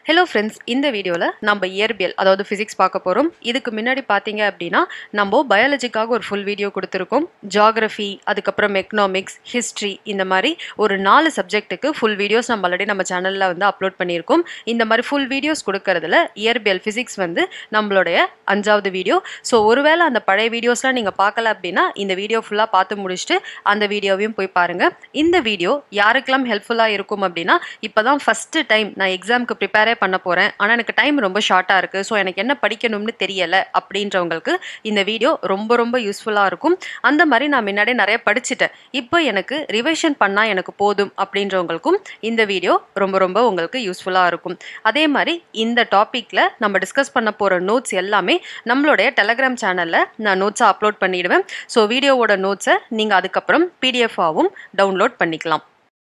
hello friends இந்த வீடியோவில் நம்ம இயற்பியல் அதாவது ஃபிசிக்ஸ் பார்க்க போகிறோம் இதுக்கு முன்னாடி பார்த்தீங்க அப்படின்னா நம்ம பயாலஜிக்காக ஒரு ஃபுல் வீடியோ கொடுத்துருக்கோம் ஜாகிரஃபி அதுக்கப்புறம் எக்கனாமிக்ஸ் ஹிஸ்ட்ரி இந்த மாதிரி ஒரு நாலு சப்ஜெக்ட்டுக்கு ஃபுல் வீடியோஸ் நம்ம ஆல்ரெடி நம்ம சேனலில் வந்து அப்லோட் பண்ணியிருக்கோம் இந்த மாதிரி ஃபுல் வீடியோஸ் கொடுக்கறதுல இயற்பியல் ஃபிசிக்ஸ் வந்து நம்மளுடைய அஞ்சாவது வீடியோ ஸோ ஒருவேளை அந்த பழைய வீடியோஸ்லாம் நீங்கள் பார்க்கல அப்படின்னா இந்த வீடியோ ஃபுல்லாக பார்த்து முடிச்சுட்டு அந்த வீடியோவையும் போய் பாருங்கள் இந்த வீடியோ யாருக்கெல்லாம் ஹெல்ப்ஃபுல்லாக இருக்கும் அப்படின்னா இப்போ தான் ஃபஸ்ட்டு டைம் நான் எக்ஸாமுக்கு ப்ரிப்பேரே பண்ண போகிறேன் ஆனால் எனக்கு டைம் ரொம்ப ஷார்ட்டாக இருக்குது ஸோ எனக்கு என்ன படிக்கணும்னு தெரியலை அப்படின்றவங்களுக்கு இந்த வீடியோ ரொம்ப ரொம்ப யூஸ்ஃபுல்லாக இருக்கும் அந்த மாதிரி நான் முன்னாடியே நிறைய படிச்சுட்டேன் இப்போ எனக்கு ரிவைஷன் பண்ணால் எனக்கு போதும் அப்படின்றவங்களுக்கும் இந்த வீடியோ ரொம்ப ரொம்ப உங்களுக்கு யூஸ்ஃபுல்லாக இருக்கும் அதே மாதிரி இந்த டாப்பிக்கில் நம்ம டிஸ்கஸ் பண்ண போகிற நோட்ஸ் எல்லாமே நம்மளுடைய டெலகிராம் சேனலில் நான் நோட்ஸை அப்லோட் பண்ணிடுவேன் ஸோ வீடியோவோட நோட்ஸை நீங்கள் அதுக்கப்புறம் பிடிஎஃபாகவும் டவுன்லோட் பண்ணிக்கலாம்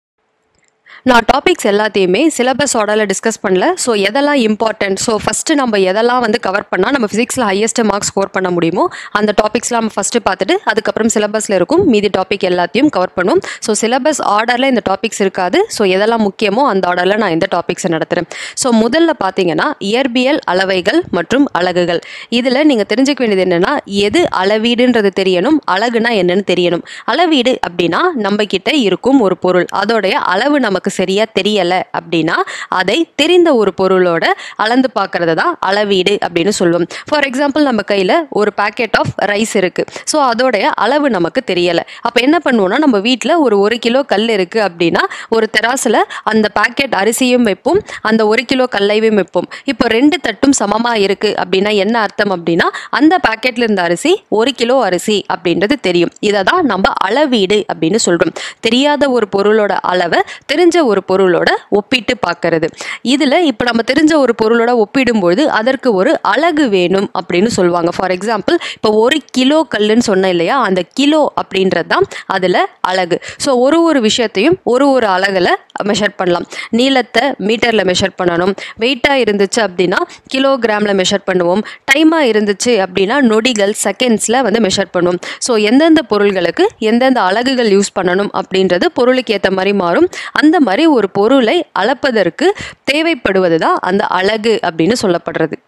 நான் டாபிக்ஸ் எல்லாத்தையுமே சிலபஸ் ஆர்டரில் டிஸ்கஸ் பண்ணல ஸோ எதெல்லாம் இம்பார்ட்டன்ட் ஸோ ஃபஸ்ட்டு நம்ம எதெல்லாம் வந்து கவர் பண்ணால் நம்ம ஃபிசிக்ஸில் ஹையஸ்ட் மார்க்ஸ் ஸ்கோர் பண்ண முடியுமோ அந்த டாபிக்ஸ்லாம் நம்ம ஃபஸ்ட்டு பார்த்துட்டு அதுக்கப்புறம் சிலபஸில் இருக்கும் மீதி டாபிக் எல்லாத்தையும் கவர் பண்ணுவோம் ஸோ சிலபஸ் ஆர்டரில் இந்த டாபிக்ஸ் இருக்காது ஸோ எதெல்லாம் முக்கியமோ அந்த ஆர்டரில் நான் இந்த டாபிக்ஸை நடத்துகிறேன் ஸோ முதல்ல பார்த்தீங்கன்னா இயற்பியல் அளவைகள் மற்றும் அலகுகள் இதில் நீங்கள் தெரிஞ்சுக்க வேண்டியது என்னென்னா எது அளவீடுன்றது தெரியணும் அலகுனா என்னன்னு தெரியணும் அளவீடு அப்படின்னா நம்ம கிட்ட இருக்கும் ஒரு பொருள் அதோடைய அளவு நமக்கு சரியாக தெரியலை அப்படின்னா அதை தெரிந்த ஒரு பொருளோட அளந்து பார்க்கறது தான் அளவீடு அப்படின்னு சொல்லுவோம் ஃபார் எக்ஸாம்பிள் நம்ம கையில் ஒரு பேக்கெட் ஆஃப் ரைஸ் இருக்குது ஸோ அதோடைய அளவு நமக்கு தெரியலை அப்போ என்ன பண்ணுவோம்னா நம்ம வீட்டில் ஒரு ஒரு கிலோ கல் இருக்குது அப்படின்னா ஒரு தெராசில் அந்த பேக்கெட் அரிசியும் வைப்போம் அந்த ஒரு கிலோ கல்லையும் வைப்போம் இப்போ ரெண்டு தட்டும் சமமாக இருக்குது அப்படின்னா என்ன அர்த்தம் அப்படின்னா அந்த பேக்கெட்டில் இருந்த அரிசி ஒரு கிலோ அரிசி அப்படின்றது தெரியும் இதை தான் நம்ம அளவீடு அப்படின்னு சொல்கிறோம் தெரியாத ஒரு பொருளோட அளவை தெரிஞ்ச ஒரு பொருளோட ஒப்பிட்டு பார்க்கறது இதில் இப்போ நம்ம தெரிஞ்ச ஒரு பொருளோட ஒப்பிடும்பொழுது அதற்கு ஒரு அழகு வேணும் அப்படின்னு சொல்லுவாங்க ஃபார் எக்ஸாம்பிள் இப்போ ஒரு கிலோ கல்லுன்னு சொன்னேன் இல்லையா அந்த கிலோ அப்படின்றது தான் அதில் அழகு ஸோ ஒரு ஒரு விஷயத்தையும் ஒரு ஒரு அழகில் மெஷர் பண்ணலாம் நீளத்தை மீட்டரில் மெஷர் பண்ணணும் வெயிட்டாக இருந்துச்சு அப்படின்னா கிலோகிராமில் மெஷர் பண்ணுவோம் டைமாக இருந்துச்சு அப்படின்னா நொடிகள் செகண்ட்ஸில் வந்து மெஷர் பண்ணுவோம் ஸோ எந்தெந்த பொருள்களுக்கு எந்தெந்த அலகுகள் யூஸ் பண்ணணும் அப்படின்றது பொருளுக்கு ஏற்ற மாதிரி மாறும் அந்த மாதிரி ஒரு பொருளை அளப்பதற்கு தேவைப்படுவது தான் அந்த அழகு அப்படின்னு சொல்லப்படுறது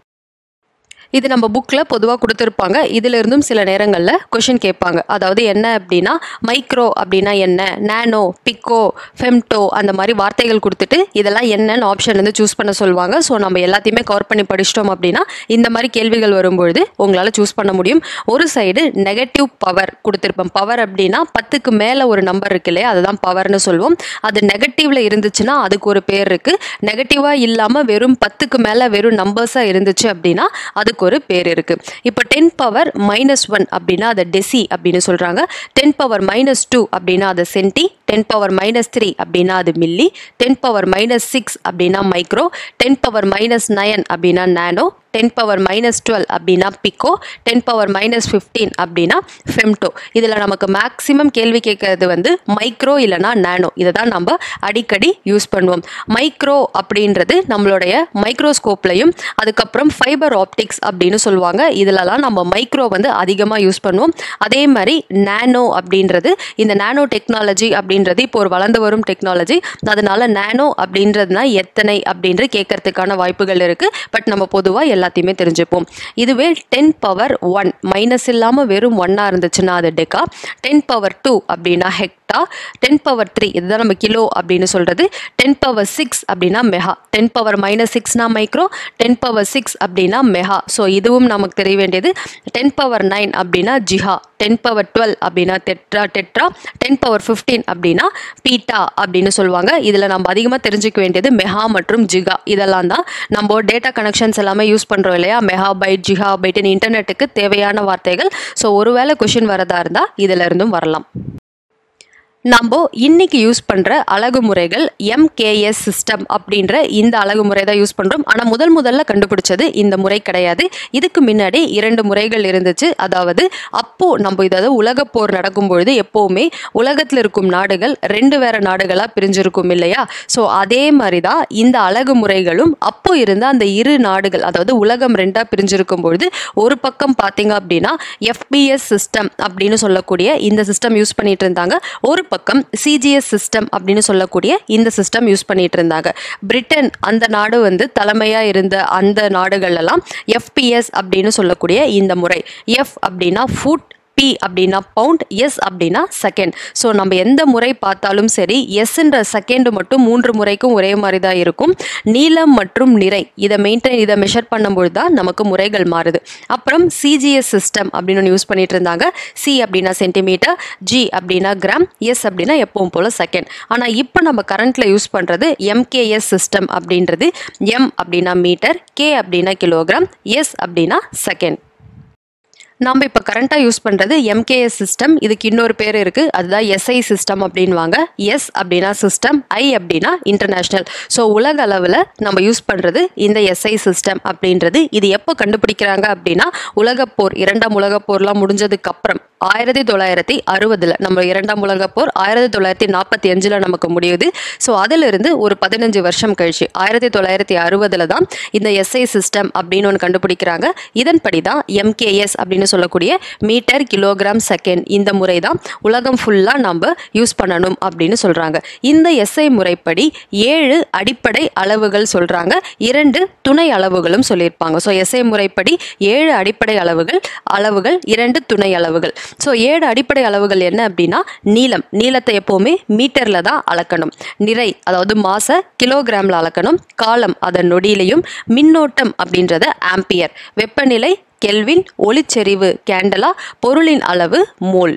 இது நம்ம புக்கில் பொதுவாக கொடுத்துருப்பாங்க இதிலிருந்தும் சில நேரங்களில் கொஷின் கேட்பாங்க அதாவது என்ன அப்படின்னா மைக்ரோ அப்படின்னா என்ன நேனோ பிக்கோ ஃபெம்டோ அந்த மாதிரி வார்த்தைகள் கொடுத்துட்டு இதெல்லாம் என்னன்னு ஆப்ஷன் வந்து சூஸ் பண்ண சொல்லுவாங்க ஸோ நம்ம எல்லாத்தையுமே கவர் பண்ணி படிச்சிட்டோம் அப்படின்னா இந்த மாதிரி கேள்விகள் வரும்பொழுது உங்களால் சூஸ் பண்ண முடியும் ஒரு சைடு நெகட்டிவ் பவர் கொடுத்துருப்போம் பவர் அப்படின்னா பத்துக்கு மேலே ஒரு நம்பர் இருக்கு இல்லையா அதுதான் பவர்னு சொல்லுவோம் அது நெகட்டிவில் இருந்துச்சுன்னா அதுக்கு ஒரு பேர் இருக்குது நெகட்டிவாக இல்லாமல் வெறும் பத்துக்கு மேலே வெறும் நம்பர்ஸாக இருந்துச்சு அப்படின்னா அதுக்கு அதுக்கு ஒரு பேர் இருக்கு இப்போ டென் பவர் மைனஸ் ஒன் அப்படின்னா அதை டெசி அப்படின்னு சொல்றாங்க டென் பவர் மைனஸ் டூ அப்படின்னா அது centi ten power minus three அப்படின்னா அது milli ten power minus six அப்படின்னா micro ten power minus nine அப்படின்னா nano ten power minus twelve அப்படின்னா pico ten power minus fifteen அப்படின்னா ஃபெம்டோ இதில் நமக்கு மேக்ஸிமம் கேள்வி கேட்கறது வந்து மைக்ரோ இல்லைனா நானோ இதை தான் நம்ம அடிக்கடி யூஸ் பண்ணுவோம் மைக்ரோ அப்படின்றது நம்மளுடைய மைக்ரோஸ்கோப்லையும் அதுக்கப்புறம் ஃபைபர் ஆப்டிக்ஸ் அப்படின்னு சொல்லுவாங்க இதிலலாம் நம்ம மைக்ரோ வந்து அதிகமாக யூஸ் பண்ணுவோம் அதே மாதிரி நானோ அப்படின்றது இந்த நானோ டெக்னாலஜி அப்படின்றது இப்போ ஒரு வளர்ந்து வரும் டெக்னாலஜி அதனால நானோ அப்படின்றதுனா எத்தனை அப்படின்றது கேட்கறதுக்கான வாய்ப்புகள் இருக்குது பட் நம்ம பொதுவாக எல்லாத்தையுமே தெரிஞ்சுப்போம் இதுவே டென் பவர் ஒன் மைனஸ் இல்லாமல் வெறும் ஒன்னாக இருந்துச்சுன்னா அது டெக்கா டென் பவர் டூ அப்படின்னா ஹெக்டா டென் பவர் த்ரீ இதுதான் நம்ம கிலோ அப்படின்னு சொல்கிறது டென் பவர் சிக்ஸ் அப்படின்னா மெகா டென் பவர் மைனஸ் சிக்ஸ்னா மைக்ரோ டென் பவர் சிக்ஸ் அப்படின்னா மெகா ஸோ இதுவும் நமக்கு தெரிய வேண்டியது டென் பவர் நைன் அப்படின்னா ஜிஹா டென் பவர் டுவெல் அப்படின்னா tetra tetra ten power fifteen அப்படின்னா பீட்டா அப்படின்னு சொல்லுவாங்க இதில் நம்ம அதிகமாக தெரிஞ்சுக்க வேண்டியது மெகா மற்றும் ஜிகா இதெல்லாம் தான் நம்ம டேட்டா கனெக்ஷன்ஸ் எல்லாமே யூஸ் பண்ணுறோம் இல்லையா மெகா பைட் ஜிஹா பைட்னு இன்டர்நெட்டுக்கு தேவையான வார்த்தைகள் ஸோ ஒருவேளை கொஷின் வரதா இருந்தால் இதில் இருந்தும் வரலாம் நம்ம இன்னைக்கு யூஸ் பண்ணுற அழகு முறைகள் எம்கேஎஸ் சிஸ்டம் அப்படின்ற இந்த அழகு முறை தான் யூஸ் பண்ணுறோம் ஆனால் முதல் முதல்ல கண்டுபிடிச்சது இந்த முறை கிடையாது இதுக்கு முன்னாடி இரண்டு முறைகள் இருந்துச்சு அதாவது அப்போது நம்ம இதாவது உலகப் போர் நடக்கும் பொழுது எப்போவுமே உலகத்தில் இருக்கும் நாடுகள் ரெண்டு வேற நாடுகளாக பிரிஞ்சிருக்கும் இல்லையா ஸோ அதே மாதிரி தான் இந்த அழகு முறைகளும் அப்போ இருந்த அந்த இரு நாடுகள் அதாவது உலகம் ரெண்டாக பிரிஞ்சிருக்கும் பொழுது ஒரு பக்கம் பார்த்தீங்க அப்படின்னா எஃபிஎஸ் சிஸ்டம் அப்படின்னு சொல்லக்கூடிய இந்த சிஸ்டம் யூஸ் பண்ணிட்டு இருந்தாங்க ஒரு பக்கம் சிஜிஎஸ் சிஸ்டம் அப்படின்னு சொல்லக்கூடிய இந்த சிஸ்டம் யூஸ் பண்ணிட்டு இருந்தாங்க பிரிட்டன் அந்த நாடு வந்து தலைமையாக இருந்த அந்த நாடுகள்லாம் எஃபிஎஸ் அப்படின்னு சொல்லக்கூடிய இந்த முறை எஃப் அப்படின்னா ஃபுட் பி அப்படின்னா பவுண்ட் எஸ் அப்படின்னா செகண்ட் ஸோ நம்ம எந்த முறை பார்த்தாலும் சரி எஸ்ன்ற செகண்ட் மட்டும் மூன்று முறைக்கும் ஒரே மாதிரி தான் இருக்கும் நீளம் மற்றும் நிறை இதை மெயின்டைன் இதை மெஷர் பண்ணும்பொழுது தான் நமக்கு முறைகள் மாறுது அப்புறம் சிஜிஎஸ் சிஸ்டம் அப்படின்னு ஒன்று யூஸ் பண்ணிட்டு இருந்தாங்க சி அப்படின்னா சென்டிமீட்டர் ஜி அப்படின்னா கிராம் எஸ் அப்படின்னா எப்பவும் போல் செகண்ட் ஆனால் இப்போ நம்ம கரண்ட்டில் யூஸ் பண்ணுறது எம்கேஎஸ் சிஸ்டம் அப்படின்றது எம் அப்படின்னா மீட்டர் கே அப்படின்னா கிலோகிராம் எஸ் அப்படின்னா செகண்ட் நம்ம இப்போ கரண்ட்டாக யூஸ் பண்ணுறது எம்கேஎஸ் சிஸ்டம் இதுக்கு இன்னொரு பேர் இருக்குது அதுதான் எஸ்ஐ சிஸ்டம் அப்படின்வாங்க எஸ் அப்படின்னா சிஸ்டம் ஐ அப்படின்னா இன்டர்நேஷ்னல் ஸோ உலக அளவில் நம்ம யூஸ் பண்ணுறது இந்த எஸ்ஐ சிஸ்டம் அப்படின்றது இது எப்போ கண்டுபிடிக்கிறாங்க அப்படின்னா உலகப்போர் இரண்டாம் உலகப்போர்லாம் முடிஞ்சதுக்கு அப்புறம் ஆயிரத்தி தொள்ளாயிரத்தி அறுபதில் நம்ம இரண்டாம் உலகப்போர் ஆயிரத்தி தொள்ளாயிரத்தி நாற்பத்தி அஞ்சில் நமக்கு முடியுது ஸோ அதிலிருந்து ஒரு பதினஞ்சு வருஷம் கழிச்சு ஆயிரத்தி தொள்ளாயிரத்தி அறுபதில் தான் இந்த எஸ்ஐ சிஸ்டம் அப்படின்னு ஒன்று கண்டுபிடிக்கிறாங்க இதன்படி தான் எம்கேஎஸ் அப்படின்னு சொல்லக்கூடிய மீட்டர் கிலோகிராம் செகண்ட் இந்த முறை தான் உலகம் ஃபுல்லாக நம்ம யூஸ் பண்ணணும் அப்படின்னு சொல்கிறாங்க இந்த எஸ்ஐ முறைப்படி ஏழு அடிப்படை அளவுகள் சொல்கிறாங்க இரண்டு துணை அளவுகளும் சொல்லியிருப்பாங்க ஸோ எஸ்ஐ முறைப்படி ஏழு அடிப்படை அளவுகள் அளவுகள் இரண்டு துணை அளவுகள் ஸோ ஏழு அடிப்படை அளவுகள் என்ன அப்படின்னா நீளம் நீளத்தை எப்போவுமே மீட்டரில் தான் அளக்கணும் நிறை அதாவது மாச கிலோகிராமில் அளக்கணும் காலம் அதன் நொடியிலையும் மின்னோட்டம் அப்படின்றத ஆம்பியர் வெப்பநிலை கெல்வின் ஒளிச்செறிவு கேண்டலா பொருளின் அளவு மோல்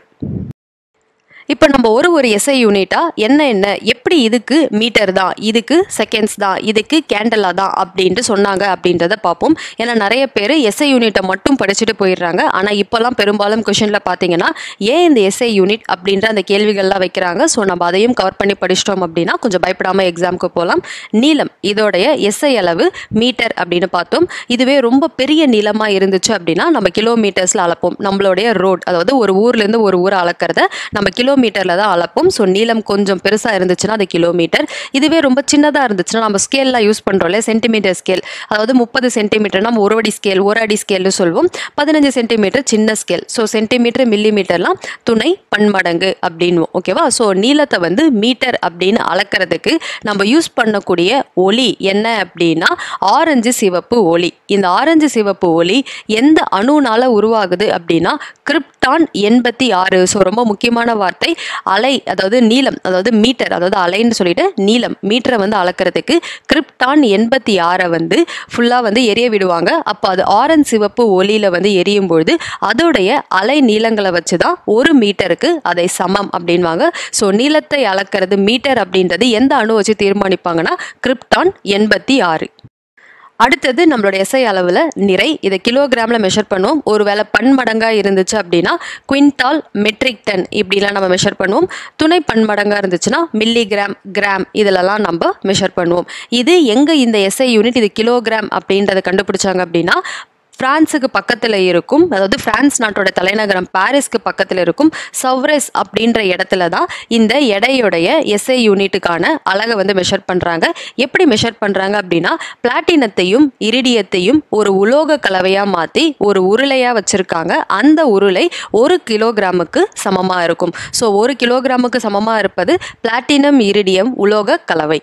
இப்போ நம்ம ஒரு ஒரு எஸ்ஐ யூனிட்டாக என்ன என்ன எப்படி இதுக்கு மீட்டர் தான் இதுக்கு செகண்ட்ஸ் தான் இதுக்கு கேண்டலா தான் அப்படின்ட்டு சொன்னாங்க அப்படின்றத பார்ப்போம் ஏன்னா நிறைய பேர் எஸ்ஐ யூனிட்டை மட்டும் படிச்சுட்டு போயிடுறாங்க ஆனால் இப்போல்லாம் பெரும்பாலும் கொஷனில் பார்த்தீங்கன்னா ஏன் இந்த எஸ்ஐ யூனிட் அப்படின்ற அந்த கேள்விகள்லாம் வைக்கிறாங்க ஸோ நம்ம அதையும் கவர் பண்ணி படிச்சிட்டோம் அப்படின்னா கொஞ்சம் பயப்படாமல் எக்ஸாமுக்கு போகலாம் நீளம் இதோடைய எஸ்ஐ அளவு மீட்டர் அப்படின்னு பார்த்தோம் இதுவே ரொம்ப பெரிய நீளமாக இருந்துச்சு அப்படின்னா நம்ம கிலோமீட்டர்ஸில் அளப்போம் நம்மளுடைய ரோட் அதாவது ஒரு ஊர்லேருந்து ஒரு ஊரை அளக்கிறத நம்ம கிலோமீட்டரில் தான் அளப்போம் ஸோ நீளம் கொஞ்சம் பெருசாக இருந்துச்சுன்னா அது கிலோமீட்டர் இதுவே ரொம்ப சின்னதாக இருந்துச்சுன்னா நம்ம ஸ்கேல்லாம் யூஸ் பண்ணுறோம்ல சென்டிமீட்டர் ஸ்கேல் அதாவது முப்பது சென்டிமீட்டர் நம்ம ஒரு அடி ஸ்கேல் ஒரு அடி ஸ்கேல்னு சொல்லுவோம் பதினஞ்சு சென்டிமீட்டர் சின்ன ஸ்கேல் ஸோ சென்டிமீட்டர் மில்லிமீட்டர்லாம் துணை பன்மடங்கு அப்படின்வோம் ஓகேவா ஸோ நீளத்தை வந்து மீட்டர் அப்படின்னு அளக்கிறதுக்கு நம்ம யூஸ் பண்ணக்கூடிய ஒளி என்ன அப்படின்னா ஆரஞ்சு சிவப்பு ஒளி இந்த ஆரஞ்சு சிவப்பு ஒளி எந்த அணுனால உருவாகுது அப்படின்னா கிரிப்டான் எண்பத்தி ஆறு ஸோ ரொம்ப முக்கியமான வார்த்தை அலை அதாவது நீளம் அதாவது மீட்டர் அதாவது அலைன்னு சொல்லிட்டு நீளம் மீட்டரை வந்து அளக்கிறதுக்கு கிரிப்டான் எண்பத்தி ஆறை வந்து ஃபுல்லாக வந்து எரிய விடுவாங்க அப்போ அது ஆரஞ்சு சிவப்பு ஒளியில் வந்து எரியும் பொழுது அதோடைய அலை நீளங்களை வச்சு தான் ஒரு மீட்டருக்கு அதை சமம் அப்படின்வாங்க ஸோ நீளத்தை அளக்கிறது மீட்டர் அப்படின்றது எந்த அணு வச்சு தீர்மானிப்பாங்கன்னா கிரிப்டான் எண்பத்தி ஆறு அடுத்தது நம்மளோட எஸ்ஐ அளவில் நிறை இதை கிலோகிராமில் மெஷர் பண்ணுவோம் ஒருவேளை பன்மடங்காக இருந்துச்சு அப்படின்னா குவிண்டால் மெட்ரிக் டன் இப்படிலாம் நம்ம மெஷர் பண்ணுவோம் துணை பன்மடங்காக இருந்துச்சுன்னா மில்லிகிராம் கிராம் இதிலலாம் நம்ம மெஷர் பண்ணுவோம் இது எங்கே இந்த எஸ்ஐ யூனிட் இது கிலோகிராம் அப்படின்றத கண்டுபிடிச்சாங்க அப்படின்னா பிரான்ஸுக்கு பக்கத்தில் இருக்கும் அதாவது பிரான்ஸ் நாட்டோட தலைநகரம் பாரிஸ்க்கு பக்கத்தில் இருக்கும் சவ்ரெஸ் அப்படின்ற இடத்துல தான் இந்த எடையுடைய எஸ்ஐ யூனிட்டுக்கான அழகை வந்து மெஷர் பண்ணுறாங்க எப்படி மெஷர் பண்ணுறாங்க அப்படின்னா பிளாட்டினத்தையும் இரிடியத்தையும் ஒரு உலோக கலவையாக மாற்றி ஒரு உருளையாக வச்சுருக்காங்க அந்த உருளை ஒரு கிலோகிராமுக்கு சமமாக இருக்கும் ஸோ ஒரு கிலோகிராமுக்கு சமமாக இருப்பது பிளாட்டினம் இரிடியம் உலோக கலவை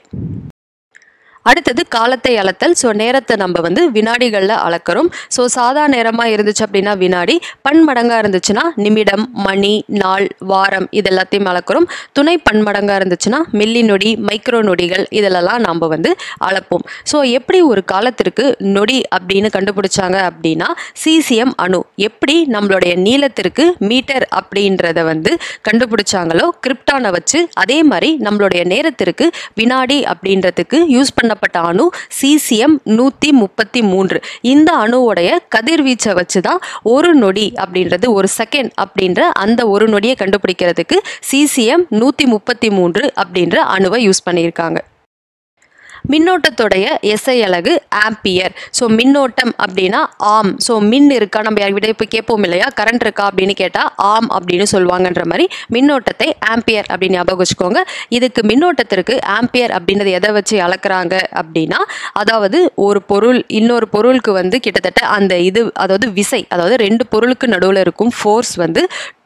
அடுத்தது காலத்தை அளத்தல் ஸோ நேரத்தை நம்ம வந்து வினாடிகளில் அளக்கிறோம் ஸோ சாதா நேரமாக இருந்துச்சு அப்படின்னா வினாடி பன்மடங்காக இருந்துச்சுன்னா நிமிடம் மணி நாள் வாரம் இது எல்லாத்தையும் அளக்கிறோம் துணை பன்மடங்காக இருந்துச்சுன்னா மில்லி நொடி மைக்ரோ நொடிகள் இதிலெல்லாம் நம்ம வந்து அளப்போம் ஸோ எப்படி ஒரு காலத்திற்கு நொடி அப்படின்னு கண்டுபிடிச்சாங்க அப்படின்னா சிசிஎம் அணு எப்படி நம்மளுடைய நீளத்திற்கு மீட்டர் அப்படின்றத வந்து கண்டுபிடிச்சாங்களோ கிரிப்டானை வச்சு அதே மாதிரி நம்மளுடைய நேரத்திற்கு வினாடி அப்படின்றதுக்கு யூஸ் பண்ண பண்ணப்பட்ட அணு சிசிஎம் நூற்றி முப்பத்தி மூன்று இந்த அணுவோடைய கதிர்வீச்சை வச்சு தான் ஒரு நொடி அப்படின்றது ஒரு செகண்ட் அப்படின்ற அந்த ஒரு நொடியை கண்டுபிடிக்கிறதுக்கு சிசிஎம் நூற்றி முப்பத்தி மூன்று அப்படின்ற அணுவை யூஸ் பண்ணியிருக்காங்க மின்னோட்டத்துடைய எஸ்ஐ அலகு ஆம்பியர் ஸோ மின்னோட்டம் அப்படின்னா ஆம் ஸோ மின் இருக்கா நம்ம யார்கிட்ட இப்போ கேட்போம் இல்லையா கரண்ட் இருக்கா அப்படின்னு கேட்டால் ஆம் அப்படின்னு சொல்லுவாங்கன்ற மாதிரி மின்னோட்டத்தை ஆம்பியர் அப்படின்னு ஞாபகம் வச்சுக்கோங்க இதுக்கு மின்னோட்டத்திற்கு ஆம்பியர் அப்படின்றது எதை வச்சு அளக்குறாங்க அப்படின்னா அதாவது ஒரு பொருள் இன்னொரு பொருளுக்கு வந்து கிட்டத்தட்ட அந்த இது அதாவது விசை அதாவது ரெண்டு பொருளுக்கு நடுவில் இருக்கும் ஃபோர்ஸ் வந்து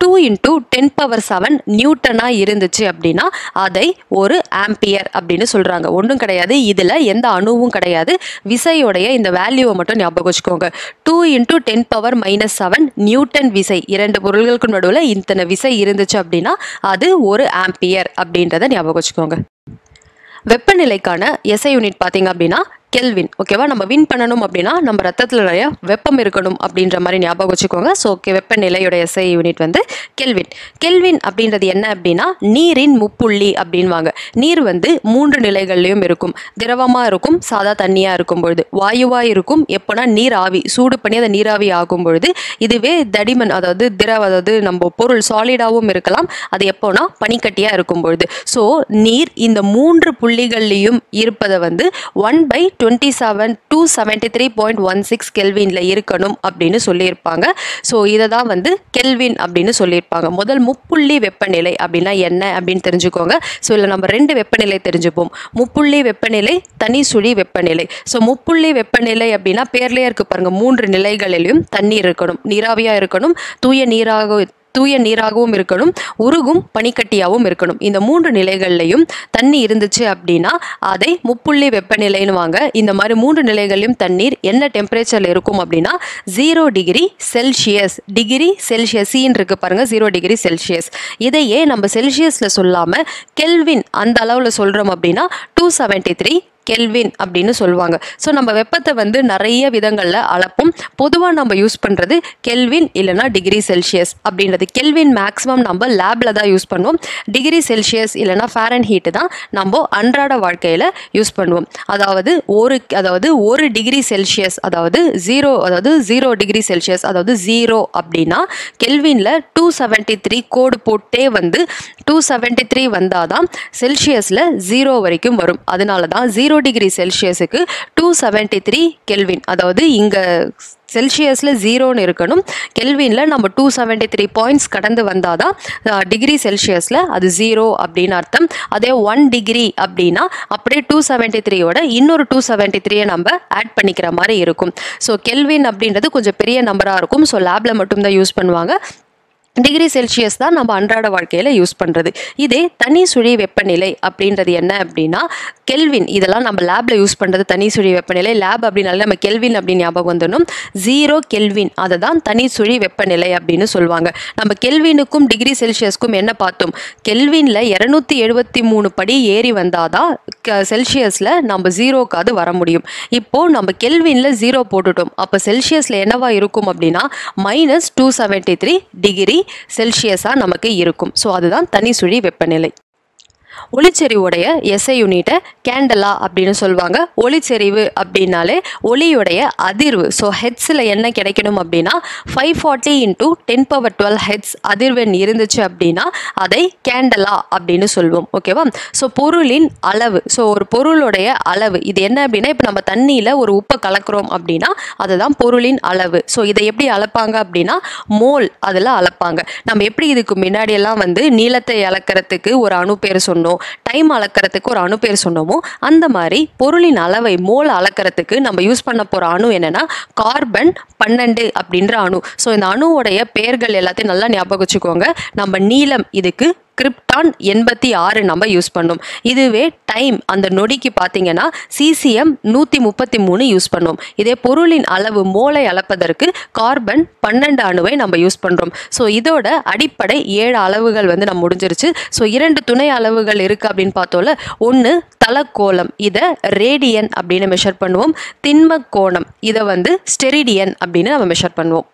two into ten power seven நியூட்டனாக இருந்துச்சு அப்படின்னா அதை ஒரு ஆம்பியர் அப்படின்னு சொல்கிறாங்க ஒன்றும் கிடையாது இதில் எந்த அணுவும் கிடையாது விசையோடைய இந்த வேல்யூவை மட்டும் ஞாபகம் வச்சுக்கோங்க two into ten power minus seven newton விசை இரண்டு பொருள்களுக்கு நடுவில் இத்தனை விசை இருந்துச்சு அப்படின்னா அது ஒரு ஆம்பியர் அப்படின்றத ஞாபகம் வச்சுக்கோங்க வெப்பநிலைக்கான எஸ்ஐ யூனிட் பார்த்தீங்க அப்படின்னா கெல்வின் ஓகேவா நம்ம வின் பண்ணணும் அப்படின்னா நம்ம ரத்தத்தில் நிறைய வெப்பம் இருக்கணும் அப்படின்ற மாதிரி ஞாபகம் வச்சுக்கோங்க ஸோ ஓகே வெப்பநிலையோட எஸ்ஐ யூனிட் வந்து கெல்வின் கெல்வின் அப்படின்றது என்ன அப்படின்னா நீரின் முப்புள்ளி அப்படின்வாங்க நீர் வந்து மூன்று நிலைகள்லையும் இருக்கும் திரவமாக இருக்கும் சாதா தண்ணியாக இருக்கும் பொழுது வாயுவாக இருக்கும் எப்போனா நீர் ஆவி சூடு பண்ணி அந்த நீராவி ஆகும் பொழுது இதுவே தடிமன் அதாவது திரவ அதாவது நம்ம பொருள் சாலிடாகவும் இருக்கலாம் அது எப்போனா பனிக்கட்டியாக இருக்கும் பொழுது ஸோ நீர் இந்த மூன்று புள்ளிகள்லையும் இருப்பதை வந்து one by twenty seven two seventy three point one six கெல்வினில் இருக்கணும் அப்படின்னு சொல்லியிருப்பாங்க ஸோ இதை தான் வந்து கெல்வின் அப்படின்னு சொல்லியிருப்பாங்க முதல் முப்புள்ளி வெப்பநிலை அப்படின்னா என்ன அப்படின்னு தெரிஞ்சுக்கோங்க ஸோ இதில் நம்ம ரெண்டு வெப்பநிலை தெரிஞ்சுப்போம் முப்புள்ளி வெப்பநிலை தனி சுழி வெப்பநிலை ஸோ முப்புள்ளி வெப்பநிலை அப்படின்னா பேர்லேயே இருக்கு பாருங்க மூன்று நிலைகளிலும் தண்ணீர் இருக்கணும் நீராவியாக இருக்கணும் தூய நீராக தூய நீராகவும் இருக்கணும் உருகும் பனிக்கட்டியாகவும் இருக்கணும் இந்த மூன்று நிலைகள்லையும் தண்ணி இருந்துச்சு அப்படின்னா அதை முப்புள்ளி வெப்பநிலைன்னு வாங்க இந்த மாதிரி மூன்று நிலைகள்லையும் தண்ணீர் என்ன டெம்பரேச்சரில் இருக்கும் அப்படின்னா ஜீரோ டிகிரி செல்சியஸ் டிகிரி செல்சியஸின்னு இருக்கு பாருங்க ஜீரோ டிகிரி செல்சியஸ் இதையே நம்ம செல்சியஸில் சொல்லாமல் கெல்வின் அந்த அளவில் சொல்கிறோம் அப்படின்னா டூ செவன்ட்டி த்ரீ கெல்வின் அப்படின்னு சொல்லுவாங்க ஸோ நம்ம வெப்பத்தை வந்து நிறைய விதங்களில் அளப்போம் பொதுவாக நம்ம யூஸ் பண்ணுறது கெல்வின் இல்லைனா டிகிரி செல்சியஸ் அப்படின்றது கெல்வின் மேக்ஸிமம் நம்ம லேபில் தான் யூஸ் பண்ணுவோம் டிகிரி செல்சியஸ் இல்லைனா ஃபேரன் ஹீட்டு தான் நம்ம அன்றாட வாழ்க்கையில் யூஸ் பண்ணுவோம் அதாவது ஒரு அதாவது ஒரு டிகிரி செல்சியஸ் அதாவது ஜீரோ அதாவது ஜீரோ டிகிரி செல்சியஸ் அதாவது ஜீரோ அப்படின்னா கெல்வினில் டூ செவன்ட்டி த்ரீ கோடு போட்டே வந்து டூ செவன்ட்டி த்ரீ வந்தால் தான் செல்சியஸில் ஜீரோ வரைக்கும் வரும் அதனால தான் ஜீரோ டிகிரி செல்சியஸுக்கு டூ செவன்ட்டி த்ரீ கெல்வின் அதாவது இங்கே செல்சியஸில் ஜீரோன்னு இருக்கணும் கெல்வினில் நம்ம டூ செவன்ட்டி த்ரீ பாயிண்ட்ஸ் கடந்து வந்தால் தான் டிகிரி செல்சியஸில் அது ஜீரோ அப்படின்னு அர்த்தம் அதே ஒன் டிகிரி அப்படின்னா அப்படியே டூ செவன்ட்டி த்ரீயோட இன்னொரு டூ செவன்ட்டி த்ரீயை நம்ம ஆட் பண்ணிக்கிற மாதிரி இருக்கும் ஸோ கெல்வின் அப்படின்றது கொஞ்சம் பெரிய நம்பராக இருக்கும் ஸோ லேபில் மட்டும்தான் யூஸ் பண்ணுவாங்க டிகிரி செல்சியஸ் தான் நம்ம அன்றாட வாழ்க்கையில் யூஸ் பண்ணுறது இதே தனி சுழி வெப்பநிலை அப்படின்றது என்ன அப்படின்னா கெல்வின் இதெல்லாம் நம்ம லேபில் யூஸ் பண்ணுறது தனி சுழி வெப்பநிலை லேப் அப்படின்னாலே நம்ம கெல்வின் அப்படின்னு ஞாபகம் வந்துடணும் ஜீரோ கெல்வின் அதை தான் தனி சுழி வெப்பநிலை அப்படின்னு சொல்லுவாங்க நம்ம கெல்வினுக்கும் டிகிரி செல்சியஸ்க்கும் என்ன பார்த்தோம் கெல்வினில் இரநூத்தி எழுபத்தி மூணு படி ஏறி வந்தால் தான் செல்சியஸில் நம்ம ஜீரோக்காவது வர முடியும் இப்போது நம்ம கெல்வினில் ஜீரோ போட்டுட்டோம் அப்போ செல்சியஸில் என்னவா இருக்கும் அப்படின்னா minus two seventy three degree செல்சியஸாக நமக்கு இருக்கும் ஸோ அதுதான் தனி சுழி வெப்பநிலை ஒளிச்செறிவுடைய எஸ்ஐ யூனிட்டை கேண்டலா அப்படின்னு சொல்லுவாங்க ஒளிச்செறிவு அப்படின்னாலே ஒளியுடைய அதிர்வு ஸோ ஹெட்ஸில் என்ன கிடைக்கணும் அப்படின்னா five forty into ten power twelve hertz அதிர்வெண் இருந்துச்சு அப்படின்னா அதை கேண்டலா அப்படின்னு சொல்லுவோம் ஓகேவா ஸோ பொருளின் அளவு ஸோ ஒரு பொருளுடைய அளவு இது என்ன அப்படின்னா இப்போ நம்ம தண்ணியில் ஒரு உப்பை கலக்கிறோம் அப்படின்னா அதுதான் பொருளின் அளவு ஸோ இதை எப்படி அளப்பாங்க அப்படின்னா மோல் அதில் அளப்பாங்க நம்ம எப்படி இதுக்கு முன்னாடியெல்லாம் வந்து நீளத்தை அளக்கிறதுக்கு ஒரு அணு பேர் சொன்னோம் டைம் அளக்கிறதுக்கு ஒரு அணு பேர் சொன்னோமோ அந்த மாதிரி பொருளின் அளவை மோல் அளக்கிறதுக்கு நம்ம யூஸ் பண்ண போகிற அணு என்னென்னா கார்பன் பன்னெண்டு அப்படின்ற அணு ஸோ இந்த அணுவோடைய பெயர்கள் எல்லாத்தையும் நல்லா ஞாபகம் வச்சுக்கோங்க நம்ம நீளம் இதுக்கு கிரிப்டான் எண்பத்தி ஆறு நம்ம யூஸ் பண்ணோம் இதுவே டைம் அந்த நொடிக்கு பார்த்தீங்கன்னா சிசிஎம் நூற்றி முப்பத்தி மூணு யூஸ் பண்ணோம் இதே பொருளின் அளவு மோலை அளப்பதற்கு கார்பன் பன்னெண்டு அணுவை நம்ம யூஸ் பண்ணுறோம் ஸோ இதோட அடிப்படை ஏழு அளவுகள் வந்து நம்ம முடிஞ்சிருச்சு ஸோ இரண்டு துணை அளவுகள் இருக்குது அப்படின்னு பார்த்தோம்ல ஒன்று தலக்கோலம் இதை ரேடியன் அப்படின்னு மெஷர் பண்ணுவோம் திண்ம கோணம் இதை வந்து ஸ்டெரிடியன் அப்படின்னு நம்ம மெஷர் பண்ணுவோம்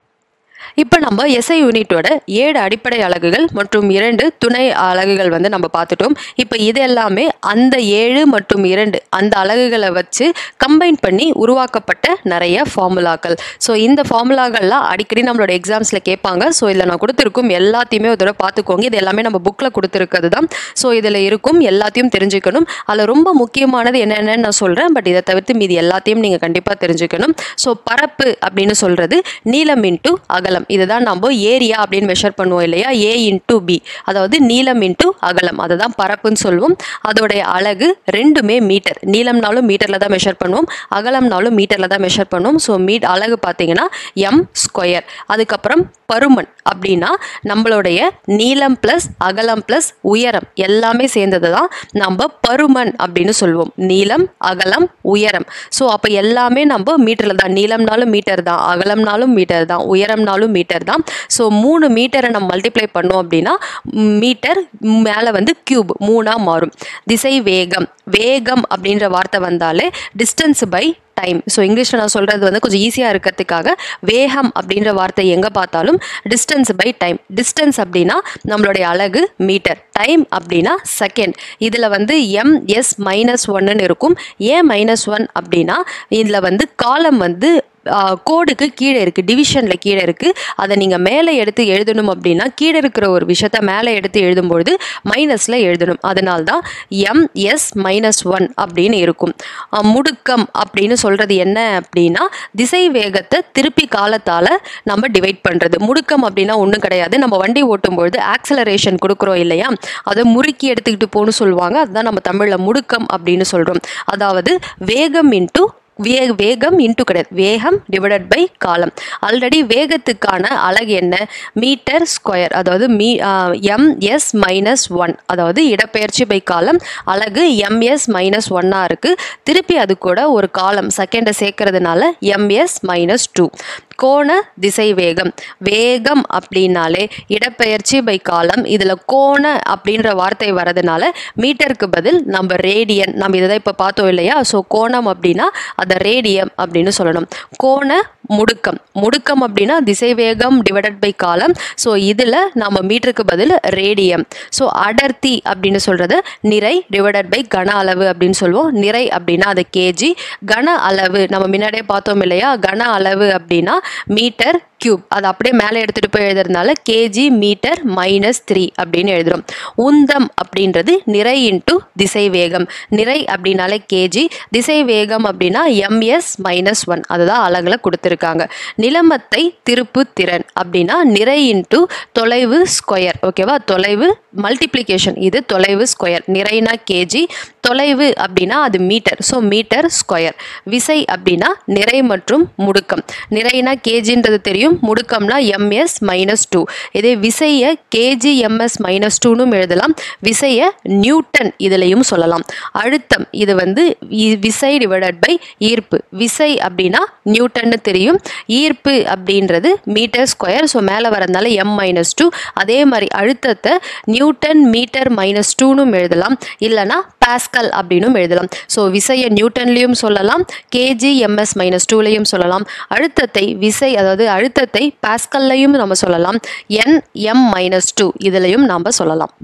இப்போ நம்ம எஸ்ஐ யூனிட்டோட ஏழு அடிப்படை அலகுகள் மற்றும் இரண்டு துணை அலகுகள் வந்து நம்ம பார்த்துட்டோம் இப்போ இது எல்லாமே அந்த ஏழு மற்றும் இரண்டு அந்த அலகுகளை வச்சு கம்பைன் பண்ணி உருவாக்கப்பட்ட நிறைய ஃபார்முலாக்கள் ஸோ இந்த ஃபார்முலாக்கள்லாம் அடிக்கடி நம்மளோட எக்ஸாம்ஸில் கேட்பாங்க ஸோ இதில் நான் கொடுத்துருக்கும் எல்லாத்தையுமே ஒரு தடவை பார்த்துக்கோங்க இது எல்லாமே நம்ம புக்கில் கொடுத்துருக்கிறது தான் ஸோ இதில் இருக்கும் எல்லாத்தையும் தெரிஞ்சுக்கணும் அதில் ரொம்ப முக்கியமானது என்னென்னு நான் சொல்கிறேன் பட் இதை தவிர்த்து மீதி எல்லாத்தையும் நீங்கள் கண்டிப்பாக தெரிஞ்சுக்கணும் ஸோ பரப்பு அப்படின்னு சொல்கிறது நீளம் இன்ட்டு அகலம் இதுதான் நம்ம ஏரியா அப்படின்னு மெஷர் பண்ணுவோம் இல்லையா ஏ இன்ட்டு பி அதாவது நீளம் இன்ட்டு அகலம் அதை தான் பரப்புன்னு சொல்லுவோம் அதோடைய அலகு ரெண்டுமே மீட்டர் நீளம்னாலும் மீட்டரில் தான் மெஷர் பண்ணுவோம் அகலம்னாலும் மீட்டரில் தான் மெஷர் பண்ணுவோம் ஸோ மீட் அலகு பார்த்தீங்கன்னா எம் ஸ்கொயர் அதுக்கப்புறம் பருமன் அப்படின்னா நம்மளுடைய நீளம் ப்ளஸ் அகலம் ப்ளஸ் உயரம் எல்லாமே சேர்ந்தது தான் நம்ம பருமன் அப்படின்னு சொல்லுவோம் நீளம் அகலம் உயரம் ஸோ அப்போ எல்லாமே நம்ம மீட்டரில் தான் நீளம்னாலும் மீட்டர் தான் அகலம்னாலும் மீட்டர் தான் உயரம்னாலும் மீட்டர் தான் ஸோ மூணு மீட்டரை நம்ம மல்டிப்ளை பண்ணோம் அப்படின்னா மீட்டர் மேலே வந்து கியூப் மூணாக மாறும் திசை வேகம் வேகம் அப்படின்ற வார்த்தை வந்தாலே டிஸ்டன்ஸ் பை டைம் ஸோ இங்கிலீஷில் நான் சொல்கிறது வந்து கொஞ்சம் ஈஸியாக இருக்கிறதுக்காக வேகம் அப்படின்ற வார்த்தை எங்கே பார்த்தாலும் டிஸ்டன்ஸ் பை டைம் டிஸ்டன்ஸ் அப்படின்னா நம்மளுடைய அழகு மீட்டர் டைம் அப்படின்னா செகண்ட் இதில் வந்து எம் எஸ் மைனஸ் ஒன்னுன்னு இருக்கும் ஏன் மைனஸ் ஒன் அப்படின்னா இதில் வந்து காலம் வந்து கோடுக்கு கீழே இருக்குது டிவிஷனில் கீழே இருக்குது அதை நீங்கள் மேலே எடுத்து எழுதணும் அப்படின்னா கீழே இருக்கிற ஒரு விஷயத்த மேலே எடுத்து எழுதும்பொழுது மைனஸில் எழுதணும் அதனால தான் எம்எஸ் மைனஸ் ஒன் அப்படின்னு இருக்கும் முடுக்கம் அப்படின்னு சொல்கிறது என்ன அப்படின்னா திசை வேகத்தை திருப்பி காலத்தால் நம்ம டிவைட் பண்ணுறது முடுக்கம் அப்படின்னா ஒன்றும் கிடையாது நம்ம வண்டி ஓட்டும்பொழுது ஆக்சலரேஷன் கொடுக்குறோம் இல்லையா அதை முறுக்கி எடுத்துக்கிட்டு போகணும்னு சொல்லுவாங்க அதுதான் நம்ம தமிழில் முடுக்கம் அப்படின்னு சொல்கிறோம் அதாவது வேகம் இன்ட்டு வே வேகம் இன்ட்டு கிடையாது வேகம் டிவைடட் பை காலம் ஆல்ரெடி வேகத்துக்கான அலகு என்ன மீட்டர் ஸ்கொயர் அதாவது மீ எம்எஸ் மைனஸ் ஒன் அதாவது இடப்பெயர்ச்சி பை காலம் அலகு எம்எஸ் மைனஸ் ஒன்னாக இருக்குது திருப்பி அது கூட ஒரு காலம் செகண்டை சேர்க்கறதுனால எம்எஸ் மைனஸ் டூ கோண திசை வேகம் வேகம் அப்படின்னாலே இடப்பெயர்ச்சி பை காலம் இதில் கோண அப்படின்ற வார்த்தை வரதுனால மீட்டருக்கு பதில் நம்ம ரேடியன் நம்ம இதை தான் இப்போ பார்த்தோம் இல்லையா ஸோ கோணம் அப்படின்னா அதை ரேடியம் அப்படின்னு சொல்லணும் கோண முடுக்கம் முடுக்கம் அப்படின்னா திசை வேகம் டிவைடட் பை காலம் ஸோ இதில் நம்ம மீட்டருக்கு பதில் ரேடியம் ஸோ அடர்த்தி அப்படின்னு சொல்கிறது நிறை டிவைடட் பை கன அளவு அப்படின்னு சொல்லுவோம் நிறை அப்படின்னா அது கேஜி கன அளவு நம்ம முன்னாடியே பார்த்தோம் இல்லையா கன அளவு அப்படின்னா மீட்டர் கியூப் அது அப்படியே மேலே எடுத்துகிட்டு போய் எழுதுறதுனால கேஜி மீட்டர் மைனஸ் த்ரீ அப்படின்னு எழுதுகிறோம் உந்தம் அப்படின்றது நிறை இன்ட்டு திசை வேகம் நிறை அப்படின்னாலே கேஜி திசை வேகம் அப்படின்னா எம்எஸ் மைனஸ் ஒன் அதுதான் அலகில் கொடுத்துருக்காங்க நிலமத்தை திருப்பு திறன் அப்படின்னா நிறை இன்ட்டு தொலைவு ஸ்கொயர் ஓகேவா தொலைவு மல்டிப்ளிகேஷன் இது தொலைவு ஸ்கொயர் நிறைனா கேஜி தொலைவு அப்படின்னா அது மீட்டர் ஸோ மீட்டர் ஸ்கொயர் விசை அப்படின்னா நிறை மற்றும் முடுக்கம் நிறைனா கேஜின்றது தெரியும் முடுக்கம்னா எம்எஸ் மைனஸ் டூ இதே விசையை கேஜி எம்எஸ் மைனஸ் டூனும் எழுதலாம் விசையை நியூட்டன் இதுலையும் சொல்லலாம் அழுத்தம் இது வந்து விசை டிவைடட் பை ஈர்ப்பு விசை அப்படின்னா நியூட்டன்னு தெரியும் ஈர்ப்பு அப்படின்றது மீட்டர் ஸ்கொயர் ஸோ மேலே வரதுனால எம் மைனஸ் டூ அதே மாதிரி அழுத்தத்தை நியூட்டன் மீட்டர் மைனஸ் டூனும் எழுதலாம் இல்லைனா பாஸ்கல் அப்படின்னும் எழுதலாம் ஸோ விசையை நியூட்டன்லேயும் சொல்லலாம் கேஜி எம்எஸ் மைனஸ் டூலையும் சொல்லலாம் அழுத்தத்தை விசை அதாவது அழுத்தத்தை பாஸ்கல்லையும் நம்ம சொல்லலாம் என் எம் மைனஸ் டூ இதுலையும் நாம் சொல்லலாம்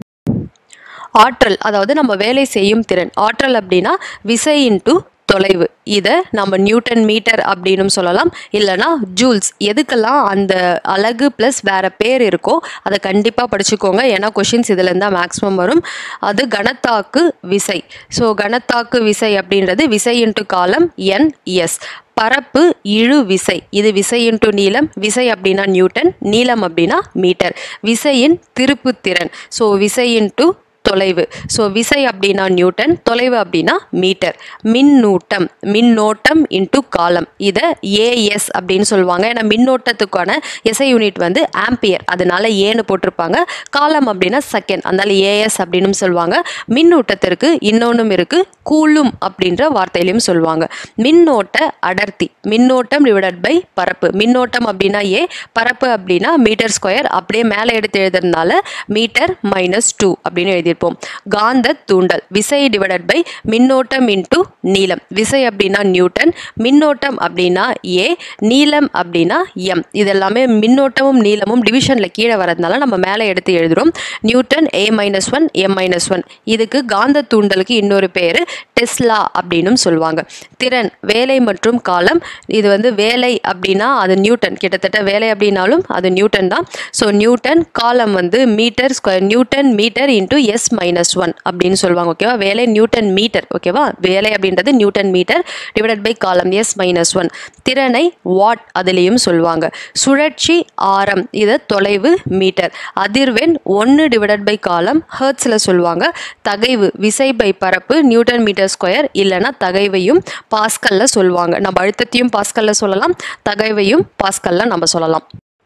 ஆற்றல் அதாவது நம்ம வேலை செய்யும் திறன் ஆற்றல் அப்படின்னா விசை இன்ட்டு தொலைவு இதை நம்ம நியூட்டன் மீட்டர் அப்படின்னு சொல்லலாம் இல்லைனா ஜூல்ஸ் எதுக்கெல்லாம் அந்த அலகு ப்ளஸ் வேறு பேர் இருக்கோ அதை கண்டிப்பாக படிச்சுக்கோங்க ஏன்னா கொஷின்ஸ் இதுலேருந்து தான் மேக்ஸிமம் வரும் அது கனத்தாக்கு விசை ஸோ கனத்தாக்கு விசை அப்படின்றது விசை இன்ட்டு காலம் என் எஸ் பரப்பு இழு விசை இது விசை இன்ட்டு நீளம் விசை அப்படின்னா நியூட்டன் நீளம் அப்படின்னா மீட்டர் விசையின் திருப்புத்திறன் ஸோ விசை இன்ட்டு தொலைவு ஸோ விசை அப்படின்னா நியூட்டன் தொலைவு அப்படின்னா மீட்டர் மின்னூட்டம் மின்னோட்டம் இன்ட்டு காலம் இதை ஏஎஸ் அப்படின்னு சொல்லுவாங்க ஏன்னா மின்னோட்டத்துக்கான எஸ்ஐ யூனிட் வந்து ஆம்பியர் அதனால ஏன்னு போட்டிருப்பாங்க காலம் அப்படின்னா செகண்ட் அதனால ஏஎஸ் அப்படின்னு சொல்லுவாங்க மின்னூட்டத்திற்கு இன்னொன்றும் இருக்கு கூலும் அப்படின்ற வார்த்தையிலையும் சொல்லுவாங்க மின்னோட்ட அடர்த்தி மின்னோட்டம் டிவைடட் பை பரப்பு மின்னோட்டம் அப்படின்னா ஏ பரப்பு அப்படின்னா மீட்டர் ஸ்கொயர் அப்படியே மேலே எடுத்து எழுதுறதுனால மீட்டர் மைனஸ் டூ அப்படின்னு எழுதியிருப்போம் காந்த தூண்டல் விசை டிவைடட் பை மின்னோட்டம் இன்ட்டு நீளம் விசை அப்படின்னா நியூட்டன் மின்னோட்டம் அப்படின்னா ஏ நீளம் அப்படின்னா எம் இதெல்லாமே மின்னோட்டமும் நீளமும் டிவிஷனில் கீழே வரதுனால நம்ம மேலே எடுத்து எழுதுகிறோம் newton A minus one M minus one இதுக்கு காந்த தூண்டலுக்கு இன்னொரு பேர் டெஸ்லா அப்படின்னும் சொல்லுவாங்க திறன் வேலை மற்றும் காலம் இது வந்து வேலை அப்படின்னா அது நியூட்டன் கிட்டத்தட்ட வேலை அப்படின்னாலும் அது நியூட்டன் தான் ஸோ நியூட்டன் காலம் வந்து metre square newton metre into S minus one அப்படின்னு சொல்லுவாங்க ஓகேவா வேலை நியூட்டன் மீட்டர் ஓகேவா வேலை அப்படின்றது நியூட்டன் மீட்டர் டிவைடட் பை காலம் எஸ் மைனஸ் ஒன் திறனை வாட் அதுலேயும் சொல்லுவாங்க சுழற்சி ஆரம் இது தொலைவு மீட்டர் அதிர்வெண் ஒன்று டிவைடட் பை காலம் ஹர்ட்ஸில் சொல்லுவாங்க தகைவு விசை பை பரப்பு நியூட்டன் மீட்டர் ஸ்கொயர் இல்லைன்னா தகைவையும் பாஸ்கல்ல சொல்லுவாங்க நம்ம அழுத்தத்தையும் பாஸ்கல்ல சொல்லலாம் தகைவையும் பாஸ்கல்ல நம்ம சொல்லலாம்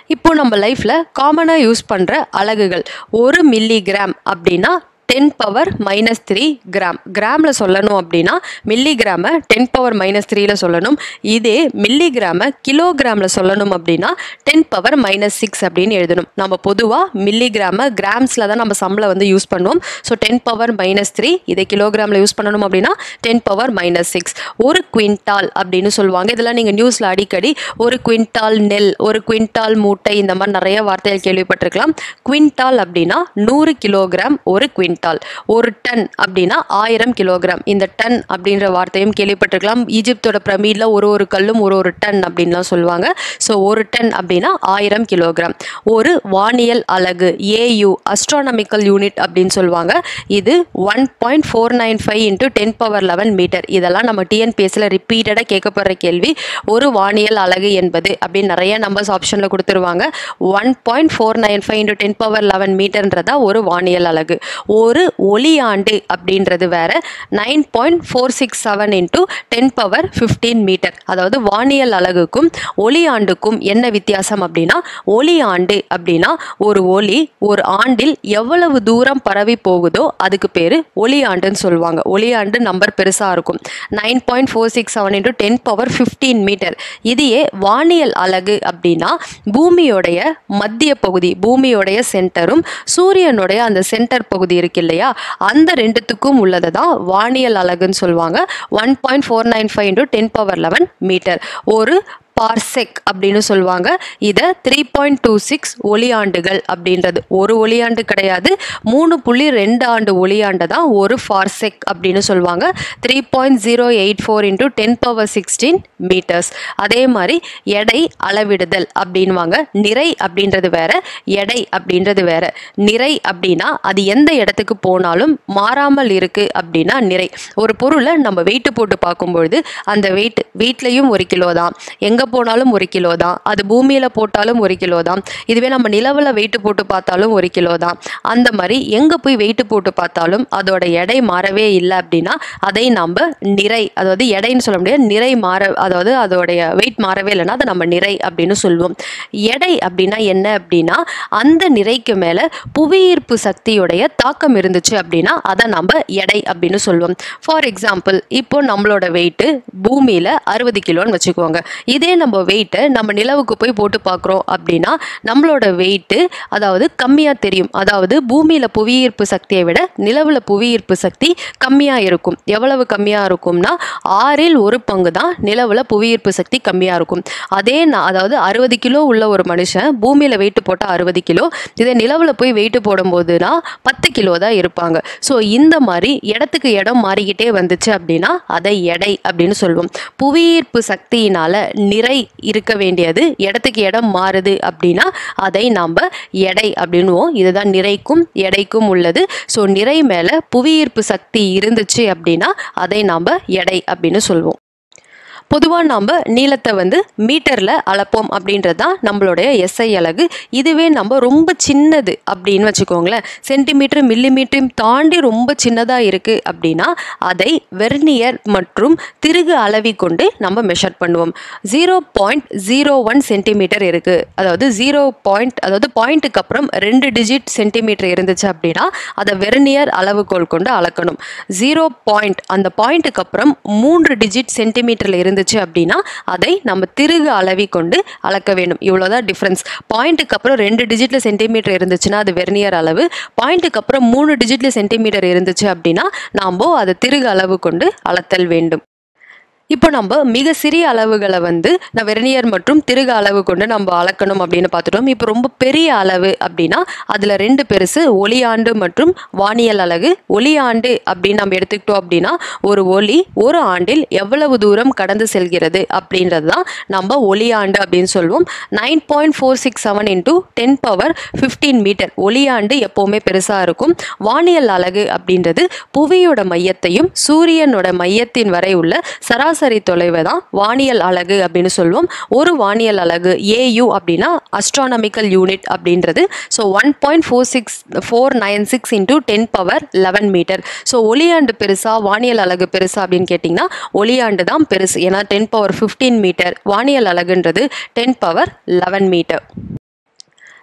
இப்போ நம்ம லைஃப்பில் காமனாக யூஸ் பண்ணுற அலகுகள் ஒரு மில்லிகிராம் அப்படின்னா ten power minus three gram கிராமில் சொல்லணும் அப்படின்னா மில்லிகிராமை டென் பவர் மைனஸ் த்ரீல சொல்லணும் இதே மில்லிகிராமை கிலோகிராமில் சொல்லணும் அப்படின்னா டென் பவர் மைனஸ் சிக்ஸ் அப்படின்னு எழுதணும் நம்ம பொதுவாக மில்லிகிராமை கிராம்ஸில் தான் நம்ம சம்பளம் வந்து யூஸ் பண்ணுவோம் so ten power minus three இதை கிலோகிராமில் யூஸ் பண்ணணும் அப்படின்னா டென் பவர் மைனஸ் சிக்ஸ் ஒரு குவிண்டால் அப்படின்னு சொல்லுவாங்க இதெல்லாம் நீங்கள் நியூஸில் அடிக்கடி ஒரு குவிண்டால் நெல் ஒரு குவிண்டால் மூட்டை இந்த மாதிரி நிறைய வார்த்தைகள் கேள்விப்பட்டிருக்கலாம் குவிண்டால் அப்படின்னா நூறு கிலோகிராம் ஒரு குவிண்டால் ஒரு டன் அப்படின்னா ஆயிரம் கிலோகிராம் இந்த டன் அப்படின்ற வார்த்தையும் கேள்விப்பட்டிருக்கலாம் ஈஜிப்தோட பிரமிடில் ஒரு ஒரு கல்லும் ஒரு ஒரு டன் அப்படின்லாம் சொல்லுவாங்க ஸோ ஒரு டன் அப்படின்னா ஆயிரம் கிலோகிராம் ஒரு வானியல் அலகு ஏயு அஸ்ட்ரானமிக்கல் யூனிட் அப்படின்னு சொல்லுவாங்க இது one point four nine five into ten power eleven metre இதெல்லாம் நம்ம டிஎன்பிஎஸ்சியில் ரிப்பீட்டடாக கேட்கப்படுற கேள்வி ஒரு வானியல் அலகு என்பது அப்படின்னு நிறைய நம்பர்ஸ் ஆப்ஷனில் கொடுத்துருவாங்க one point four nine five into ten power eleven மீட்டர்ன்றதா ஒரு வானியல் அலகு ஒரு ஒளியாண்டு அப்படின்றது வேற nine point four six seven into ten power fifteen metre அதாவது வானியல் அலகுக்கும் ஒளியாண்டுக்கும் என்ன வித்தியாசம் அப்படின்னா ஒளியாண்டு அப்படின்னா ஒரு ஒளி ஒரு ஆண்டில் எவ்வளவு தூரம் பரவி போகுதோ அதுக்கு பேர் ஒளியாண்டுன்னு சொல்லுவாங்க ஒளியாண்டு நம்பர் பெருசாக இருக்கும் nine point four six seven into ten power fifteen metre இதையே வானியல் அலகு அப்படின்னா பூமியோடைய மத்திய பகுதி பூமியோடைய சென்டரும் சூரியனுடைய அந்த சென்டர் பகுதி இருக்கு இல்லையா அந்த ரெண்டுத்துக்கும் உள்ளதை தான் வானியல் அலகுன்னு சொல்லுவாங்க one point four nine five into ten power eleven metre ஒரு பார்செக் அப்படின்னு சொல்லுவாங்க இதை த்ரீ பாயிண்ட் டூ சிக்ஸ் ஒளியாண்டுகள் அப்படின்றது ஒரு ஒளியாண்டு கிடையாது மூணு புள்ளி ரெண்டு ஆண்டு ஒளியாண்டை தான் ஒரு ஃபார்செக் அப்படின்னு சொல்லுவாங்க three point zero eight four into ten power sixteen metres அதே மாதிரி எடை அளவிடுதல் அப்படின்வாங்க நிறை அப்படின்றது வேற எடை அப்படின்றது வேற நிறை அப்படின்னா அது எந்த இடத்துக்கு போனாலும் மாறாமல் இருக்கு அப்படின்னா நிறை ஒரு பொருளை நம்ம வெயிட்டு போட்டு பார்க்கும்பொழுது அந்த வெயிட் வீட்லேயும் ஒரு கிலோ தான் எங்கே போனாலும் ஒரு கிலோ தான் அது பூமியில் போட்டாலும் ஒரு கிலோ தான் இதுவே நம்ம நிலவில் வெயிட்டு போட்டு பார்த்தாலும் ஒரு கிலோ தான் அந்த மாதிரி எங்கே போய் வெயிட்டு போட்டு பார்த்தாலும் அதோட எடை மாறவே இல்லை அப்படின்னா அதை நம்ம நிறை அதாவது எடைன்னு சொல்ல முடியாது நிறை மாற அதாவது அதோடைய வெயிட் மாறவே இல்லைன்னா அதை நம்ம நிறை அப்படின்னு சொல்லுவோம் எடை அப்படின்னா என்ன அப்படின்னா அந்த நிறைக்கு மேலே புவியீர்ப்பு சக்தியுடைய தாக்கம் இருந்துச்சு அப்படின்னா அதை நம்ம எடை அப்படின்னு சொல்லுவோம் ஃபார் எக்ஸாம்பிள் இப்போ நம்மளோட வெயிட்டு பூமியில் அறுபது கிலோன்னு வச்சுக்கோங்க இதே நம்ம வெயிட்டை நம்ம நிலவுக்கு போய் போட்டு பார்க்குறோம் அப்படின்னா நம்மளோட வெயிட்டு அதாவது கம்மியாக தெரியும் அதாவது பூமியில் புவியீர்ப்பு சக்தியை விட நிலவில் புவியீர்ப்பு சக்தி கம்மியாக இருக்கும் எவ்வளவு கம்மியாக இருக்கும்னா ஆறில் ஒரு பங்கு தான் நிலவில் புவியீர்ப்பு சக்தி கம்மியாக இருக்கும் அதே நா- அதாவது அறுபது கிலோ உள்ள ஒரு மனுஷன் பூமியில் வெயிட்டு போட்டால் அறுபது கிலோ இதே நிலவில் போய் வெயிட்டு போடும்போதுனா பத்து கிலோ தான் இருப்பாங்க ஸோ இந்த மாதிரி இடத்துக்கு இடம் மாறிக்கிட்டே வந்துச்சு அப்படின்னா அதை எடை அப்படின்னு சொல்லுவோம் புவியீர்ப்பு சக்தியினால நிறை இருக்க வேண்டியது இடத்துக்கு இடம் மாறுது அப்படின்னா அதை நாம் எடை அப்படின்னுவோம் இதுதான் நிறைக்கும் எடைக்கும் உள்ளது ஸோ நிறை மேலே புவியீர்ப்பு சக்தி இருந்துச்சு அப்படின்னா அதை நாம் எடை அப்படின்னு சொல்லுவோம் பொதுவாக நாம் நீளத்தை வந்து மீட்டரில் அளப்போம் அப்படின்றது தான் நம்மளுடைய எஸ்ஐ அலகு இதுவே நம்ம ரொம்ப சின்னது அப்படின்னு வச்சுக்கோங்களேன் சென்டிமீட்டர் மில்லிமீட்டரையும் தாண்டி ரொம்ப சின்னதாக இருக்குது அப்படின்னா அதை வெர்னியர் மற்றும் திருகு அளவி கொண்டு நம்ம மெஷர் பண்ணுவோம் zero point zero one centimetre இருக்குது அதாவது ஜீரோ பாயிண்ட் அதாவது பாயிண்ட்டுக்கு அப்புறம் ரெண்டு டிஜிட் சென்டிமீட்டர் இருந்துச்சு அப்படின்னா அதை வெர்னியர் அளவுகோல் கொண்டு அளக்கணும் ஜீரோ பாயிண்ட் அந்த பாயிண்ட்டுக்கு அப்புறம் மூன்று டிஜிட் சென்டிமீட்டரில் இருந்துச்சு அப்படின்னா அதை நம்ம திருகு அளவி கொண்டு அளக்க வேண்டும் இவ்வளோதான் டிஃப்ரென்ஸ் பாயிண்ட்டுக்கு அப்புறம் ரெண்டு டிஜிட்டில் சென்டிமீட்டர் இருந்துச்சுன்னா அது வெர்னியர் அளவு பாயிண்ட்டுக்கு அப்புறம் மூணு டிஜிட்டில் சென்டிமீட்டர் இருந்துச்சு அப்படின்னா நாம் அதை திருகு அளவு கொண்டு அளத்தல் வேண்டும் இப்போ நம்ம மிக சிறிய அளவுகளை வந்து நான் வெர்னியர் மற்றும் திருகு அளவு கொண்டு நம்ம அளக்கணும் அப்படின்னு பார்த்துட்டோம் இப்போ ரொம்ப பெரிய அளவு அப்படின்னா அதில் ரெண்டு பெருசு ஒளியாண்டு மற்றும் வானியல் அலகு ஒளியாண்டு அப்படின்னு நம்ம எடுத்துக்கிட்டோம் அப்படின்னா ஒரு ஒளி ஒரு ஆண்டில் எவ்வளவு தூரம் கடந்து செல்கிறது அப்படின்றது தான் நம்ம ஒளியாண்டு அப்படின்னு சொல்லுவோம் nine point four six seven into ten power fifteen metre ஒளியாண்டு எப்போவுமே பெருசாக இருக்கும் வானியல் அலகு அப்படின்றது புவியோட மையத்தையும் சூரியனோட மையத்தின் வரை உள்ள சராசரி தொலைவை தான் வானியல் அலகு அப்படின்னு சொல்லுவோம் ஒரு வானியல் அலகு ஏயு அப்படின்னா அஸ்ட்ரானமிக்கல் யூனிட் அப்படின்றது so one point four six four nine six into ten power eleven metre so ஒளியாண்டு பெருசா வானியல் அலகு பெருசா அப்படின்னு கேட்டிங்கன்னா ஒளியாண்டு தான் பெருசு ஏன்னா டென் பவர் ஃபிஃப்டீன் மீட்டர் வானியல் அலகுன்றது ten power eleven metre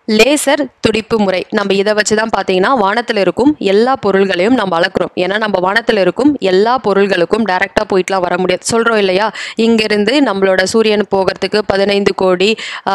laser துடிப்பு முறை நம்ம இதை வச்சு தான் பார்த்தீங்கன்னா வானத்தில் இருக்கும் எல்லா பொருள்களையும் நம்ம அளக்குறோம் ஏன்னா நம்ம வானத்தில் இருக்கும் எல்லா பொருள்களுக்கும் டைரெக்டாக போயிட்டுலாம் வர முடியாது சொல்கிறோம் இல்லையா இங்கேருந்து நம்மளோட சூரியன் போகிறதுக்கு பதினைந்து கோடி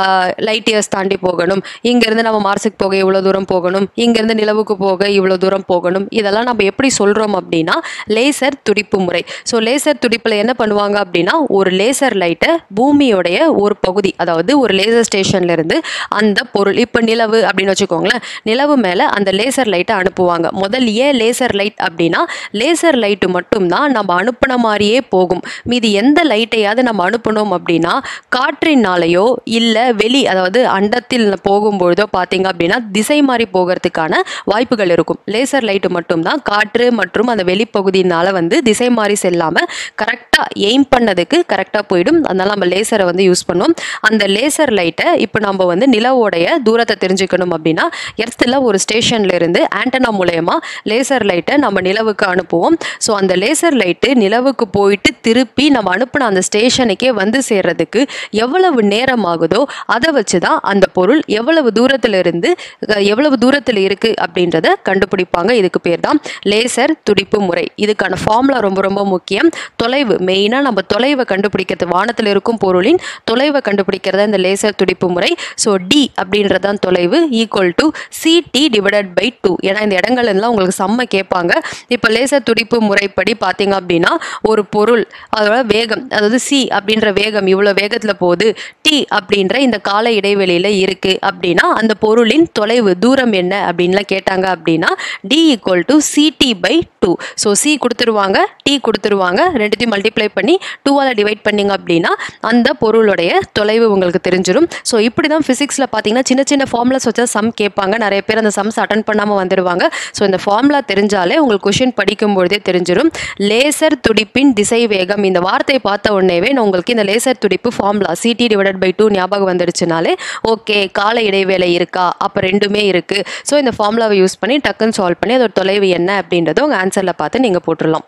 லைட் இயர்ஸ் தாண்டி போகணும் இங்கேருந்து நம்ம மார்ஸுக்கு போக இவ்வளோ தூரம் போகணும் இங்கேருந்து நிலவுக்கு போக இவ்வளோ தூரம் போகணும் இதெல்லாம் நம்ம எப்படி சொல்கிறோம் அப்படின்னா லேசர் துடிப்பு முறை ஸோ லேசர் துடிப்பில் என்ன பண்ணுவாங்க அப்படின்னா ஒரு லேசர் லைட்டை பூமியோடைய ஒரு பகுதி அதாவது ஒரு லேசர் ஸ்டேஷன்லேருந்து அந்த பொருள் இப்போ நிலவு அப்படின்னு வச்சுக்கோங்களேன் நிலவு மேலே அந்த லேசர் லைட்டை அனுப்புவாங்க முதல் ஏன் லேசர் லைட் அப்படின்னா லேசர் லைட்டு மட்டும்தான் நம்ம அனுப்பின மாதிரியே போகும் மீதி எந்த லைட்டையாவது நம்ம அனுப்பணும் அப்படின்னா காற்றினாலேயோ இல்லை வெளி அதாவது அண்டத்தில் போகும்பொழுதோ பார்த்தீங்க அப்படின்னா திசை மாறி போகிறதுக்கான வாய்ப்புகள் இருக்கும் லேசர் லைட்டு மட்டும்தான் காற்று மற்றும் அந்த வெளிப்பகுதியினால வந்து திசை மாறி செல்லாமல் கரெக்டாக எய்ம் பண்ணதுக்கு கரெக்டாக போயிடும் அதனால நம்ம லேசரை வந்து யூஸ் பண்ணுவோம் அந்த லேசர் லைட்டை இப்போ நம்ம வந்து நிலவோடைய தூரத்தை தெரிஞ்சுக்கணும் அப்படின்னா எர்த்தில் ஒரு ஸ்டேஷன்ல இருந்து ஆண்டனா மூலயமா லேசர் லைட்டை நம்ம நிலவுக்கு அனுப்புவோம் ஸோ அந்த லேசர் லைட்டு நிலவுக்கு போயிட்டு திருப்பி நம்ம அனுப்பின அந்த ஸ்டேஷனுக்கே வந்து சேர்றதுக்கு எவ்வளவு நேரம் ஆகுதோ அதை வச்சு தான் அந்த பொருள் எவ்வளவு தூரத்தில் இருந்து அஹ், எவ்வளவு தூரத்தில் இருக்குது அப்படின்றத கண்டுபிடிப்பாங்க இதுக்கு பேர் தான் லேசர் துடிப்பு முறை இதுக்கான ஃபார்முலா ரொம்ப ரொம்ப முக்கியம் தொலைவு மெயினாக நம்ம தொலைவை கண்டுபிடிக்கிறது வானத்தில் இருக்கும் பொருளின் தொலைவை கண்டுபிடிக்கிறதா இந்த லேசர் துடிப்பு முறை ஸோ டி அப்படின்றது தான் தொலைவு equal to CT divided by two ஏன்னா இந்த இடங்கள் எல்லாம் உங்களுக்கு செம்ம கேட்பாங்க இப்போ லேசர் துடிப்பு முறைப்படி பார்த்தீங்க அப்படின்னா ஒரு பொருள் அதோட வேகம் அதாவது சி அப்படின்ற வேகம் இவ்வளோ வேகத்தில் போகுது டி அப்படின்ற இந்த கால இடைவெளியில் இருக்குது அப்படின்னா அந்த பொருளின் தொலைவு தூரம் என்ன அப்படின்லாம் கேட்டாங்க அப்படின்னா D equal to CT by two so C கொடுத்துருவாங்க டி கொடுத்துருவாங்க ரெண்டுத்தையும் மல்டிப்ளை பண்ணி டூவால் டிவைட் பண்ணிங்க அப்படின்னா அந்த பொருளுடைய தொலைவு உங்களுக்கு தெரிஞ்சிடும் ஸோ இப்படி தான் ஃபிசிக்ஸில் பார்த்தீங்கன்னா சின்ன சின்ன ஃபார்முலாஸ் வச்சா சம் கேட்பாங்க நிறைய பேர் அந்த சம்ஸ் அட்டன் பண்ணாமல் வந்துடுவாங்க ஸோ இந்த ஃபார்முலா தெரிஞ்சாலே உங்களுக்கு கொஷின் படிக்கும் பொழுதே தெரிஞ்சிடும் லேசர் துடிப்பின் திசை வேகம் இந்த வார்த்தையை பார்த்த உடனேவே நான் உங்களுக்கு இந்த லேசர் துடிப்பு formula CT divided by two ஞாபகம் வந்துடுச்சுனாலே ஓகே கால இடைவேளை இருக்கா அப்போ ரெண்டுமே இருக்குது ஸோ இந்த ஃபார்முலாவை யூஸ் பண்ணி டக்குன்னு சால்வ் பண்ணி அதோட தொலைவு என்ன அப்படின்றத உங்கள் ஆன்சரில் பார்த்து நீங்கள் போட்டுடலாம்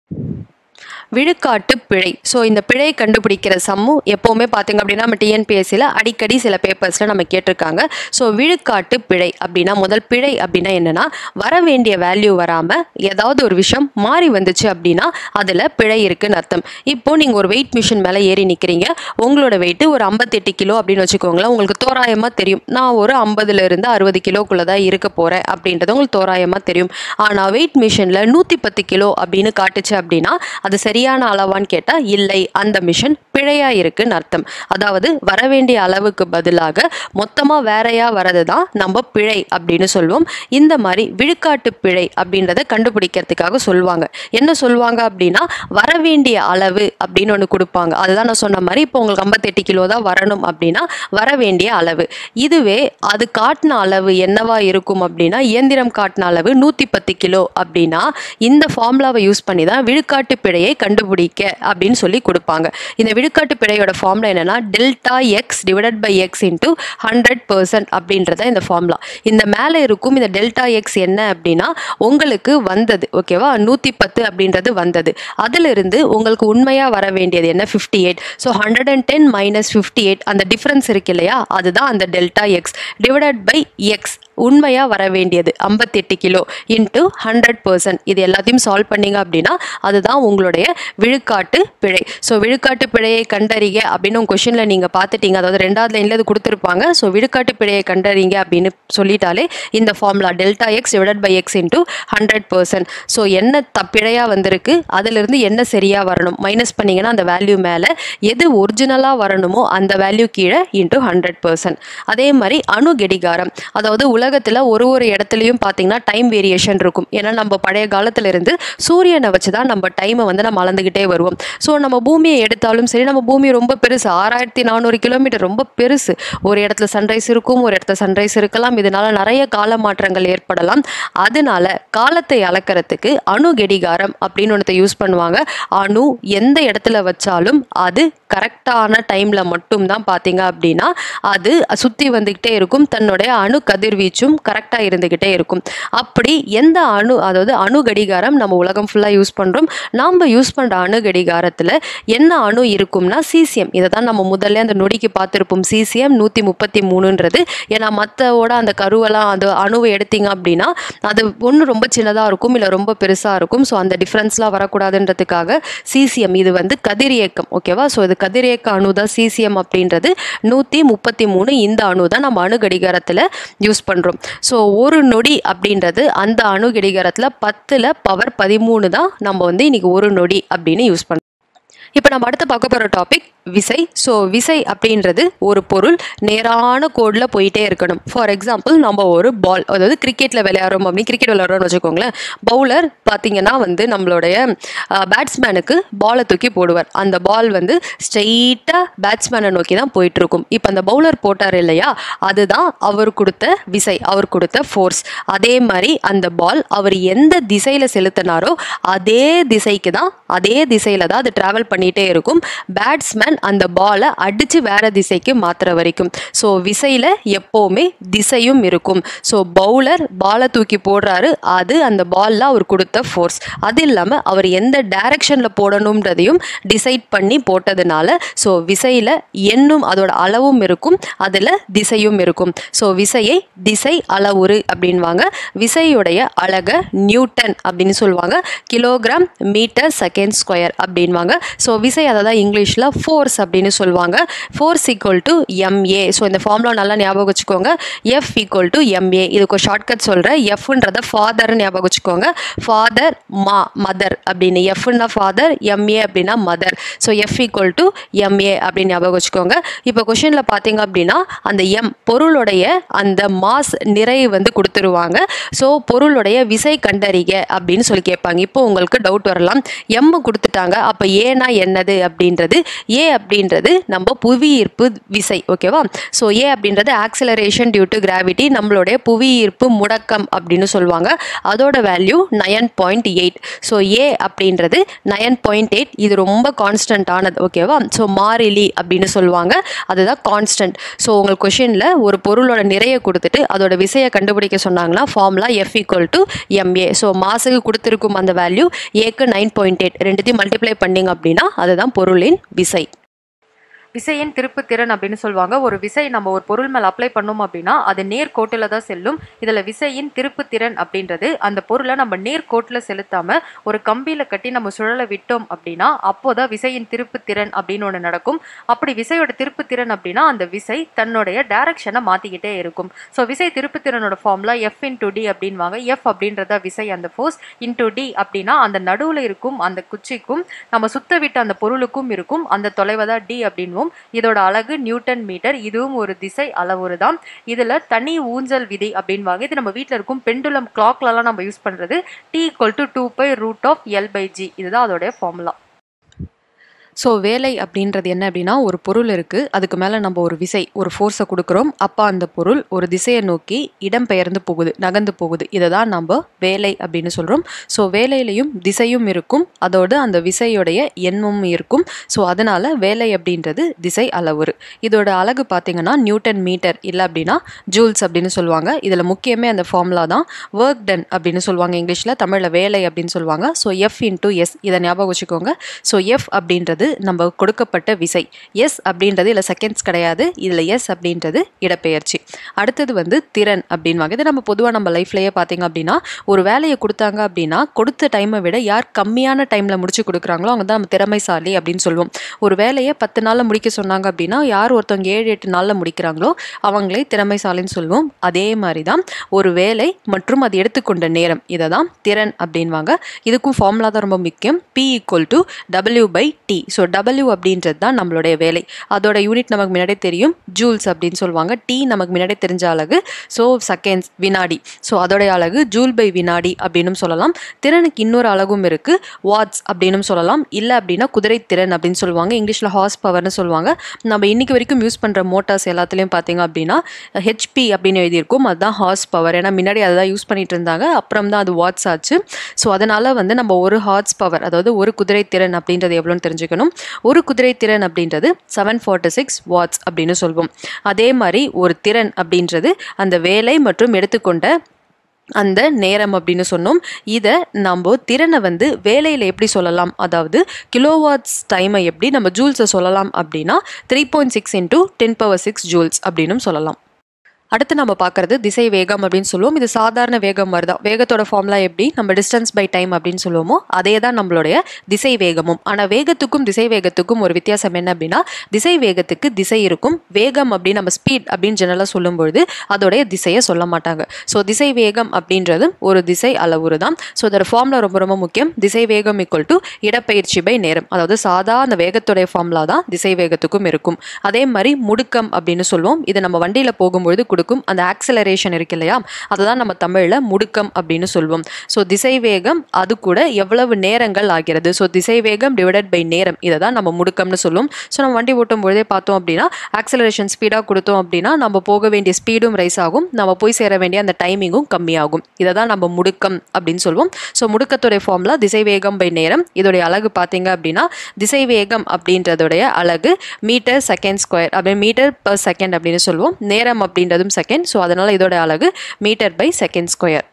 விழுக்காட்டு பிழை ஸோ இந்த பிழை கண்டுபிடிக்கிற சம்மும் எப்போவுமே பார்த்தீங்க அப்படின்னா நம்ம டிஎன்பிஎஸ்சியில் அடிக்கடி சில பேப்பர்ஸில் நம்ம கேட்டிருக்காங்க ஸோ விழுக்காட்டு பிழை அப்படின்னா முதல் பிழை அப்படின்னா என்னென்னா வர வேண்டிய வேல்யூ வராமல் ஏதாவது ஒரு விஷயம் மாறி வந்துச்சு அப்படின்னா அதில் பிழை இருக்குன்னு அர்த்தம் இப்போ நீங்கள் ஒரு வெயிட் மிஷின் மேலே ஏறி நிற்கிறீங்க உங்களோட வெயிட்டு ஒரு ஐம்பத்தெட்டு கிலோ அப்படின்னு வச்சுக்கோங்களேன் உங்களுக்கு தோராயமாக தெரியும் நான் ஒரு ஐம்பதுலேருந்து அறுபது கிலோக்குள்ளே தான் இருக்க போகிறேன் அப்படின்றது உங்களுக்கு தோராயமாக தெரியும் ஆனால் வெயிட் மிஷினில் நூற்றி பத்து கிலோ அப்படின்னு காட்டுச்சு அப்படின்னா அது சரியான அளவான்னு கேட்டால் இல்லை அந்த மிஷின் பிழையாக இருக்குன்னு அர்த்தம் அதாவது வர வேண்டிய அளவுக்கு பதிலாக மொத்தமாக வேறையா வரது தான் நம்ம பிழை அப்படின்னு சொல்லுவோம் இந்த மாதிரி விழுக்காட்டு பிழை அப்படின்றத கண்டுபிடிக்கிறதுக்காக சொல்லுவாங்க என்ன சொல்லுவாங்க அப்படின்னா வர வேண்டிய அளவு அப்படின்னு ஒன்று கொடுப்பாங்க அதுதான் நான் சொன்ன மாதிரி இப்போ உங்களுக்கு ஐம்பத்தெட்டு கிலோ தான் வரணும் அப்படின்னா வர வேண்டிய அளவு இதுவே அது காட்டின அளவு என்னவா இருக்கும் அப்படின்னா இயந்திரம் காட்டின அளவு நூற்றி பத்து கிலோ அப்படின்னா இந்த ஃபார்முலாவை யூஸ் பண்ணி தான் விழுக்காட்டு பிழையை கண்டுபிடிக்க அப்படின்னு சொல்லி கொடுப்பாங்க இந்த விழுக்காட்டு பிழையோட ஃபார்முலா என்னன்னா delta X divided by X into hundred percent அப்படின்றத இந்த ஃபார்முலா இந்த மேலே இருக்கும் இந்த டெல்டா எக்ஸ் என்ன அப்படின்னா உங்களுக்கு வந்தது ஓகேவா நூற்றி பத்து அப்படின்றது வந்தது அதிலிருந்து உங்களுக்கு உண்மையாக வர வேண்டியது என்ன fifty eight so hundred and ten minus fifty eight அந்த டிஃப்ரென்ஸ் இருக்கு இல்லையா அதுதான் அந்த delta X divided by X உண்மையாக வர வேண்டியது ஐம்பத்தெட்டு கிலோ இன்ட்டு ஹண்ட்ரட் பர்சன்ட் இது எல்லாத்தையும் சால்வ் பண்ணீங்க அப்படின்னா அதுதான் உங்களுடைய விழுக்காட்டு பிழை ஸோ விழுக்காட்டு பிழையை கண்டறிக அப்படின்னு உங்கள் கொஷினில் நீங்கள் பார்த்துட்டீங்க அதாவது ரெண்டாவது லைனில் இது கொடுத்துருப்பாங்க ஸோ விழுக்காட்டு பிழையை கண்டறிங்க அப்படின்னு சொல்லிட்டாலே இந்த formula delta X divided by X into hundred percent so என்ன த பிழையாக வந்திருக்கு அதிலிருந்து என்ன சரியாக வரணும் மைனஸ் பண்ணிங்கன்னா அந்த வேல்யூ மேலே எது ஒரிஜினலாக வரணுமோ அந்த வேல்யூ கீழே இன்ட்டு ஹண்ட்ரட் பர்சன்ட் அதே மாதிரி அணு கடிகாரம் அதாவது உலகத்தில் ஒரு ஒரு இடத்துலையும் பார்த்தீங்கன்னா டைம் வேரியேஷன் இருக்கும் ஏன்னா நம்ம பழைய காலத்துல இருந்து சூரியனை வச்சு தான் நம்ம டைமை வந்து நம்ம அளந்துக்கிட்டே வருவோம் ஸோ நம்ம பூமியை எடுத்தாலும் சரி நம்ம பூமி ரொம்ப பெருசு ஆறாயிரத்தி நானூறு கிலோமீட்டர் ரொம்ப பெருசு ஒரு இடத்துல சன்ரைஸ் இருக்கும் ஒரு இடத்துல சன்ரைஸ் இருக்கலாம் இதனால நிறைய கால மாற்றங்கள் ஏற்படலாம் அதனால காலத்தை அளக்கிறதுக்கு அணு கடிகாரம் அப்படின்னு ஒன்றத்தை யூஸ் பண்ணுவாங்க அணு எந்த இடத்துல வச்சாலும் அது கரெக்டான டைமில் மட்டும்தான் பார்த்தீங்க அப்படின்னா அது சுற்றி வந்துக்கிட்டே இருக்கும் தன்னுடைய அணு கதிர்வீச்சு பேச்சும் கரெக்டாக இருந்துக்கிட்டே இருக்கும் அப்படி எந்த அணு அதாவது அணு கடிகாரம் நம்ம உலகம் ஃபுல்லாக யூஸ் பண்ணுறோம் நாம் யூஸ் பண்ணுற அணு கடிகாரத்தில் என்ன அணு இருக்கும்னா சீசியம் இதை தான் நம்ம முதல்ல அந்த நொடிக்கு பார்த்துருப்போம் சீசியம் நூற்றி முப்பத்தி மூணுன்றது ஏன்னா மற்றவோட அந்த கருவெல்லாம் அது அணுவை எடுத்தீங்க அப்படின்னா அது ஒன்று ரொம்ப சின்னதாக இருக்கும் இல்லை ரொம்ப பெருசாக இருக்கும் ஸோ அந்த டிஃப்ரென்ஸ்லாம் வரக்கூடாதுன்றதுக்காக சீசியம் இது வந்து கதிரியக்கம் ஓகேவா ஸோ இது கதிரியக்க அணு தான் சீசியம் அப்படின்றது நூற்றி முப்பத்தி மூணு இந்த அணு தான் நம்ம அணு கடிகாரத்தில் யூஸ் பண்ணுறோம் ஸோ ஒரு நொடி அப்படின்றது அந்த அணு கடிகாரத்தில் பத்தில் பவர் பதிமூணு தான் நம்ம வந்து இன்னைக்கு ஒரு நொடி அப்படின்னு யூஸ் பண்ணுறோம் இப்போ நம்ம அடுத்து பார்க்க போகிற டாபிக் விசை ஸோ விசை அப்படின்றது ஒரு பொருள் நேரான கோடில் போயிட்டே இருக்கணும் ஃபார் எக்ஸாம்பிள் நம்ம ஒரு பால் அதாவது கிரிக்கெட்டில் விளையாடுறோம் அப்படின்னு கிரிக்கெட் விளையாடுறோம்னு வச்சுக்கோங்களேன் பவுலர் பார்த்தீங்கன்னா வந்து நம்மளுடைய பேட்ஸ்மேனுக்கு பாலை தூக்கி போடுவார் அந்த பால் வந்து ஸ்ட்ரெயிட்டாக பேட்ஸ்மேனை நோக்கி தான் போயிட்டுருக்கும் இப்போ அந்த பவுலர் போட்டார் இல்லையா அதுதான் அவர் கொடுத்த விசை அவர் கொடுத்த ஃபோர்ஸ் அதே மாதிரி அந்த பால் அவர் எந்த திசையில் செலுத்தினாரோ அதே திசைக்கு தான் அதே திசையில் தான் அது ட்ராவல் பண்ணிகிட்டே இருக்கும் பேட்ஸ்மேன் அந்த பாலை அடித்து வேற திசைக்கு மாற்றுற வரைக்கும் ஸோ விசையில் எப்போவுமே திசையும் இருக்கும் ஸோ பவுலர் பாலை தூக்கி போடுறாரு அது அந்த பாலில் அவர் கொடுத்த ஃபோர்ஸ் அது இல்லாமல் அவர் எந்த டைரக்ஷனில் போடணுன்றதையும் டிசைட் பண்ணி போட்டதுனால ஸோ விசையில் எண்ணும் அதோட அளவும் இருக்கும் அதில் திசையும் இருக்கும் ஸோ விசையை திசை அளவுரு அப்படின்வாங்க விசையுடைய அழகை நியூட்டன் அப்படின்னு சொல்லுவாங்க கிலோகிராம் மீட்டர் செகண்ட் ஸ்கொயர் அப்படின்வாங்க ஸோ விசை அதை தான் இங்கிலீஷில் ஃபோர்ஸ் அப்படின்னு சொல்லுவாங்க force equal to MA so இந்த ஃபார்முலா நல்லா ஞாபகம் வச்சுக்கோங்க எஃப் ஈக்குவல் டு எம்ஏ இதுக்கு ஒரு ஷார்ட்கட் சொல்கிறேன் எஃப்ன்றத ஃபாதர்னு ஞாபகம் வச்சுக்கோங்க ஃபாதர் மா மதர் அப்படின்னு எஃப்னா ஃபாதர் எம்ஏ அப்படின்னா mother so F equal to MA அப்படின்னு ஞாபகம் வச்சுக்கோங்க இப்போ கொஷினில் பார்த்தீங்க அப்படின்னா அந்த எம் பொருளுடைய அந்த மாஸ் நிறை வந்து கொடுத்துருவாங்க ஸோ பொருளுடைய விசை கண்டறிக அப்படின்னு சொல்லி கேட்பாங்க இப்போ உங்களுக்கு டவுட் வரலாம் எம் கொடுத்துட்டாங்க அப்போ ஏனா என்னது அப்படின்றது ஏ அப்படின்றது நம்ம புவி ஈர்ப்பு விசை ஓகேவா ஸோ ஏ அப்படின்றது ஆக்சிலரேஷன் டியூ டு கிராவிட்டி நம்மளுடைய புவி ஈர்ப்பு முடக்கம் அப்படின்னு சொல்லுவாங்க அதோட value nine point eight so A அப்படின்றது நயன் பாயிண்ட் எயிட் இது ரொம்ப கான்ஸ்டன்ட் ஆனது ஓகேவா ஸோ மாறிலி அப்படின்னு சொல்லுவாங்க அதுதான் கான்ஸ்டன்ட் ஸோ உங்களுக்கு கொஷினில் ஒரு பொருளோட நிறைய கொடுத்துட்டு அதோட விசையை கண்டுபிடிக்க சொன்னாங்கன்னா formula F equal to MA so மாசுக்கு கொடுத்துருக்கும் அந்த வேல்யூ ஏக்கு நைன் பாயிண்ட் எயிட் ரெண்டுத்தையும் மல்டிப்ளை பண்ணிங்க அப்படின்னா அதுதான் பொருளின் விசை விசையின் திருப்புத்திறன் அப்படின்னு சொல்லுவாங்க ஒரு விசை நம்ம ஒரு பொருள் மேலே அப்ளை பண்ணோம் அப்படின்னா அது நேர்கோட்டில் தான் செல்லும் இதில் விசையின் திருப்புத்திறன் அப்படின்றது அந்த பொருளை நம்ம நேர்கோட்டில் செலுத்தாம ஒரு கம்பியில் கட்டி நம்ம சுழல விட்டோம் அப்படின்னா அப்போதான் விசையின் திருப்புத்திறன் அப்படின்னு ஒன்று நடக்கும் அப்படி விசையோட திருப்புத்திறன் அப்படின்னா அந்த விசை தன்னுடைய டைரக்ஷனை மாற்றிக்கிட்டே இருக்கும் ஸோ விசை திருப்புத்திறனோட ஃபார்முலா எஃப் இன்டூ டி அப்படின்வாங்க எஃப் அப்படின்றத விசை அந்த ஃபோர்ஸ் இன்டூ டி அப்படின்னா அந்த நடுவில் இருக்கும் அந்த குச்சிக்கும் நம்ம சுத்த விட்ட அந்த பொருளுக்கும் இருக்கும் அந்த தொலைவை தான் டி அப்படின்வோம் இதோட அழகு நியூட்டன் மீட்டர் இதுவும் ஒரு திசை அளவுரு தான் இதில் தனி ஊஞ்சல் விதி அப்படின்வாங்க இது நம்ம வீட்டில் இருக்கும் பெண்டுலம் கிளாக்லலாம் நம்ம யூஸ் பண்ணுறது T equal to two by root of L by G இதுதான் அதோடைய ஃபார்முலா ஸோ வேலை அப்படின்றது என்ன அப்படின்னா ஒரு பொருள் இருக்குது அதுக்கு மேலே நம்ம ஒரு விசை ஒரு ஃபோர்ஸை கொடுக்குறோம் அப்போ அந்த பொருள் ஒரு திசையை நோக்கி இடம் பெயர்ந்து போகுது நகர்ந்து போகுது இதை தான் நம்ம வேலை அப்படின்னு சொல்கிறோம் ஸோ வேலையிலையும் திசையும் இருக்கும் அதோடு அந்த விசையுடைய எண்ணும் இருக்கும் ஸோ அதனால் வேலை அப்படின்றது திசை அளவுரு இதோட அழகு பார்த்தீங்கன்னா நியூட்டன் மீட்டர் இல்லை அப்படின்னா ஜூல்ஸ் அப்படின்னு சொல்லுவாங்க இதில் முக்கியமே அந்த ஃபார்முலா தான் ஒர்க் டன் அப்படின்னு சொல்லுவாங்க இங்கிலீஷில் தமிழில் வேலை அப்படின்னு சொல்லுவாங்க ஸோ எஃப் இன்டூ எஸ் இதை ஞாபகம் வச்சுக்கோங்க ஸோ எஃப் அப்படின்றது நம்ம கொடுக்கப்பட்ட விசை எஸ் அப்படின்றது இதில் செகண்ட்ஸ் கிடையாது இதில் எஸ் அப்படின்றது இடப்பெயர்ச்சி அடுத்தது வந்து திறன் அப்படின்வாங்க இது நம்ம பொதுவாக நம்ம லைஃப்லேயே பார்த்தீங்க அப்படின்னா ஒரு வேலையை கொடுத்தாங்க அப்படின்னா கொடுத்த டைமை விட யார் கம்மியான டைமில் முடிச்சு கொடுக்குறாங்களோ அவங்க தான் நம்ம திறமைசாலி அப்படின்னு சொல்லுவோம் ஒரு வேலையை பத்து நாளில் முடிக்க சொன்னாங்க அப்படின்னா யார் ஒருத்தவங்க ஏழு எட்டு நாளில் முடிக்கிறாங்களோ அவங்களே திறமைசாலின்னு சொல்லுவோம் அதே மாதிரி தான் ஒரு வேலை மற்றும் அது எடுத்துக்கொண்ட நேரம் இதை தான் திறன் அப்படின்வாங்க இதுக்கும் ஃபார்முலா தான் ரொம்ப முக்கியம் P equal to W by T so W அப்படின்றது தான் நம்மளுடைய வேலை அதோட யூனிட் நமக்கு முன்னாடி தெரியும் ஜூல்ஸ் அப்படின்னு சொல்லுவாங்க டி நமக்கு முன்னாடி தெரிஞ்ச அழகு ஸோ செகண்ட்ஸ் வினாடி ஸோ அதோடைய அழகு ஜூல் பை வினாடி அப்படின்னு சொல்லலாம் திறனுக்கு இன்னொரு அழகும் இருக்குது வாட்ஸ் அப்படின்னு சொல்லலாம் இல்லை அப்படின்னா குதிரை திறன் அப்படின்னு சொல்லுவாங்க இங்கிலீஷில் ஹார்ஸ் பவர்னு சொல்லுவாங்க நம்ம இன்னைக்கு வரைக்கும் யூஸ் பண்ணுற மோட்டார்ஸ் எல்லாத்துலேயும் பார்த்தீங்க அப்படின்னா ஹெச்பி அப்படின்னு எழுதியிருக்கும் அதுதான் ஹார்ஸ் பவர் ஏன்னா முன்னாடி அதை தான் யூஸ் பண்ணிட்டு இருந்தாங்க அப்புறம் தான் அது வாட்ஸ் ஆச்சு ஸோ அதனால் வந்து நம்ம ஒரு ஹார்ஸ் பவர் அதாவது ஒரு குதிரை திறன் அப்படின்றது எவ்வளோன்னு தெரிஞ்சுக்கணும் சொல்லணும் ஒரு குதிரை திறன் அப்படின்றது செவன் ஃபார்ட்டி சிக்ஸ் வாட்ஸ் அப்படின்னு சொல்வோம் அதே மாதிரி ஒரு திறன் அப்படின்றது அந்த வேலை மற்றும் எடுத்துக்கொண்ட அந்த நேரம் அப்படின்னு சொன்னோம் இதை நம்ம திறனை வந்து வேலையில் எப்படி சொல்லலாம் அதாவது கிலோவாட்ஸ் டைமை எப்படி நம்ம ஜூல்ஸை சொல்லலாம் அப்படின்னா three point six into ten power six joules அப்படின்னும் சொல்லலாம் அடுத்து நம்ம பார்க்குறது திசை வேகம் அப்படின்னு சொல்லுவோம் இது சாதாரண வேகம் மாதிரி தான் வேகத்தோட ஃபார்ம்லாம் எப்படி நம்ம டிஸ்டன்ஸ் பை டைம் அப்படின்னு சொல்லுவோமோ அதே தான் நம்மளுடைய திசை வேகமும் ஆனால் வேகத்துக்கும் திசை வேகத்துக்கும் ஒரு வித்தியாசம் என்ன அப்படின்னா திசை வேகத்துக்கு திசை இருக்கும் வேகம் அப்படின்னு நம்ம ஸ்பீட் அப்படின்னு ஜெனரலாக சொல்லும்பொழுது அதோடைய திசையை சொல்ல மாட்டாங்க ஸோ திசை வேகம் அப்படின்றது ஒரு திசை அளவுரு தான் ஸோ அதோட ஃபார்ம்ல ரொம்ப ரொம்ப முக்கியம் திசை வேகம் ஈக்குவல் டு இடப்பெயர்ச்சி பை நேரம் அதாவது சாதா அந்த வேகத்துடைய ஃபார்ம்லா தான் திசை வேகத்துக்கும் இருக்கும் அதே மாதிரி முடுக்கம் அப்படின்னு சொல்லுவோம் இது நம்ம வண்டியில் போகும்பொழுது கொடுக்கும் அந்த ஆக்சலரேஷன் இருக்கு இல்லையா அதை தான் நம்ம தமிழில் முடுக்கம் அப்படின்னு சொல்லுவோம் ஸோ திசை வேகம் அது கூட எவ்வளவு நேரங்கள் ஆகிறது ஸோ திசை வேகம் டிவைடட் பை நேரம் இதை தான் நம்ம முடுக்கம்னு சொல்லுவோம் ஸோ நம்ம வண்டி ஓட்டும் பொழுதே பார்த்தோம் அப்படின்னா ஆக்சலரேஷன் ஸ்பீடாக கொடுத்தோம் அப்படின்னா நம்ம போக வேண்டிய ஸ்பீடும் ரைஸ் ஆகும் நம்ம போய் சேர வேண்டிய அந்த டைமிங்கும் கம்மியாகும் இதை தான் நம்ம முடுக்கம் அப்படின்னு சொல்லுவோம் ஸோ முடுக்கத்துடைய ஃபார்ம்ல திசை வேகம் பை நேரம் இதோடைய அழகு பார்த்தீங்க அப்படின்னா திசை வேகம் அப்படின்றதுடைய அழகு மீட்டர் செகண்ட் ஸ்கொயர் அப்படி மீட்டர் பர் செகண்ட் அப்படின்னு சொல்லுவோம் நேரம் அப்படின்றதும் செகண்ட் ஸோ அதனால் இதோட அழகு மீட்டர் பை செகண்ட் ஸ்கொயர்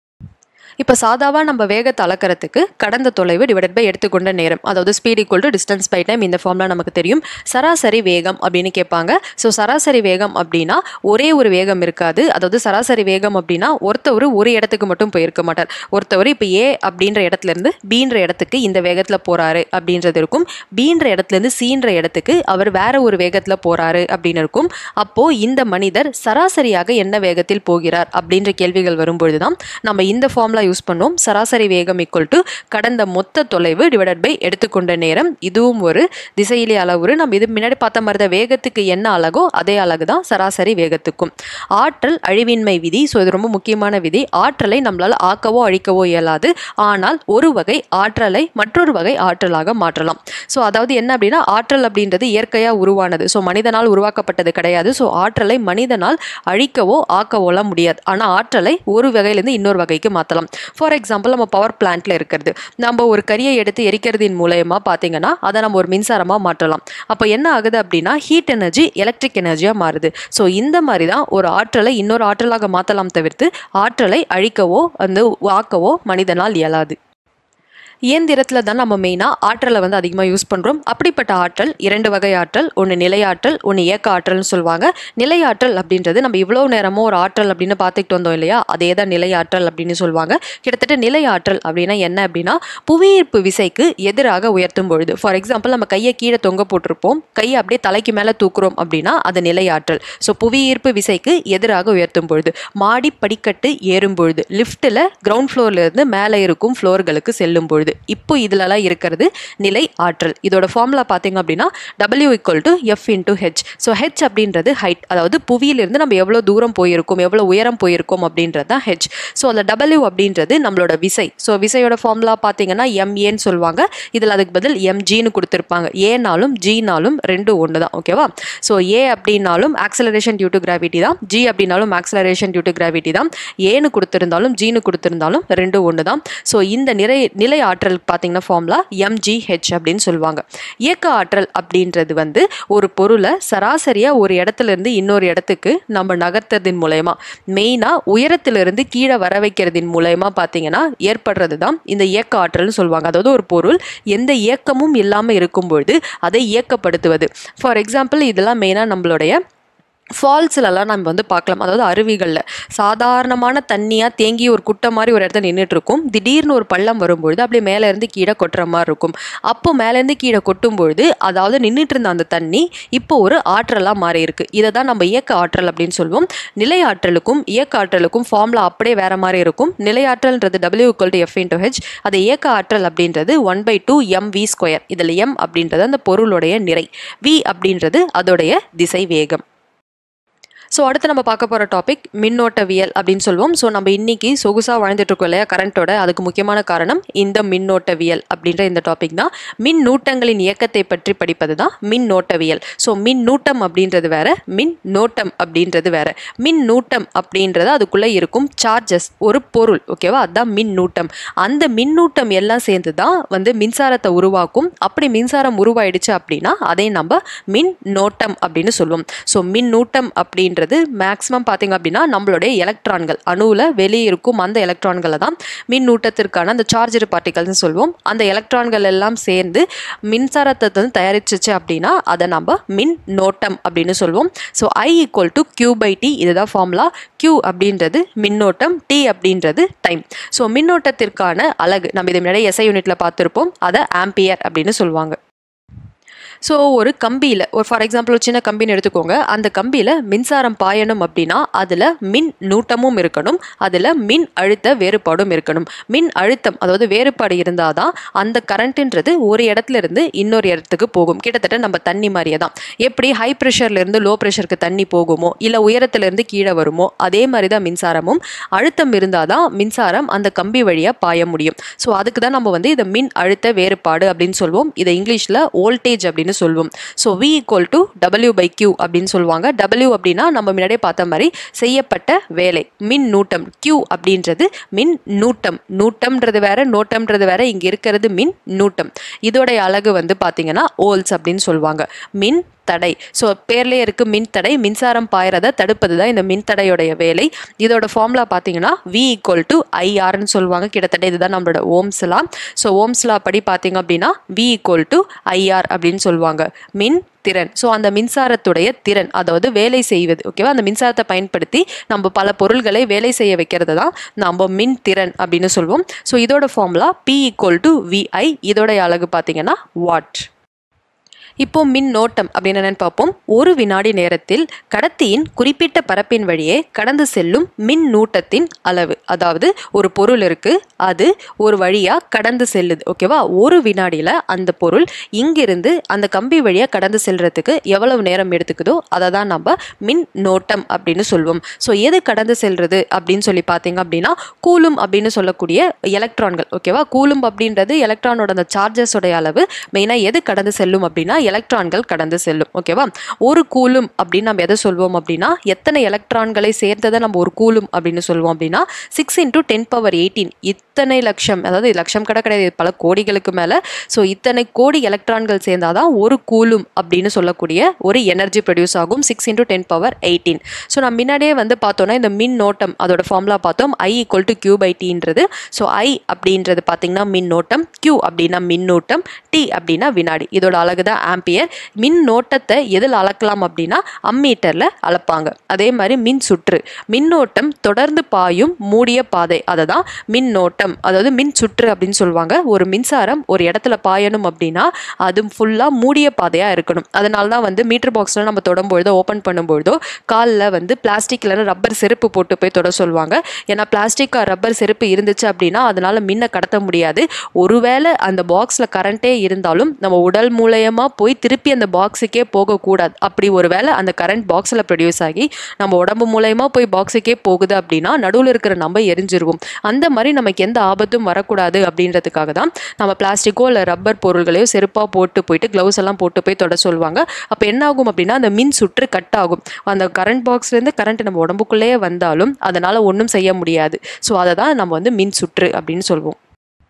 இப்போ சாதாவாக நம்ம வேகத்தை அளக்கிறதுக்கு கடந்த தொலைவு டிவைடட் பை எடுத்துக்கொண்ட நேரம் அதாவது speed equal to distance by time இந்த ஃபார்ம்லாம் நமக்கு தெரியும் சராசரி வேகம் அப்படின்னு கேட்பாங்க ஸோ சராசரி வேகம் அப்படின்னா ஒரே ஒரு வேகம் இருக்காது அதாவது சராசரி வேகம் அப்படின்னா ஒருத்தவர் ஒரு இடத்துக்கு மட்டும் போயிருக்க மாட்டார் ஒருத்தவர் இப்போ ஏ அப்படின்ற இடத்துல இருந்து பீன்ற இடத்துக்கு இந்த வேகத்தில் போறாரு அப்படின்றது இருக்கும் பீன்ற இடத்துலேருந்து சீன்ற இடத்துக்கு அவர் வேற ஒரு வேகத்தில் போறாரு அப்படின்னு இருக்கும் அப்போ இந்த மனிதர் சராசரியாக என்ன வேகத்தில் போகிறார் அப்படின்ற கேள்விகள் வரும்பொழுது தான் நம்ம இந்த ஃபார்ம்ல யூஸ் பண்ணோம் சராசரி வேகம் ஈக்குவல் டு கடந்த மொத்த தொலைவு டிவைடட் பை எடுத்துக்கொண்ட நேரம் இதுவும் ஒரு திசையிலி அளவுரு நம்ம இது முன்னாடி பார்த்த மாதிரி தான் வேகத்துக்கு என்ன அழகோ அதே அழகு தான் சராசரி வேகத்துக்கும் ஆற்றல் அழிவின்மை விதி ஸோ இது ரொம்ப முக்கியமான விதி ஆற்றலை நம்மளால் ஆக்கவோ அழிக்கவோ இயலாது ஆனால் ஒரு வகை ஆற்றலை மற்றொரு வகை ஆற்றலாக மாற்றலாம் ஸோ அதாவது என்ன அப்படின்னா ஆற்றல் அப்படின்றது இயற்கையாக உருவானது ஸோ மனிதனால் உருவாக்கப்பட்டது கிடையாது ஸோ ஆற்றலை மனிதனால் அழிக்கவோ ஆக்கவோலாம் முடியாது ஆனால் ஆற்றலை ஒரு வகையிலேருந்து இன்னொரு வகைக்கு மாற்றலாம் ஃபார் எக்ஸாம்பிள் நம்ம பவர் பிளான்ட்ல இருக்கிறது நம்ம ஒரு கரியை எடுத்து எரிக்கிறதின் மூலயமா பார்த்தீங்கன்னா அதை நம்ம ஒரு மின்சாரமாக மாற்றலாம் அப்போ என்ன ஆகுது அப்படின்னா ஹீட் எனர்ஜி எலக்ட்ரிக் எனர்ஜியாக மாறுது ஸோ இந்த மாதிரி தான் ஒரு ஆற்றலை இன்னொரு ஆற்றலாக மாற்றலாம் தவிர்த்து ஆற்றலை அழிக்கவோ வந்து ஆக்கவோ மனிதனால் இயலாது இயந்திரத்தில் தான் நம்ம மெயினாக ஆற்றலை வந்து அதிகமாக யூஸ் பண்ணுறோம் அப்படிப்பட்ட ஆற்றல் இரண்டு வகை ஆற்றல் ஒன்று நிலையாற்றல் ஒன்று இயக்க ஆற்றல்னு சொல்லுவாங்க நிலையாற்றல் அப்படின்றது நம்ம இவ்வளோ நேரமும் ஒரு ஆற்றல் அப்படின்னு பார்த்துக்கிட்டு வந்தோம் இல்லையா அதே தான் நிலையாற்றல் அப்படின்னு சொல்லுவாங்க கிட்டத்தட்ட நிலையாற்றல் அப்படின்னா என்ன அப்படின்னா புவியீர்ப்பு விசைக்கு எதிராக உயர்த்தும் பொழுது ஃபார் எக்ஸாம்பிள் நம்ம கையை கீழே தொங்க போட்டிருப்போம் கையை அப்படியே தலைக்கு மேலே தூக்குறோம் அப்படின்னா அது நிலையாற்றல் ஸோ புவியீர்ப்பு விசைக்கு எதிராக உயர்த்தும் பொழுது மாடி படிக்கட்டு ஏறும் பொழுது லிஃப்ட்டில் கிரவுண்ட் ஃப்ளோர்ல இருந்து மேலே இருக்கும் ஃப்ளோர்களுக்கு செல்லும் பொழுது இப்போ இதுலலாம் இருக்கிறது நிலை ஆற்றல் இதோட ஃபார்முலா பார்த்தீங்க அப்படின்னா W equal to F into H so H அப்படின்றது ஹைட் அதாவது புவியிலிருந்து நம்ம எவ்வளோ தூரம் போயிருக்கோம் எவ்வளோ உயரம் போயிருக்கோம் அப்படின்றது தான் ஹெச் ஸோ அந்த டபிள்யூ அப்படின்றது நம்மளோட விசை ஸோ விசையோட ஃபார்முலா பார்த்தீங்கன்னா எம்ஏன்னு சொல்லுவாங்க இதில் அதுக்கு பதில் எம்ஜின்னு கொடுத்துருப்பாங்க ஏனாலும் ஜினாலும் ரெண்டு ஒன்று தான் ஓகேவா ஸோ ஏ அப்படின்னாலும் ஆக்சலரேஷன் டியூ டு கிராவிட்டி தான் ஜி அப்படின்னாலும் ஆக்சலரேஷன் டியூ டு கிராவிட்டி தான் ஏன்னு கொடுத்துருந்தாலும் ஜின்னு கொடுத்துருந்தாலும் ரெண்டு ஒன்று தான் ஸோ இந்த நிலை நிலை ஆற்றலுக்கு பார்த்தீங்கன்னா ஃபார்முலா எம்ஜிஹெச் அப்படின்னு சொல்லுவாங்க இயக்க ஆற்றல் அப்படின்றது வந்து ஒரு பொருளை சராசரியாக ஒரு இடத்துல இருந்து இன்னொரு இடத்துக்கு நம்ம நகர்த்துறதின் மூலயமா மெயினாக உயரத்திலிருந்து கீழே வர வைக்கிறதின் மூலயமா பார்த்தீங்கன்னா ஏற்படுறது தான் இந்த இயக்க ஆற்றல்னு சொல்லுவாங்க அதாவது ஒரு பொருள் எந்த இயக்கமும் இல்லாமல் இருக்கும் பொழுது அதை இயக்கப்படுத்துவது ஃபார் எக்ஸாம்பிள் இதெல்லாம் மெயினாக நம்மளுடைய ஃபால்ஸ்லலாம் நம்ம வந்து பார்க்கலாம் அதாவது அருவிகளில் சாதாரணமான தண்ணியாக தேங்கி ஒரு குட்டை மாதிரி ஒரு இடத்துல நின்றுட்டு இருக்கும் திடீர்னு ஒரு பள்ளம் வரும்பொழுது அப்படியே மேலேருந்து கீழே கொட்டுற மாதிரி இருக்கும் அப்போ மேலேருந்து கீழே கொட்டும் பொழுது அதாவது நின்றுட்டு இருந்த அந்த தண்ணி இப்போ ஒரு ஆற்றலாக மாறி இருக்கு இதை தான் நம்ம இயக்க ஆற்றல் அப்படின்னு சொல்லுவோம் நிலை ஆற்றலுக்கும் இயக்க ஆற்றலுக்கும் ஃபார்முலா அப்படியே வேற மாதிரி இருக்கும் நிலை ஆற்றல்ன்றது W equal to F into H அது இயக்க ஆற்றல் அப்படின்றது one by two M V square இதில் எம் அப்படின்றது அந்த பொருளுடைய நிறை வி அப்படின்றது அதோடைய திசை வேகம் ஸோ அடுத்து நம்ம பார்க்க போகிற டாபிக் மின்னோட்டவியல் அப்படின்னு சொல்லுவோம் ஸோ நம்ம இன்னைக்கு சொகுசாக வாழ்ந்துட்டு இருக்கோம் இல்லையா கரண்ட்டோட அதுக்கு முக்கியமான காரணம் இந்த மின்னோட்டவியல் அப்படின்ற இந்த டாபிக் தான் மின் நூட்டங்களின் இயக்கத்தை பற்றி படிப்பது தான் மின்னோட்டவியல் ஸோ மின் நூட்டம் அப்படின்றது வேற மின் நோட்டம் அப்படின்றது வேற மின் நூட்டம் அப்படின்றது அதுக்குள்ளே இருக்கும் சார்ஜஸ் ஒரு பொருள் ஓகேவா அதுதான் மின் நூட்டம் அந்த மின்னூட்டம் எல்லாம் சேர்ந்து தான் வந்து மின்சாரத்தை உருவாக்கும் அப்படி மின்சாரம் உருவாயிடுச்சு அப்படின்னா அதை நம்ம மின் நோட்டம் அப்படின்னு சொல்லுவோம் ஸோ மின்னூட்டம் அப்படின்றது மேக்ஸிமம் பார்த்தீங்க அப்படின்னா நம்மளுடைய எலக்ட்ரான்கள் அணுவில் வெளியே இருக்கும் அந்த எலக்ட்ரான்களை தான் மின்னூட்டத்திற்கான அந்த சார்ஜர் பார்ட்டிகல்னு சொல்லுவோம் அந்த எலக்ட்ரான்கள் எல்லாம் சேர்ந்து மின்சாரத்தை வந்து தயாரிச்சிச்சு அப்படின்னா அதை நம்ம மின் நோட்டம் அப்படின்னு சொல்லுவோம் so I equal to Q by T இதுதான் ஃபார்முலா கியூ அப்படின்றது மின்னோட்டம் டி அப்படின்றது டைம் ஸோ மின்னோட்டத்திற்கான அலகு நம்ம இதை முன்னாடி எஸ்ஐ யூனிட்ல பார்த்துருப்போம் அதை ஆம்பியர் அப்படின்னு சொல்லுவாங்க ஸோ ஒரு கம்பியில் ஒரு ஃபார் எக்ஸாம்பிள் ஒரு சின்ன கம்பின்னு எடுத்துக்கோங்க அந்த கம்பியில் மின்சாரம் பாயணும் அப்படின்னா அதில் மின் நூட்டமும் இருக்கணும் அதில் மின் அழுத்த வேறுபாடும் இருக்கணும் மின் அழுத்தம் அதாவது வேறுபாடு இருந்தால் தான் அந்த கரண்ட்டுன்றது ஒரு இடத்துல இருந்து இன்னொரு இடத்துக்கு போகும் கிட்டத்தட்ட நம்ம தண்ணி மாதிரியே தான் எப்படி ஹை ப்ரெஷர்லேருந்து லோ ப்ரெஷருக்கு தண்ணி போகுமோ இல்லை உயரத்துலேருந்து கீழே வருமோ அதே மாதிரி தான் மின்சாரமும் அழுத்தம் இருந்தால் தான் மின்சாரம் அந்த கம்பி வழியாக பாய முடியும் ஸோ அதுக்கு தான் நம்ம வந்து இதை மின் அழுத்த வேறுபாடு அப்படின்னு சொல்லுவோம் இதை இங்கிலீஷில் வோல்டேஜ் அப்படின்னு சொல்லுவோம் so V equal to W by Q அப்படின்னு சொல்லுவாங்க டபிள்யூ அப்படின்னா நம்ம முன்னாடியே பார்த்த மாதிரி செய்யப்பட்ட வேலை மின் நூட்டம் கியூ அப்படின்றது மின் நூட்டம் நூட்டம்ன்றது வேற நோட்டம்ன்றது வேற இங்கே இருக்கிறது மின் நூட்டம் இதோடைய அழகு வந்து பார்த்தீங்கன்னா ஓல்ஸ் அப்படின்னு சொல்லுவாங்க மின் தடை ஸோ பேர்லேயே இருக்கு மின் தடை மின்சாரம் பாயறதை தடுப்பது தான் இந்த மின் தடையோடைய வேலை இதோட ஃபார்முலா பார்த்தீங்கன்னா வி ஈக்குவல் டு ஐஆர்னு சொல்லுவாங்க கிட்டத்தட்ட இதுதான் நம்மளோட ஓம்ஸ்லாம் ஸோ ஓம்ஸ்லா படி பார்த்தீங்க அப்படின்னா வி ஈக்குவல் டு ஐஆர் அப்படின்னு சொல்லுவாங்க மின் திறன் ஸோ அந்த மின்சாரத்துடைய திறன் அதாவது வேலை செய்வது ஓகேவா அந்த மின்சாரத்தை பயன்படுத்தி நம்ம பல பொருள்களை வேலை செய்ய வைக்கிறது தான் நம்ம மின் திறன் அப்படின்னு சொல்லுவோம் ஸோ இதோட formula P equal to VI இதோடைய அழகு பார்த்தீங்கன்னா வாட் இப்போ மின் நோட்டம் அப்படின்னு என்னன்னு பார்ப்போம் ஒரு வினாடி நேரத்தில் கடத்தியின் குறிப்பிட்ட பரப்பின் வழியே கடந்து செல்லும் மின் நூட்டத்தின் அளவு அதாவது ஒரு பொருள் இருக்கு அது ஒரு வழியா கடந்து செல்லுது ஓகேவா ஒரு வினாடியில அந்த பொருள் இங்கிருந்து அந்த கம்பி வழியா கடந்து செல்றதுக்கு எவ்வளவு நேரம் எடுத்துக்குதோ அதை தான் நம்ம மின் நோட்டம் அப்படின்னு சொல்லுவோம் ஸோ எது கடந்து செல்றது அப்படின்னு சொல்லி பார்த்தீங்க அப்படின்னா கூலும் அப்படின்னு சொல்லக்கூடிய எலக்ட்ரான்கள் ஓகேவா கூலும் அப்படின்றது எலக்ட்ரானோட அந்த சார்ஜஸோடைய அளவு மெயினாக எது கடந்து செல்லும் அப்படின்னா எலக்ட்ரான்கள் கடந்து செல்லும் ஓகேவா ஒரு கூலும் அப்படின்னு நம்ம எதை சொல்வோம் அப்படின்னா எத்தனை எலக்ட்ரான்களை சேர்ந்ததை நம்ம ஒரு கூலும் அப்படின்னு சொல்லுவோம் அப்படின்னா six into ten power eighteen இத்தனை லட்சம் அதாவது இது லட்சம் கடை கிடையாது பல கோடிகளுக்கு மேலே ஸோ இத்தனை கோடி எலக்ட்ரான்கள் சேர்ந்தாதான் ஒரு கூலும் அப்படின்னு சொல்லக்கூடிய ஒரு எனர்ஜி ப்ரொடியூஸ் ஆகும் six into ten power eighteen so நம்ம முன்னாடியே வந்து பார்த்தோன்னா இந்த மின் நோட்டம் அதோட ஃபார்முலா பார்த்தோம் I equal to Q by டீன்றது ஸோ ஐ அப்படின்றது பார்த்தீங்கன்னா மின்னோட்டம் கியூ அப்படின்னா மின்னூட்டம் டி அப்படின்னா வினாடி இதோட அழகு தான் ஆம்பியர் மின் நோட்டத்தை எதில் அளக்கலாம் அப்படின்னா அம்மீட்டரில் அளப்பாங்க அதே மாதிரி மின் சுற்று மின்னோட்டம் தொடர்ந்து பாயும் மூடிய பாதை அதை தான் மின்னோட்டம் அதாவது மின் சுற்று அப்படின்னு சொல்லுவாங்க ஒரு மின்சாரம் ஒரு இடத்துல பாயணும் அப்படின்னா அது ஃபுல்லாக மூடிய பாதையாக இருக்கணும் அதனால தான் வந்து மீட்டர் பாக்ஸில் நம்ம தொடும்பொழுதோ ஓப்பன் பண்ணும்பொழுதோ காலில் வந்து பிளாஸ்டிக் இல்லைன்னா ரப்பர் செருப்பு போட்டு போய் தொட சொல்லுவாங்க ஏன்னா பிளாஸ்டிக் ரப்பர் செருப்பு இருந்துச்சு அப்படின்னா அதனால மின்னை கடத்த முடியாது ஒருவேளை அந்த பாக்ஸில் கரண்ட்டே இருந்தாலும் நம்ம உடல் மூலயமா போய் திருப்பி அந்த பாக்ஸுக்கே போகக்கூடாது அப்படி ஒரு வேளை அந்த கரண்ட் பாக்ஸில் ப்ரொடியூஸ் ஆகி நம்ம உடம்பு மூலயமா போய் பாக்ஸுக்கே போகுது அப்படின்னா நடுவில் இருக்கிற நம்ம எரிஞ்சிருவோம் அந்த மாதிரி நமக்கு எந்த ஆபத்தும் வரக்கூடாது அப்படின்றதுக்காக தான் நம்ம பிளாஸ்டிக்கோ இல்லை ரப்பர் பொருள்களையோ செருப்பாக போட்டு போயிட்டு க்ளவுஸ் எல்லாம் போட்டு போய் தொட சொல்லுவாங்க அப்போ என்ன ஆகும் அப்படின்னா அந்த மின் சுற்று கட் ஆகும் அந்த கரண்ட் பாக்ஸ்லேருந்து கரண்ட் நம்ம உடம்புக்குள்ளேயே வந்தாலும் அதனால் ஒன்றும் செய்ய முடியாது ஸோ அதை தான் நம்ம வந்து மின் சுற்று அப்படின்னு சொல்லுவோம்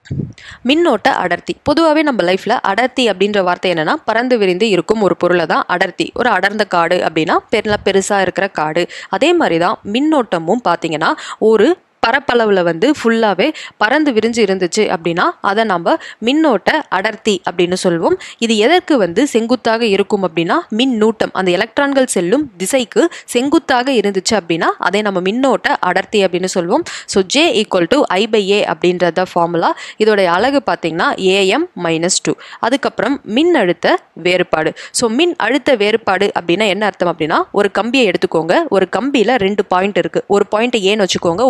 மின்னோட்ட அடர்த்தி பொதுவாகவே நம்ம லைஃப்பில் அடர்த்தி அப்படின்ற வார்த்தை என்னன்னா பறந்து விரிந்து இருக்கும் ஒரு பொருளை தான் அடர்த்தி ஒரு அடர்ந்த காடு அப்படின்னா பெருல பெருசாக இருக்கிற காடு அதே மாதிரி தான் மின்னோட்டமும் பார்த்தீங்கன்னா ஒரு பரப்பளவில் வந்து ஃபுல்லாகவே பறந்து விரிஞ்சு இருந்துச்சு அப்படின்னா அதை நம்ம மின்னோட்ட அடர்த்தி அப்படின்னு சொல்லுவோம் இது எதற்கு வந்து செங்குத்தாக இருக்கும் அப்படின்னா மின்னூட்டம் அந்த எலக்ட்ரான்கள் செல்லும் திசைக்கு செங்குத்தாக இருந்துச்சு அப்படின்னா அதை நம்ம மின்னோட்ட அடர்த்தி அப்படின்னு சொல்லுவோம் so J equal to I by A அப்படின்றத ஃபார்முலா இதோடைய அழகு பார்த்தீங்கன்னா ஏஎம் மைனஸ் டூ அதுக்கப்புறம் மின் அழுத்த வேறுபாடு ஸோ மின் அழுத்த வேறுபாடு அப்படின்னா என்ன அர்த்தம் அப்படின்னா ஒரு கம்பியை எடுத்துக்கோங்க ஒரு கம்பியில் ரெண்டு பாயிண்ட் இருக்குது ஒரு பாயிண்ட் ஏன்னு வச்சுக்கோங்க ஒரு பாயிண்ட்டை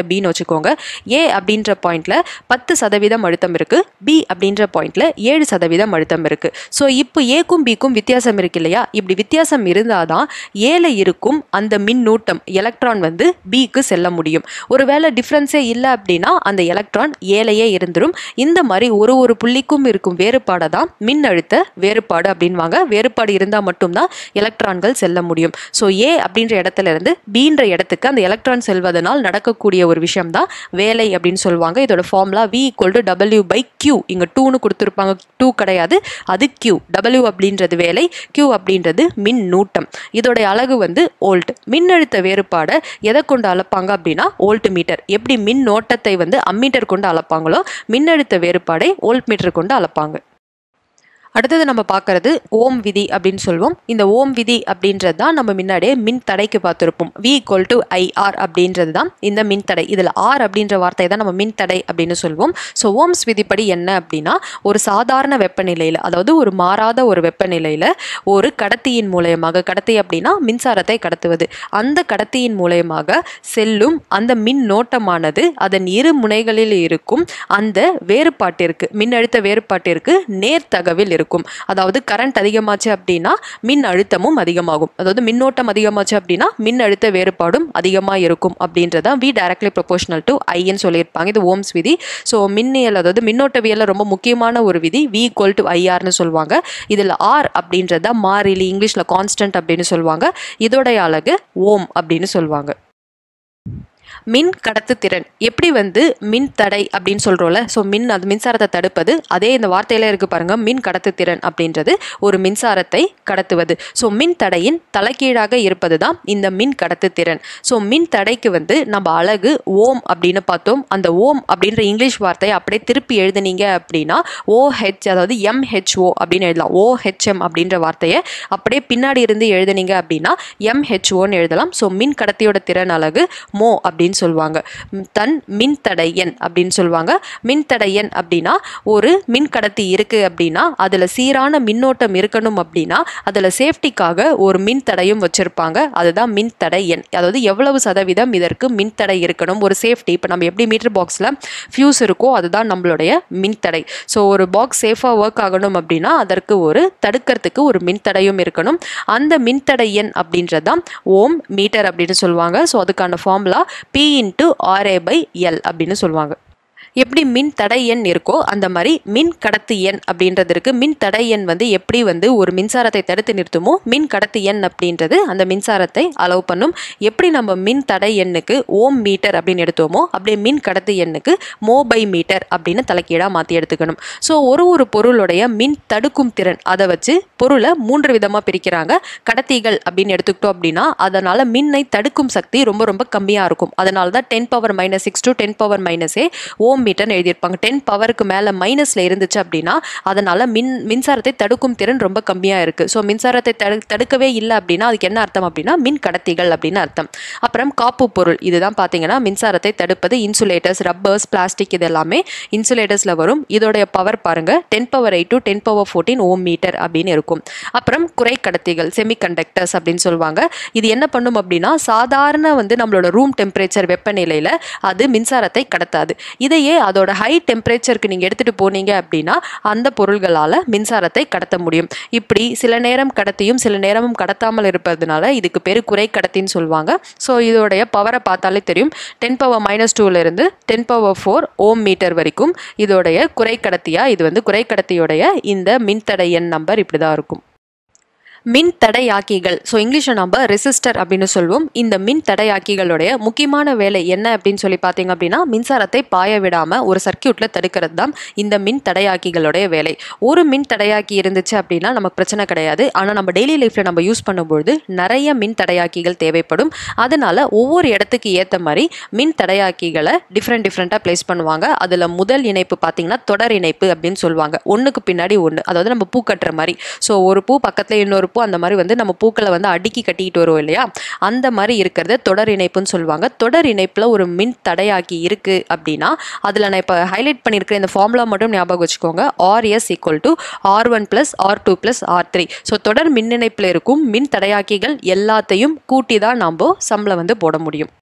பாயிண்ட்டை பின்னு வச்சுக்கோங்க ஏ அப்படின்ற பாயிண்ட்ல பத்து சதவீதம் அழுத்தம் இருக்கு பி அப்படின்ற பாயிண்ட்ல ஏழு சதவீதம் அழுத்தம் இருக்கு ஸோ இப்போ ஏக்கும் பிக்கும் வித்தியாசம் இருக்கு இல்லையா இப்படி வித்தியாசம் இருந்தாதான் ஏல இருக்கும் அந்த மின்னூட்டம் எலக்ட்ரான் வந்து பிக்கு செல்ல முடியும் ஒருவேளை டிஃப்ரென்ஸே இல்லை அப்படின்னா அந்த எலக்ட்ரான் ஏலையே இருந்துரும் இந்த மாதிரி ஒரு ஒரு புள்ளிக்கும் இருக்கும் வேறுபாடை தான் மின்னழுத்த வேறுபாடு அப்படின்வாங்க வேறுபாடு இருந்தால் மட்டும்தான் எலக்ட்ரான்கள் செல்ல முடியும் ஸோ ஏ அப்படின்ற இடத்துல இருந்து பீன்ற இடத்துக்கு அந்த எலக்ட்ரான் செல்வதனால் நடக்கக்கூடிய ஒரு விஷயம் தான் வேலை அப்படின்னு சொல்லுவாங்க இதோட formula V equal to W by Q இங்கே டூன்னு கொடுத்துருப்பாங்க டூ கிடையாது அது கியூ டபிள்யூ அப்படின்றது வேலை கியூ அப்படின்றது மின் நூட்டம் இதோடைய அலகு வந்து ஓல்ட் மின்னழுத்த வேறுபாடை எதை கொண்டு அளப்பாங்க அப்படின்னா ஓல்ட் மீட்டர் எப்படி மின் ஓட்டத்தை வந்து அம்மீட்டர் கொண்டு அளப்பாங்களோ மின்னழுத்த வேறுபாடை ஓல்ட் மீட்டர் கொண்டு அளப்பாங்க அடுத்தது நம்ம பார்க்கறது ஓம் விதி அப்படின்னு சொல்லுவோம் இந்த ஓம் விதி அப்படின்றது தான் நம்ம முன்னாடியே மின் தடைக்கு பார்த்துருப்போம் வி ஈக்குவல் டு ஐஆர் அப்படின்றது தான் இந்த மின் தடை இதில் ஆர் அப்படின்ற வார்த்தை தான் நம்ம மின் தடை அப்படின்னு சொல்லுவோம் ஸோ ஓம்ஸ் விதிப்படி என்ன அப்படின்னா ஒரு சாதாரண வெப்பநிலையில் அதாவது ஒரு மாறாத ஒரு வெப்பநிலையில் ஒரு கடத்தியின் மூலயமாக கடத்தி அப்படின்னா மின்சாரத்தை கடத்துவது அந்த கடத்தியின் மூலயமாக செல்லும் அந்த மின் நோட்டமானது அதன் இரு முனைகளில் இருக்கும் அந்த வேறுபாட்டிற்கு மின்னழுத்த வேறுபாட்டிற்கு நேர்த்தகவில் இருக்கும் அதாவது கரண்ட் அதிகமாச்சு அப்படின்னா மின் அழுத்தமும் அதிகமாகும் அதாவது மின்னோட்டம் அதிகமாச்சு அப்படின்னா மின் அழுத்த வேறுபாடும் அதிகமாக இருக்கும் அப்படின்றதான் வி டைரக்ட்லி ப்ரொபோஷனல் டு ஐன்னு சொல்லியிருப்பாங்க இது ஓம்ஸ் விதி ஸோ மின்னியல் அதாவது மின்னோட்டவியலில் ரொம்ப முக்கியமான ஒரு விதி வி ஈக்குவல் டு ஐஆர்னு சொல்லுவாங்க இதில் ஆர் அப்படின்றத மாறிலி இங்கிலீஷில் கான்ஸ்டன்ட் அப்படின்னு சொல்லுவாங்க இதோடைய அழகு ஓம் அப்படின்னு சொல்லுவாங்க மின் கடத்துத்திறன் எப்படி வந்து மின் தடை அப்படின்னு சொல்கிறோம்ல ஸோ மின் அது மின்சாரத்தை தடுப்பது அதே இந்த வார்த்தையில இருக்கு பாருங்க மின் கடத்துத்திறன் அப்படின்றது ஒரு மின்சாரத்தை கடத்துவது ஸோ மின் தடையின் தலைகீழாக இருப்பது தான் இந்த மின் கடத்துத்திறன் ஸோ மின் தடைக்கு வந்து நம்ம அழகு ஓம் அப்படின்னு பார்த்தோம் அந்த ஓம் அப்படின்ற இங்கிலீஷ் வார்த்தையை அப்படியே திருப்பி எழுதுனீங்க அப்படின்னா ஓஹெச் அதாவது எம்ஹெச்ஓ அப்படின்னு எழுதலாம் ஓஹெச்எம் அப்படின்ற வார்த்தையை அப்படியே பின்னாடி இருந்து எழுதுனீங்க அப்படின்னா எம்ஹெச்ஓன்னு எழுதலாம் ஸோ மின் கடத்தியோட திறன் அலகு மோ அப்படின்னு சொல்லுவாங்க ம், தன் மின்தடை எண் அப்படின்னு சொல்லுவாங்க மின்தடை எண் அப்படின்னா ஒரு மின் கடத்தி இருக்கு அப்படின்னா அதில் சீரான மின்னோட்டம் இருக்கணும் அப்படின்னா அதில் சேஃப்டிக்காக ஒரு மின் தடையும் வச்சிருப்பாங்க அதுதான் மின்தடை எண் அதாவது எவ்வளவு சதவீதம் இதற்கு மின்தடை இருக்கணும் ஒரு சேஃப்டி இப்போ நம்ம எப்படி மீட்டர் பாக்ஸில் ஃபியூஸ் இருக்கோ அதுதான் நம்மளுடைய மின்தடை ஸோ ஒரு பாக்ஸ் சேஃபாக ஒர்க் ஆகணும் அப்படின்னா அதற்கு ஒரு தடுக்கிறதுக்கு ஒரு மின்தடையும் இருக்கணும் அந்த மின்தடை எண் அப்படின்றது தான் ஓம் மீட்டர் அப்படின்னு சொல்லுவாங்க ஸோ அதுக்கான formula P into RA by L அப்படின்னு சொல்லுவாங்க எப்படி மின் தடை எண் இருக்கோ அந்த மாதிரி மின் கடத்து எண் அப்படின்றது இருக்கு மின் தடை எண் வந்து எப்படி வந்து ஒரு மின்சாரத்தை தடுத்து நிறுத்துமோ மின் கடத்து எண் அப்படின்றது அந்த மின்சாரத்தை அலோவ் பண்ணும் எப்படி நம்ம மின் தடை எண்ணுக்கு ஓம் மீட்டர் அப்படின்னு எடுத்தோமோ அப்படியே மின் கடத்து எண்ணுக்கு மோபை மீட்டர் அப்படின்னு தலைக்கீழாக மாற்றி எடுத்துக்கணும் ஸோ ஒரு ஒரு பொருளுடைய மின் தடுக்கும் திறன் அதை வச்சு பொருளை மூன்று விதமாக பிரிக்கிறாங்க கடத்திகள் அப்படின்னு எடுத்துக்கிட்டோம் அப்படின்னா அதனால மின்னை தடுக்கும் சக்தி ரொம்ப ரொம்ப கம்மியாக இருக்கும் அதனால தான் ten power minus six to ten power மைனஸே ஓம் மீட்டர்னு எழுதியிருப்பாங்க டென் பவருக்கு மேலே மைனஸில் இருந்துச்சு அப்படின்னா அதனால மின் மின்சாரத்தை தடுக்கும் திறன் ரொம்ப கம்மியாக இருக்குது ஸோ மின்சாரத்தை தடு தடுக்கவே இல்லை அப்படின்னா அதுக்கு என்ன அர்த்தம் அப்படின்னா மின் கடத்திகள் அப்படின்னு அர்த்தம் அப்புறம் காப்பு பொருள் இதுதான் பார்த்தீங்கன்னா மின்சாரத்தை தடுப்பது இன்சுலேட்டர்ஸ் ரப்பர்ஸ் பிளாஸ்டிக் இது எல்லாமே இன்சுலேட்டர்ஸில் வரும் இதோடைய பவர் பாருங்க ten power eight to ten power fourteen ohm metre அப்படின்னு இருக்கும் அப்புறம் குறை கடத்திகள் செமிகண்டக்டர்ஸ் அப்படின்னு சொல்லுவாங்க இது என்ன பண்ணும் அப்படின்னா சாதாரண வந்து நம்மளோட ரூம் டெம்பரேச்சர் வெப்பநிலையில் அது மின்சாரத்தை கடத்தாது இதையே அதோட ஹை டெம்பரேச்சருக்கு நீங்கள் எடுத்துகிட்டு போனீங்க அப்படின்னா அந்த பொருள்களால் மின்சாரத்தை கடத்த முடியும் இப்படி சில நேரம் கடத்தியும் சில நேரமும் கடத்தாமல் இருப்பதனால இதுக்கு பேர் குறை கடத்தின்னு சொல்லுவாங்க ஸோ இதோடைய பவரை பார்த்தாலே தெரியும் டென் பவர் மைனஸ் டூலேருந்து ten power four ohm metre வரைக்கும் இதோடைய குறை கடத்தியா இது வந்து குறை கடத்தியோடைய இந்த மின்தடை எண் நம்பர் இப்படி தான் இருக்கும் மின் தடையாக்கிகள் ஸோ இங்கிலீஷில் நம்ம ரெசிஸ்டர் அப்படின்னு சொல்லுவோம் இந்த மின் தடையாக்கிகளுடைய முக்கியமான வேலை என்ன அப்படின்னு சொல்லி பார்த்தீங்க அப்படின்னா மின்சாரத்தை பாய விடாமல் ஒரு சர்க்கியூட்டில் தடுக்கிறது தான் இந்த மின் தடையாக்கிகளுடைய வேலை ஒரு மின் தடையாக்கி இருந்துச்சு அப்படின்னா நமக்கு பிரச்சனை கிடையாது ஆனால் நம்ம டெய்லி லைஃப்பில் நம்ம யூஸ் பண்ணும்பொழுது நிறைய மின் தடையாக்கிகள் தேவைப்படும் அதனால ஒவ்வொரு இடத்துக்கு ஏற்ற மாதிரி மின் தடையாக்கிகளை டிஃப்ரெண்ட் டிஃப்ரெண்ட்டாக ப்ளேஸ் பண்ணுவாங்க அதில் முதல் இணைப்பு பார்த்தீங்கன்னா தொடர் இணைப்பு அப்படின்னு சொல்லுவாங்க ஒன்றுக்கு பின்னாடி ஒன்று அதாவது நம்ம பூ கட்டுற மாதிரி ஸோ ஒரு பூ பக்கத்தில் இன்னொரு பூ அந்த மாதிரி வந்து நம்ம பூக்களை வந்து அடுக்கி கட்டிக்கிட்டு வருவோம் இல்லையா அந்த மாதிரி இருக்கிறது தொடர் இணைப்புன்னு சொல்லுவாங்க தொடர் இணைப்பில் ஒரு மின் தடையாக்கி இருக்கு அப்படின்னா அதில் நான் இப்போ ஹைலைட் பண்ணியிருக்கிற இந்த ஃபார்முலா மட்டும் ஞாபகம் வச்சுக்கோங்க RS equal to R one plus R two plus R three so தொடர் மின் இணைப்பில் இருக்கும் மின் தடையாக்கிகள் எல்லாத்தையும் கூட்டி தான் நாம் சம்மில் வந்து போட முடியும்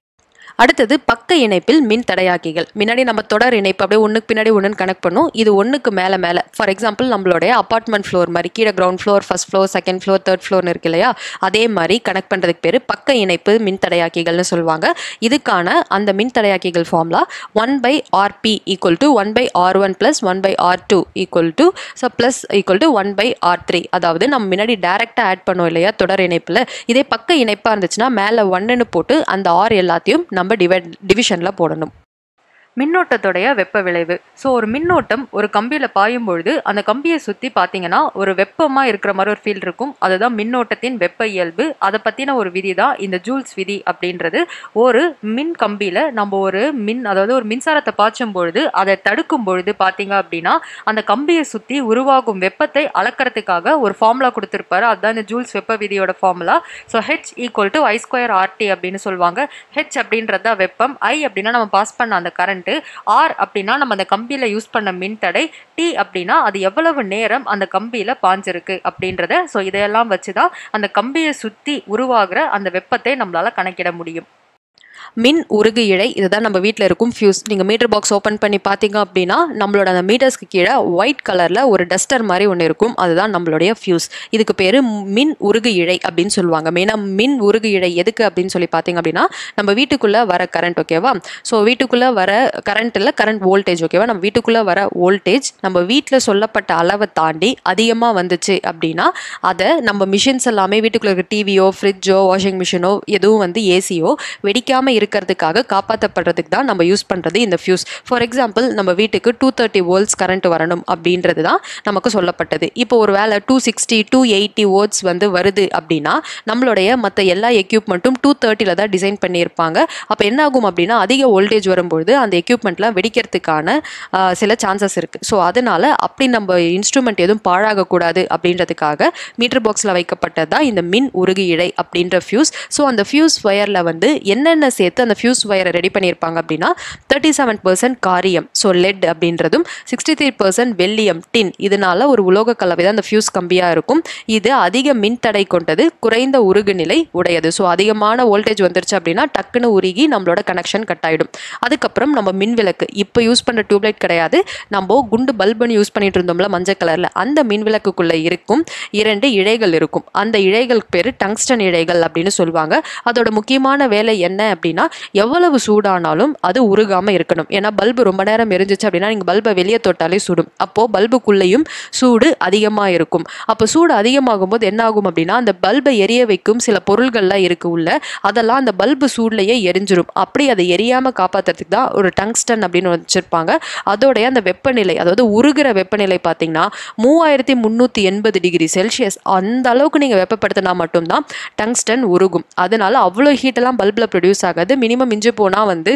அடுத்தது பக்க இணைப்பில் மின் தடையாக்கிகள் முன்னாடி நம்ம தொடர் இணைப்பு அப்படியே ஒன்றுக்கு பின்னாடி ஒன்றுன்னு கனெக்ட் பண்ணும் இது ஒன்றுக்கு மேலே மேலே ஃபார் எக்ஸாம்பிள் நம்மளுடைய அப்பார்ட்மெண்ட் ஃப்ளோர் மாதிரி கீழே ground floor first floor second floor third ஃப்ளோர்னு இருக்கு இல்லையா அதே மாதிரி கனெக்ட் பண்ணுறதுக்கு பேர் பக்க இணைப்பு மின் தடையாக்கிகள்னு சொல்லுவாங்க இதுக்கான அந்த மின் தடையாக்கிகள் formula one by RP equal to one by R one plus one by R two equal to so plus equal to one by R three அதாவது நம்ம முன்னாடி டேரெக்டாக ஆட் பண்ணோம் இல்லையா தொடர் இணைப்பில் இதே பக்க இணைப்பாக இருந்துச்சுன்னா மேலே ஒன்றுன்னு போட்டு அந்த ஆர் எல்லாத்தையும் நம்ம டிவைட் டிவிஷனில் போடணும் மின்னோட்டத்துடைய வெப்ப விளைவு ஸோ ஒரு மின்னோட்டம் ஒரு கம்பியில் பாயும் பொழுது அந்த கம்பியை சுற்றி பார்த்தீங்கன்னா ஒரு வெப்பமாக இருக்கிற மாதிரி ஒரு ஃபீல் இருக்கும் அதுதான் மின்னோட்டத்தின் வெப்ப இயல்பு அதை பற்றின ஒரு விதி தான் இந்த ஜூல்ஸ் விதி அப்படின்றது ஒரு மின் கம்பியில் நம்ம ஒரு மின் அதாவது ஒரு மின்சாரத்தை பாய்ச்சும் பொழுது அதை தடுக்கும் பொழுது பார்த்தீங்க அப்படின்னா அந்த கம்பியை சுற்றி உருவாகும் வெப்பத்தை அளக்கிறதுக்காக ஒரு ஃபார்முலா கொடுத்துருப்பாரு அதுதான் இந்த ஜூல்ஸ் வெப்ப விதியோட formula so H equal to I square RT அப்படின்னு சொல்லுவாங்க ஹெச் அப்படின்றது தான் வெப்பம் ஐ அப்படின்னா நம்ம பாஸ் பண்ண அந்த கரண்ட் ஆர் அப்படின்னா நம்ம அந்த கம்பியில் யூஸ் பண்ண மின்தடை டி அப்படின்னா அது எவ்வளவு நேரம் அந்த கம்பியில் பாஞ்சிருக்கு அப்படின்றத ஸோ இதையெல்லாம் வச்சு தான் அந்த கம்பியை சுற்றி உருவாகிற அந்த வெப்பத்தை நம்மளால கணக்கிட முடியும் மின் உருகு இழை இதுதான் நம்ம வீட்டில் இருக்கும் ஃபியூஸ் நீங்கள் மீட்டர் பாக்ஸ் ஓப்பன் பண்ணி பார்த்தீங்க அப்படின்னா நம்மளோட அந்த மீட்டர்ஸ்க்கு கீழே ஒயிட் கலரில் ஒரு டஸ்டர் மாதிரி ஒன்று இருக்கும் அதுதான் நம்மளுடைய ஃபியூஸ் இதுக்கு பேர் மின் உருகு இழை அப்படின்னு சொல்லுவாங்க மெயினாக மின் உருகு இழை எதுக்கு அப்படின்னு சொல்லி பார்த்தீங்க அப்படின்னா நம்ம வீட்டுக்குள்ளே வர கரண்ட் ஓகேவா ஸோ வீட்டுக்குள்ளே வர கரண்ட் இல்லை கரண்ட் வோல்டேஜ் ஓகேவா நம்ம வீட்டுக்குள்ளே வர வோல்டேஜ் நம்ம வீட்டில் சொல்லப்பட்ட அளவை தாண்டி அதிகமாக வந்துச்சு அப்படின்னா அதை நம்ம மிஷின்ஸ் எல்லாமே வீட்டுக்குள்ளே இருக்க டிவியோ ஃப்ரிட்ஜோ வாஷிங் மிஷினோ எதுவும் வந்து ஏசியோ வெடிக்காமல் இருக்கிறதுக்காக காப்பாற்றப்படுறதுக்கு தான் நம்ம யூஸ் பண்ணுறது இந்த ஃபியூஸ் ஃபார் எக்ஸாம்பிள் நம்ம வீட்டுக்கு டூ தேர்ட்டி வோல்ட்ஸ் கரண்ட் வரணும் அப்படின்றது தான் நமக்கு சொல்லப்பட்டது இப்போ ஒரு வேலை two sixty two eighty volts வந்து வருது அப்படின்னா நம்மளுடைய மற்ற எல்லா எக்யூப்மெண்ட்டும் டூ தேர்ட்டியில் தான் டிசைன் பண்ணியிருப்பாங்க அப்போ என்ன ஆகும் அப்படின்னா அதிக வோல்டேஜ் வரும்பொழுது அந்த எக்யூப்மெண்ட்லாம் வெடிக்கிறதுக்கான ஆஹ், சில சான்சஸ் இருக்குது ஸோ அதனால் அப்படி நம்ம இன்ஸ்ட்ருமெண்ட் எதுவும் பாழாகக்கூடாது அப்படின்றதுக்காக மீட்டர் பாக்ஸில் வைக்கப்பட்டது தான் இந்த மின் உருகு இழை அப்படின்ற ஃபியூஸ் ஸோ அந்த ஃபியூஸ் ஒயரில் வந்து என்னென்ன சேர்த்து அந்த ஃபியூஸ் ஒயரை ரெடி பண்ணியிருப்பாங்க அப்படின்னா தேர்ட்டி செவன் பர்சன்ட் காரியம் ஸோ லெட் அப்படின்றதும் சிக்ஸ்டி த்ரீ பர்சன்ட் வெள்ளியம் டின் இதனால ஒரு உலோக கலவை தான் அந்த ஃபியூஸ் கம்பியாக இருக்கும் இது அதிக மின்தடை கொண்டது குறைந்த உருகு நிலை உடையது ஸோ அதிகமான வோல்டேஜ் வந்துருச்சு அப்படின்னா டக்குன்னு உருகி நம்மளோட கனெக்ஷன் கட் ஆகிடும் அதுக்கப்புறம் நம்ம மின் விளக்கு இப்போ யூஸ் பண்ணுற டியூப்லைட் கிடையாது நம்ம குண்டு பல்புன்னு யூஸ் பண்ணிட்டு இருந்தோம்ல மஞ்சள் கலரில் அந்த மின் விளக்குக்குள்ளே இருக்கும் இரண்டு இழைகள் இருக்கும் அந்த இழைகளுக்கு பேர் டங்ஸ்டன் இழைகள் அப்படின்னு சொல்லுவாங்க அதோட முக்கியமான வேலை என்ன அப்படின்னா எவ்வளவு சூடானாலும் அது உருகாமல் இருக்கணும் ஏன்னா பல்பு ரொம்ப நேரம் எரிஞ்சிச்சு அப்படின்னா நீங்கள் பல்பை வெளியே தொட்டாலே சுடும் அப்போது பல்புக்குள்ளேயும் சூடு அதிகமாக இருக்கும் அப்போ சூடு அதிகமாகும் போது என்ன ஆகும் அப்படின்னா அந்த பல்பை எரிய வைக்கும் சில பொருள்கள்லாம் இருக்கு உள்ள அதெல்லாம் அந்த பல்பு சூட்லேயே எரிஞ்சிரும் அப்படி அதை எரியாமல் காப்பாற்றுறதுக்கு தான் ஒரு டங்ஸ்டன் அப்படின்னு வச்சுருப்பாங்க அதோடைய அந்த வெப்பநிலை அதாவது உருகிற வெப்பநிலை பார்த்தீங்கன்னா மூவாயிரத்தி முந்நூற்றி எண்பது டிகிரி செல்சியஸ் அந்த அளவுக்கு நீங்கள் வெப்பப்படுத்தினா மட்டும்தான் டங்ஸ்டன் உருகும் அதனால அவ்வளோ ஹீட்டெல்லாம் பல்பில் ப்ரொடியூஸ் ஆகாது மினிமம் மிஞ்சி போனால் வந்து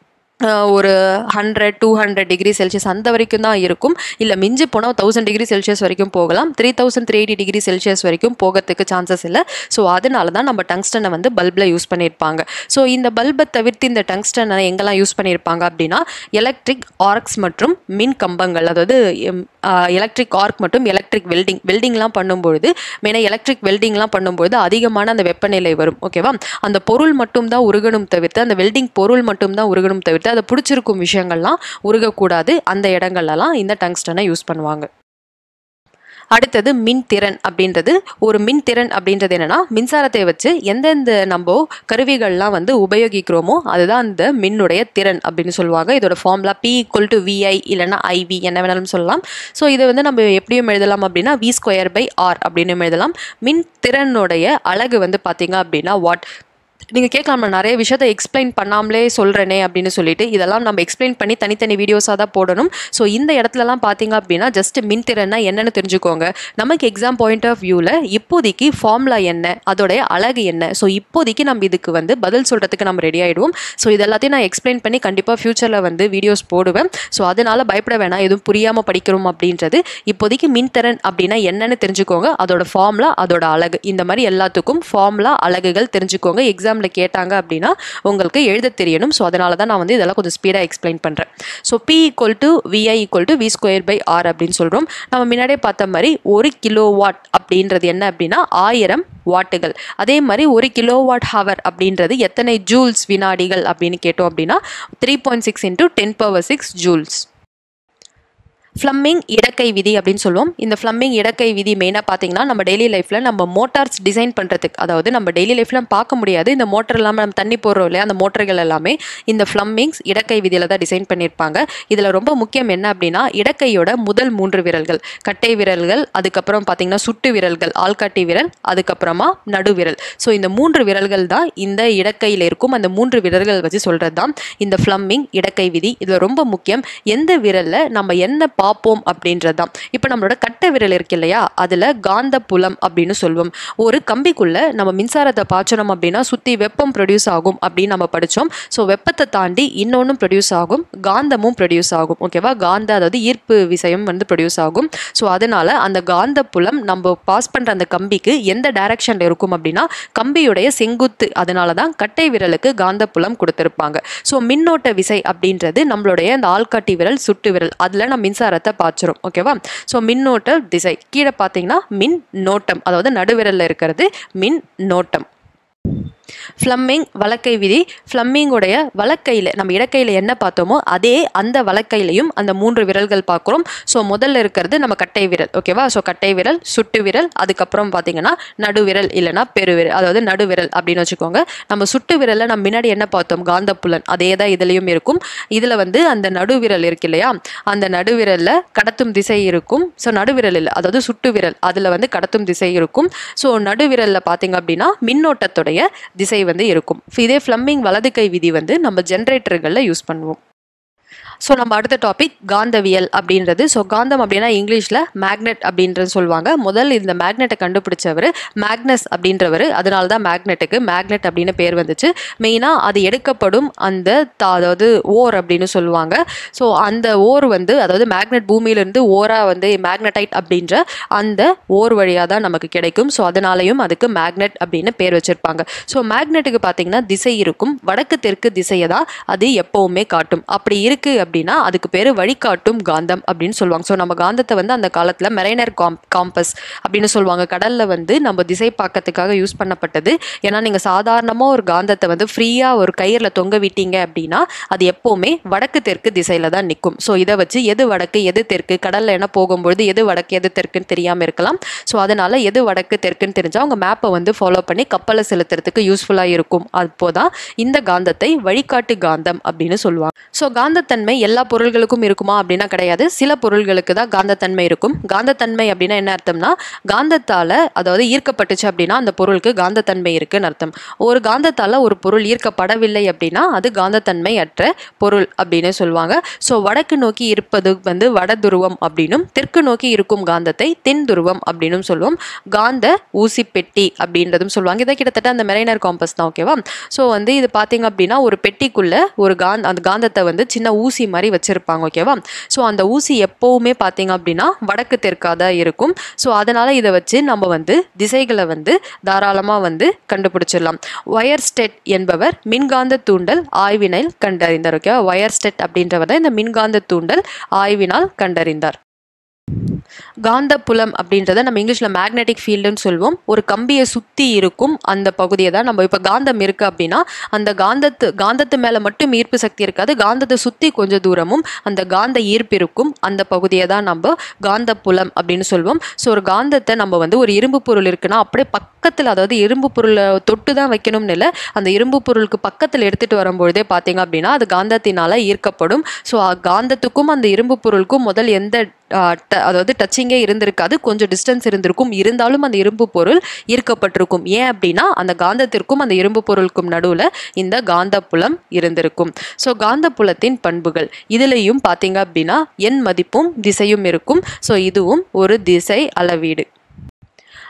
ஆஹ் ஒரு hundred two hundred degree celsius அந்த வரைக்கும் தான் இருக்கும் இல்லை மிஞ்சி போனால் தௌசண்ட் டிகிரி செல்சியஸ் வரைக்கும் போகலாம் three thousand three eighty degree Celsius வரைக்கும் போகிறதுக்கு சான்சஸ் இல்லை ஸோ அதனால தான் நம்ம டங்ஸ்டனை வந்து பல்பில் யூஸ் பண்ணியிருப்பாங்க ஸோ இந்த பல்பை தவிர்த்து இந்த டங்ஸ்டனை எங்கெல்லாம் யூஸ் பண்ணியிருப்பாங்க அப்படின்னா எலக்ட்ரிக் ஆர்க்ஸ் மற்றும் மின் கம்பங்கள் அதாவது எலக்ட்ரிக் ஆர்க் மற்றும் எலக்ட்ரிக் வெல்டிங் வெல்டிங்லாம் பண்ணும்பொழுது மெயினாக எலக்ட்ரிக் வெல்டிங்லாம் பண்ணும்பொழுது அதிகமான அந்த வெப்பநிலை வரும் ஓகேவா அந்த பொருள் மட்டும் தான் உருகணும் தவிர்த்து அந்த வெல்டிங் பொருள் மட்டும் தான் உருகணும் தவிர்த்து அதை பிடிச்சிருக்கும் விஷயங்கள்லாம் உருகக்கூடாது அந்த இடங்கள்லாம் இந்த டங்ஸ்டனை யூஸ் பண்ணுவாங்க அடுத்தது மின்திறன் அப்படின்றது ஒரு மின்திறன் அப்படின்றது என்னன்னா மின்சாரத்தை வச்சு எந்தெந்த நம்ம கருவிகள்லாம் வந்து உபயோகிக்கிறோமோ அதுதான் அந்த மின்னுடைய திறன் அப்படின்னு சொல்லுவாங்க இதோட formula P equal to VI இல்லைன்னா ஐவி என்ன வேணாலும் சொல்லலாம் ஸோ இதை வந்து நம்ம எப்படியும் எழுதலாம் அப்படின்னா வி ஸ்கொயர் பை ஆர் அப்படின்னு எழுதலாம் மின் திறனுடைய அழகு வந்து பார்த்தீங்க அப்படின்னா வாட் நீங்கள் கேட்கலாம் நான் நிறைய விஷயத்தை எக்ஸ்பிளைன் பண்ணாமலே சொல்கிறேனே அப்படின்னு சொல்லிட்டு இதெல்லாம் நம்ம எக்ஸ்பிளைன் பண்ணி தனித்தனி வீடியோஸாக தான் போடணும் ஸோ இந்த இடத்துலலாம் பார்த்தீங்க அப்படின்னா ஜஸ்ட் மின்திறன்னா என்னென்னு தெரிஞ்சுக்கோங்க நமக்கு எக்ஸாம் பாயிண்ட் ஆஃப் வியூவில் இப்போதைக்கு ஃபார்முலா என்ன அதோடைய அழகு என்ன ஸோ இப்போதைக்கு நம்ம இதுக்கு வந்து பதில் சொல்கிறதுக்கு நம்ம ரெடி ஆகிடுவோம் ஸோ இது எல்லாத்தையும் நான் எக்ஸ்பிளைன் பண்ணி கண்டிப்பாக ஃப்யூச்சரில் வந்து வீடியோஸ் போடுவேன் ஸோ அதனால் பயப்பட வேணாம் எதுவும் புரியாமல் படிக்கிறோம் அப்படின்றது இப்போதைக்கு மின்திறன் அப்படின்னா என்னென்னு தெரிஞ்சுக்கோங்க அதோட ஃபார்முலா அதோட அழகு இந்த மாதிரி எல்லாத்துக்கும் ஃபார்முலா அழகுகள் தெரிஞ்சுக்கோங்க எக்ஸாம் எக்ஸாமில் கேட்டாங்க அப்படின்னா உங்களுக்கு எழுத தெரியணும் ஸோ அதனால தான் நான் வந்து இதெல்லாம் கொஞ்சம் ஸ்பீடாக எக்ஸ்பிளைன் பண்ணுறேன் so P equal to VI equal to V square by R அப்படின்னு சொல்கிறோம் நம்ம முன்னாடியே பார்த்த மாதிரி ஒரு கிலோ வாட் அப்படின்றது என்ன அப்படின்னா ஆயிரம் வாட்டுகள் அதே மாதிரி ஒரு கிலோ வாட் ஹவர் அப்படின்றது எத்தனை ஜூல்ஸ் வினாடிகள் அப்படின்னு கேட்டோம் அப்படின்னா three point six into ten power six joules Fleming இடக்கை விதி அப்படின்னு சொல்லுவோம் இந்த ஃப்ளம்மிங் இடக்கை விதி மெயினாக பார்த்தீங்கன்னா நம்ம டெய்லி லைஃப்பில் நம்ம மோட்டார்ஸ் டிசைன் பண்ணுறதுக்கு அதாவது நம்ம டெய்லி லைஃப்பில் பார்க்க முடியாது இந்த மோட்டர் இல்லாமல் நம்ம தண்ணி போடுறோம் இல்லையா அந்த மோட்டர்கள் எல்லாமே இந்த ஃப்ளம்மிங்ஸ் இடக்கை விதியில் தான் டிசைன் பண்ணியிருப்பாங்க இதில் ரொம்ப முக்கியம் என்ன அப்படின்னா இடக்கையோட முதல் மூன்று விரல்கள் கட்டை விரல்கள் அதுக்கப்புறம் பார்த்தீங்கன்னா சுட்டு விரல்கள் ஆள்காட்டி விரல் அதுக்கப்புறமா நடுவிரல் ஸோ இந்த மூன்று விரல்கள் தான் இந்த இடக்கையில் இருக்கும் அந்த மூன்று விரல்கள் வச்சு சொல்கிறது தான் இந்த ஃப்ளம்மிங் இடக்கை விதி இதில் ரொம்ப முக்கியம் எந்த விரலில் நம்ம என்ன பார்ப்போம் அப்படின்றது தான் இப்போ நம்மளோட கட்டை விரல் இருக்கு இல்லையா அதில் காந்த புலம் அப்படின்னு சொல்லுவோம் ஒரு கம்பிக்குள்ள நம்ம மின்சாரத்தை பாய்ச்சணும் அப்படின்னா சுற்றி வெப்பம் ப்ரொடியூஸ் ஆகும் அப்படின்னு நம்ம படித்தோம் ஸோ வெப்பத்தை தாண்டி இன்னொன்றும் ப்ரொடியூஸ் ஆகும் காந்தமும் ப்ரொடியூஸ் ஆகும் ஓகேவா காந்த அதாவது ஈர்ப்பு விசயம் வந்து ப்ரொடியூஸ் ஆகும் ஸோ அதனால அந்த காந்த புலம் நம்ம பாஸ் பண்ணுற அந்த கம்பிக்கு எந்த டைரக்ஷனில் இருக்கும் அப்படின்னா கம்பியுடைய செங்குத்து அதனால தான் கட்டை விரலுக்கு காந்த புலம் கொடுத்துருப்பாங்க ஸோ மின்னோட்ட விசை அப்படின்றது நம்மளுடைய அந்த ஆள்காட்டி விரல் சுட்டு விரல் அதில் நம்ம மின்சாரத்தை பாய்ச்சிரும் ஓகேவா ஸோ மின்னோட்ட திசை கீழே பார்த்தீங்கன்னா மின் நோட்டம் அதாவது நடுவிரலில் இருக்கிறது மின் நோட்டம் ஃப்ளம்மிங் வலக்கை விதி ஃப்ளம்மிங்குடைய வலக்கையில் நம்ம இடக்கையில் என்ன பார்த்தோமோ அதே அந்த வலக்கையிலையும் அந்த மூன்று விரல்கள் பார்க்குறோம் ஸோ முதல்ல இருக்கிறது நம்ம கட்டை விரல் ஓகேவா ஸோ கட்டை விரல் சுட்டு விரல் அதுக்கப்புறம் பார்த்தீங்கன்னா நடுவிரல் இல்லைனா பெருவிரல் அதாவது நடுவிரல் அப்படின்னு வச்சுக்கோங்க நம்ம சுட்டு விரலில் நம்ம முன்னாடி என்ன பார்த்தோம் காந்தப்புலன் அதே தான் இதுலேயும் இருக்கும் இதில் வந்து அந்த நடுவிரல் இருக்கு இல்லையா அந்த நடுவிரலில் கடத்தும் திசை இருக்கும் ஸோ நடுவிரல் இல்லை அதாவது சுட்டு விரல் அதில் வந்து கடத்தும் திசை இருக்கும் ஸோ நடுவிரலில் பார்த்தீங்க அப்படின்னா மின்னோட்டத்துடைய திசை வந்து இருக்கும் இதே ஃப்ளம்மிங் வலது கை விதி வந்து நம்ம ஜென்ரேட்டர்களில் யூஸ் பண்ணுவோம் ஸோ நம்ம அடுத்த டாபிக் காந்தவியல் அப்படின்றது ஸோ காந்தம் அப்படின்னா இங்கிலீஷில் மேக்னெட் அப்படின்றது சொல்லுவாங்க முதல் இந்த மேக்னெட்டை கண்டுபிடிச்சவர் மேக்னஸ் அப்படின்றவர் அதனால தான் மேக்னெட்டுக்கு மேக்னெட் அப்படின்னு பேர் வந்துச்சு மெயினாக அது எடுக்கப்படும் அந்த தா அதாவது ஓர் அப்படின்னு சொல்லுவாங்க ஸோ அந்த ஓர் வந்து அதாவது மேக்னெட் பூமியிலிருந்து ஓராக வந்து மேக்னடைட் அப்படின்ற அந்த ஓர் வழியாக தான் நமக்கு கிடைக்கும் ஸோ அதனாலையும் அதுக்கு மேக்னெட் அப்படின்னு பேர் வச்சுருப்பாங்க ஸோ மேக்னெட்டுக்கு பார்த்தீங்கன்னா திசை இருக்கும் வடக்கு தெற்கு திசையை தான் அது எப்போவுமே காட்டும் அப்படி இருக்குது அப்படின்னா அதுக்கு பேர் வழிகாட்டும் காந்தம் அப்படின்னு சொல்லுவாங்க ஸோ நம்ம காந்தத்தை வந்து அந்த காலத்தில் மெரைனர் காம் காம்பஸ் அப்படின்னு சொல்லுவாங்க கடலில் வந்து நம்ம திசை பார்க்கறதுக்காக யூஸ் பண்ணப்பட்டது ஏன்னா நீங்கள் சாதாரணமாக ஒரு காந்தத்தை வந்து ஃப்ரீயாக ஒரு கயிறில் தொங்க விட்டீங்க அப்படின்னா அது எப்போவுமே வடக்கு தெற்கு திசையில் தான் நிற்கும் ஸோ இதை வச்சு எது வடக்கு எது தெற்கு கடலில் என்ன போகும்பொழுது எது வடக்கு எது தெற்குன்னு தெரியாமல் இருக்கலாம் ஸோ அதனால் எது வடக்கு தெற்குன்னு தெரிஞ்சால் அவங்க மேப்பை வந்து ஃபாலோ பண்ணி கப்பலை செலுத்துறதுக்கு யூஸ்ஃபுல்லாக இருக்கும் அப்போதான் இந்த காந்தத்தை வழிகாட்டு காந்தம் அப்படின்னு சொல்லுவாங்க ஸோ காந்தத்தன்மை எல்லா பொருள்களுக்கும் இருக்குமா அப்படின்னா கிடையாது சில பொருள்களுக்கு தான் காந்தத்தன்மை இருக்கும் காந்தத்தன்மை அப்படின்னா என்ன அர்த்தம்னா காந்தத்தால் அதாவது ஈர்க்கப்பட்டுச்சு அப்படின்னா அந்த பொருளுக்கு காந்தத்தன்மை இருக்குன்னு அர்த்தம் ஒரு காந்தத்தால் ஒரு பொருள் ஈர்க்கப்படவில்லை அப்படின்னா அது காந்தத்தன்மை அற்ற பொருள் அப்படின்னு சொல்லுவாங்க ஸோ வடக்கு நோக்கி இருப்பது வந்து வட துருவம் அப்படின்னும் தெற்கு நோக்கி இருக்கும் காந்தத்தை தென் துருவம் அப்படின்னும் சொல்லுவோம் காந்த ஊசி பெட்டி அப்படின்றதும் சொல்லுவாங்க இதை கிட்டத்தட்ட அந்த மெரைனர் காம்பஸ் தான் ஓகேவா ஸோ வந்து இது பார்த்தீங்க அப்படின்னா ஒரு பெட்டிக்குள்ள ஒரு காந்த அந்த காந்தத்தை வந்து சின்ன ஊசி மாதிரி வச்சிருப்பாங்க ஓகேவா ஸோ அந்த ஊசி எப்போவுமே பார்த்தீங்க அப்படின்னா வடக்கு தெற்காக தான் இருக்கும் ஸோ அதனால இதை வச்சு நம்ம வந்து திசைகளை வந்து தாராளமாக வந்து கண்டுபிடிச்சிடலாம் ஒயர் ஸ்டெட் என்பவர் மின்காந்த தூண்டல் ஆய்வினால் கண்டறிந்தார் ஓகேவா ஒயர் ஸ்டெட் அப்படின்றவர் தான் இந்த மின்காந்த தூண்டல் ஆய்வினால் கண்டறிந்தார் காந்தப்புலம் அப்படின்றத நம்ம இங்கிலீஷில் மேக்னெட்டிக் ஃபீல்டுன்னு சொல்லுவோம் ஒரு கம்பியை சுற்றி இருக்கும் அந்த பகுதியை தான் நம்ம இப்போ காந்தம் இருக்குது அப்படின்னா அந்த காந்தத்து காந்தத்து மேலே மட்டும் ஈர்ப்பு சக்தி இருக்காது காந்தத்தை சுற்றி கொஞ்சம் தூரமும் அந்த காந்த ஈர்ப்பு இருக்கும் அந்த பகுதியை தான் நம்ம காந்தப்புலம் அப்படின்னு சொல்லுவோம் ஸோ ஒரு காந்தத்தை நம்ம வந்து ஒரு இரும்பு பொருள் இருக்குன்னா அப்படியே பக்கத்தில் அதாவது இரும்பு பொருளை தொட்டு தான் வைக்கணும்னு இல்லை அந்த இரும்பு பொருளுக்கு பக்கத்தில் எடுத்துகிட்டு வரும்பொழுதே பார்த்தீங்க அப்படின்னா அது காந்தத்தினால் ஈர்க்கப்படும் ஸோ காந்தத்துக்கும் அந்த இரும்பு பொருளுக்கும் முதல் எந்த அதாவது டச்சிங்கே இருந்திருக்காது கொஞ்சம் டிஸ்டன்ஸ் இருந்திருக்கும் இருந்தாலும் அந்த இரும்பு பொருள் ஈர்க்கப்பட்டிருக்கும் ஏன் அப்படின்னா அந்த காந்தத்திற்கும் அந்த இரும்பு பொருளுக்கும் நடுவில் இந்த காந்தப்புலம் இருந்திருக்கும் ஸோ காந்தப்புலத்தின் பண்புகள் இதுலேயும் பார்த்தீங்க அப்படின்னா எண் மதிப்பும் திசையும் இருக்கும் ஸோ இதுவும் ஒரு திசை அளவீடு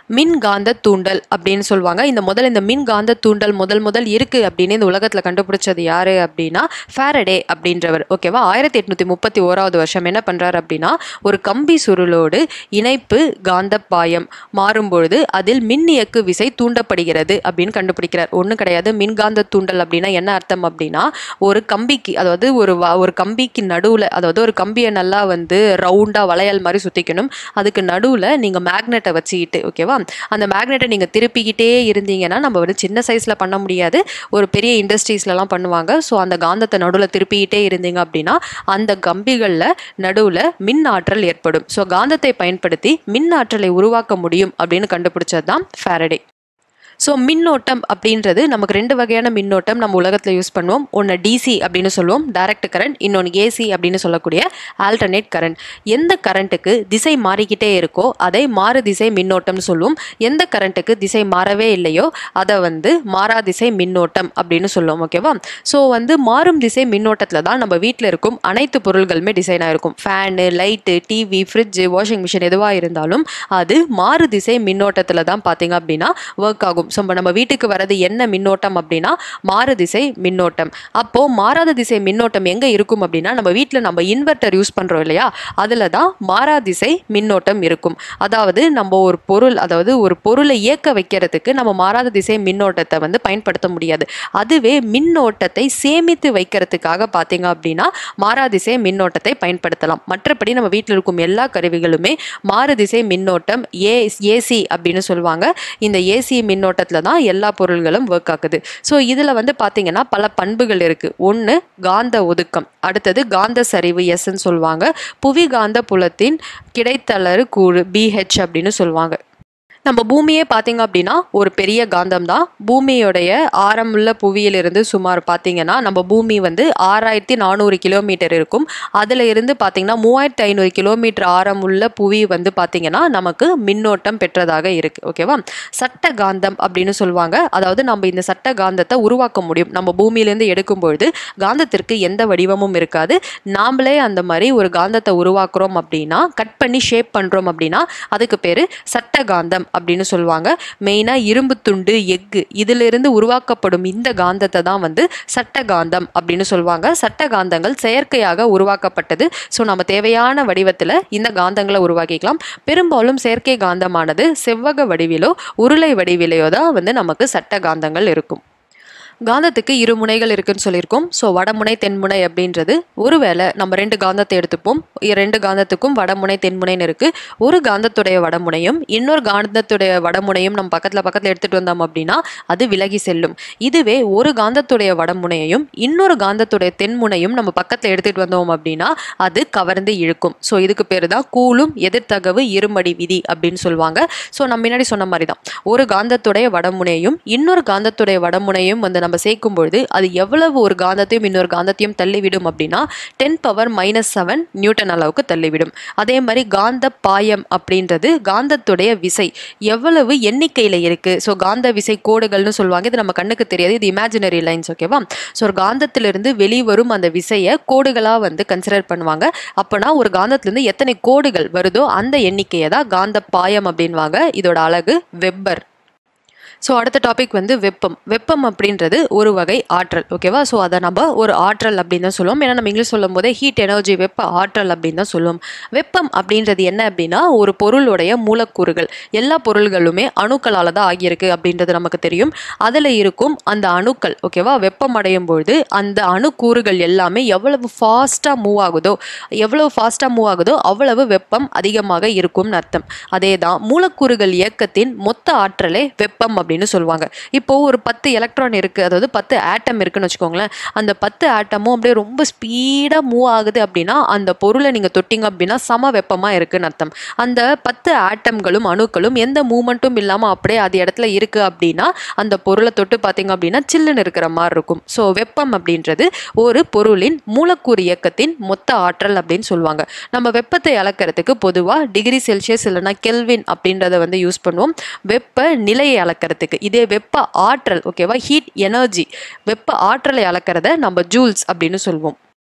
மின்காந்த தூண்டல் அப்படின்னு சொல்லுவாங்க இந்த முதல்ல இந்த மின்காந்த தூண்டல் முதல் முதல் இருக்கு அப்படின்னு இந்த உலகத்தில் கண்டுபிடிச்சது யாரு அப்படின்னா ஃபேரடே அப்படின்றவர் ஓகேவா ஆயிரத்தி எட்நூத்தி முப்பத்தி ஓராவது வருஷம் என்ன பண்றாரு அப்படின்னா ஒரு கம்பி சுருளோடு இணைப்பு காந்தப்பாயம் மாறும்பொழுது அதில் மின் இயக்கு விசை தூண்டப்படுகிறது அப்படின்னு கண்டுபிடிக்கிறார் ஒன்றும் கிடையாது மின்காந்த தூண்டல் அப்படின்னா என்ன அர்த்தம் அப்படின்னா ஒரு கம்பிக்கு அதாவது ஒரு வ- ஒரு கம்பிக்கு நடுவில் அதாவது ஒரு கம்பியை நல்லா வந்து ரவுண்டாக வளையல் மாதிரி சுற்றிக்கணும் அதுக்கு நடுவில் நீங்கள் மேக்னெட்டை வச்சுக்கிட்டு ஓகேவா அந்த மேக்னெட்டை நீங்கள் திருப்பிக்கிட்டே இருந்தீங்கன்னா நம்ம வந்து சின்ன சைஸில் பண்ண முடியாது ஒரு பெரிய இண்டஸ்ட்ரீஸ்லலாம் பண்ணுவாங்க ஸோ அந்த காந்தத்தை நடுவில் திருப்பிக்கிட்டே இருந்தீங்க அப்படின்னா அந்த கம்பிகளில் நடுவில் மின் ஆற்றல் ஏற்படும் ஸோ காந்தத்தை பயன்படுத்தி மின் ஆற்றலை உருவாக்க முடியும் அப்படின்னு கண்டுபிடிச்சது தான் ஃபேரடே ஸோ மின்னோட்டம் அப்படின்றது நமக்கு ரெண்டு வகையான மின்னோட்டம் நம்ம உலகத்தில் யூஸ் பண்ணுவோம் ஒன்று டிசி அப்படின்னு சொல்லுவோம் டைரக்ட் கரண்ட் இன்னொன்று ஏசி அப்படின்னு சொல்லக்கூடிய ஆல்டர்னேட் கரண்ட் எந்த கரண்ட்டுக்கு திசை மாறிக்கிட்டே இருக்கோ அதை மாறு திசை மின்னோட்டம்னு சொல்லுவோம் எந்த கரண்ட்டுக்கு திசை மாறவே இல்லையோ அதை வந்து மாறா திசை மின்னோட்டம் அப்படின்னு சொல்லுவோம் ஓகேவா ஸோ வந்து மாறும் திசை மின்னோட்டத்தில் தான் நம்ம வீட்டில் இருக்கும் அனைத்து பொருள்களுமே டிசைன் ஆயிருக்கும் fan light TV fridge washing machine எதுவாக இருந்தாலும் அது மாறு திசை மின்னோட்டத்தில் தான் பார்த்தீங்க அப்படின்னா ஒர்க் ஆகும் ஸோ நம்ம வீட்டுக்கு வர்றது என்ன மின்னோட்டம் அப்படின்னா மாறு திசை மின்னோட்டம் அப்போ மாறாத திசை மின்னோட்டம் எங்கே இருக்கும் அப்படின்னா நம்ம வீட்டில் நம்ம இன்வெர்ட்டர் யூஸ் பண்ணுறோம் இல்லையா அதில் தான் மாறா திசை மின்னோட்டம் இருக்கும் அதாவது நம்ம ஒரு பொருள் அதாவது ஒரு பொருளை இயக்க வைக்கிறதுக்கு நம்ம மாறாத திசை மின்னோட்டத்தை வந்து பயன்படுத்த முடியாது அதுவே மின்னோட்டத்தை சேமித்து வைக்கிறதுக்காக பார்த்தீங்க அப்படின்னா மாறா திசை மின்னோட்டத்தை பயன்படுத்தலாம் மற்றபடி நம்ம வீட்டில் இருக்கும் எல்லா கருவிகளுமே மாறு திசை மின்னோட்டம் ஏ ஏசி அப்படின்னு சொல்லுவாங்க இந்த ஏசி மின்னோட்டத்தில் தான் எல்லா பொருள்களும் ஒர்க் ஆகுது ஸோ இதில் வந்து பார்த்தீங்கன்னா பல பண்புகள் இருக்குது ஒன்று காந்த ஒதுக்கம் அடுத்தது காந்த சரிவு எஸ்ன்னு சொல்லுவாங்க புவி காந்த புலத்தின் கிடைத்தளறு கூறு பிஹெச் அப்படின்னு சொல்லுவாங்க நம்ம பூமியே பார்த்தீங்க அப்படின்னா ஒரு பெரிய காந்தம் தான் பூமியோடைய ஆரமுள்ள புவியிலிருந்து சுமார் பார்த்தீங்கன்னா நம்ம பூமி வந்து ஆறாயிரத்தி நானூறு கிலோமீட்டர் இருக்கும் அதில் இருந்து பார்த்தீங்கன்னா மூவாயிரத்தி ஐநூறு கிலோமீட்டர் ஆரமுள்ள புவி வந்து பார்த்தீங்கன்னா நமக்கு மின்னோட்டம் பெற்றதாக இருக்கு ஓகேவா சட்ட காந்தம் அப்படின்னு சொல்லுவாங்க அதாவது நம்ம இந்த சட்ட காந்தத்தை உருவாக்க முடியும் நம்ம பூமியிலேருந்து எடுக்கும் பொழுது காந்தத்திற்கு எந்த வடிவமும் இருக்காது நாமளே அந்த மாதிரி ஒரு காந்தத்தை உருவாக்குறோம் அப்படின்னா கட் பண்ணி ஷேப் பண்ணுறோம் அப்படின்னா அதுக்கு பேர் சட்ட காந்தம் அப்படின்னு சொல்லுவாங்க மெயினாக இரும்பு துண்டு எஃகு இதிலிருந்து உருவாக்கப்படும் இந்த காந்தத்தை தான் வந்து சட்ட காந்தம் அப்படின்னு சொல்லுவாங்க சட்ட காந்தங்கள் செயற்கையாக உருவாக்கப்பட்டது ஸோ நம்ம தேவையான வடிவத்தில் இந்த காந்தங்களை உருவாக்கிக்கலாம் பெரும்பாலும் செயற்கை காந்தமானது செவ்வக வடிவிலோ உருளை வடிவிலையோ தான் வந்து நமக்கு சட்ட காந்தங்கள் இருக்கும் காந்தத்துக்கு இரு முனைகள் இருக்குன்னு சொல்லியிருக்கோம் ஸோ வடமுனை தென்முனை அப்படின்றது ஒருவேளை நம்ம ரெண்டு காந்தத்தை எடுத்துப்போம் இ- ரெண்டு காந்தத்துக்கும் வடமுனை தென்முனைன்னு இருக்கு ஒரு காந்தத்துடைய வடமுனையும் இன்னொரு காந்தத்துடைய வடமுனையும் நம்ம பக்கத்தில் பக்கத்தில் எடுத்துட்டு வந்தோம் அப்படின்னா அது விலகி செல்லும் இதுவே ஒரு காந்தத்துடைய வடமுனையையும் இன்னொரு காந்தத்துடைய தென்முனையும் நம்ம பக்கத்தில் எடுத்துட்டு வந்தோம் அப்படின்னா அது கவர்ந்து இழுக்கும் ஸோ இதுக்கு பேர் தான் கூலும் எதிர்த்தகவு இருமடி விதி அப்படின்னு சொல்லுவாங்க ஸோ நம்ம முன்னாடி சொன்ன மாதிரி தான் ஒரு காந்தத்துடைய வடமுனையும் இன்னொரு காந்தத்துடைய வடமுனையும் வந்து நம்ம சேர்க்கும் பொழுது அது எவ்வளவு ஒரு காந்தத்தையும் இன்னொரு காந்தத்தையும் தள்ளிவிடும் அப்படின்னா ten power minus seven newton அளவுக்கு தள்ளிவிடும் அதே மாதிரி காந்த பாயம் அப்படின்றது காந்தத்துடைய விசை எவ்வளவு எண்ணிக்கையில் இருக்கு ஸோ காந்த விசை கோடுகள்னு சொல்லுவாங்க இது நம்ம கண்ணுக்கு தெரியாது இது இமேஜினரி லைன்ஸ் ஓகேவா ஸோ ஒரு காந்தத்திலிருந்து வெளிவரும் அந்த விசையை கோடுகளாக வந்து கன்சிடர் பண்ணுவாங்க அப்போனா ஒரு காந்தத்திலிருந்து எத்தனை கோடுகள் வருதோ அந்த எண்ணிக்கையை தான் காந்த பாயம் அப்படின்வாங்க இதோட அழகு வெப்பர் ஸோ அடுத்த டாபிக் வந்து வெப்பம் வெப்பம் அப்படின்றது ஒரு வகை ஆற்றல் ஓகேவா ஸோ அதை நம்ம ஒரு ஆற்றல் அப்படின்னு தான் சொல்லுவோம் ஏன்னா நம்ம இங்கிலீஷ் சொல்லும் போதே ஹீட் எனர்ஜி வெப்ப ஆற்றல் அப்படின்னு தான் சொல்லுவோம் வெப்பம் அப்படின்றது என்ன அப்படின்னா ஒரு பொருளுடைய மூலக்கூறுகள் எல்லா பொருள்களுமே அணுக்களால் தான் ஆகியிருக்கு அப்படின்றது நமக்கு தெரியும் அதில் இருக்கும் அந்த அணுக்கள் ஓகேவா வெப்பம் அடையும் பொழுது அந்த அணுக்கூறுகள் எல்லாமே எவ்வளவு ஃபாஸ்ட்டாக மூவ் ஆகுதோ எவ்வளவு ஃபாஸ்ட்டாக மூவ் ஆகுதோ அவ்வளவு வெப்பம் அதிகமாக இருக்கும்னு அர்த்தம் அதே தான் மூலக்கூறுகள் இயக்கத்தின் மொத்த ஆற்றலே வெப்பம் அப்படின்னு சொல்லுவாங்க இப்போ ஒரு பத்து எலக்ட்ரான் இருக்கு அதாவது பத்து ஆட்டம் இருக்குன்னு வச்சுக்கோங்களேன் அந்த பத்து ஆட்டமும் அப்படியே ரொம்ப ஸ்பீடாக மூவ் ஆகுது அப்படின்னா அந்த பொருளை நீங்கள் தொட்டிங்க அப்படின்னா சம வெப்பமாக இருக்குன்னு அர்த்தம் அந்த பத்து ஆட்டம்களும் அணுக்களும் எந்த மூமெண்ட்டும் இல்லாமல் அப்படியே அது இடத்துல இருக்கு அப்படின்னா அந்த பொருளை தொட்டு பார்த்தீங்க அப்படின்னா சில்லுன்னு இருக்கிற மாதிரி இருக்கும் ஸோ வெப்பம் அப்படின்றது ஒரு பொருளின் மூலக்கூறு இயக்கத்தின் மொத்த ஆற்றல் அப்படின்னு சொல்லுவாங்க நம்ம வெப்பத்தை அளக்கிறதுக்கு பொதுவாக டிகிரி செல்சியஸ் இல்லைன்னா கெல்வின் அப்படின்றத வந்து யூஸ் பண்ணுவோம் வெப்ப நிலையை அளக்கிறதுக்கு இதே வெப்ப ஆற்றல் ஓகேவா ஹீட் எனர்ஜி வெப்ப ஆற்றலை அளக்கிறத நம்ம ஜூல்ஸ் அப்படின்னு சொல்லுவோம்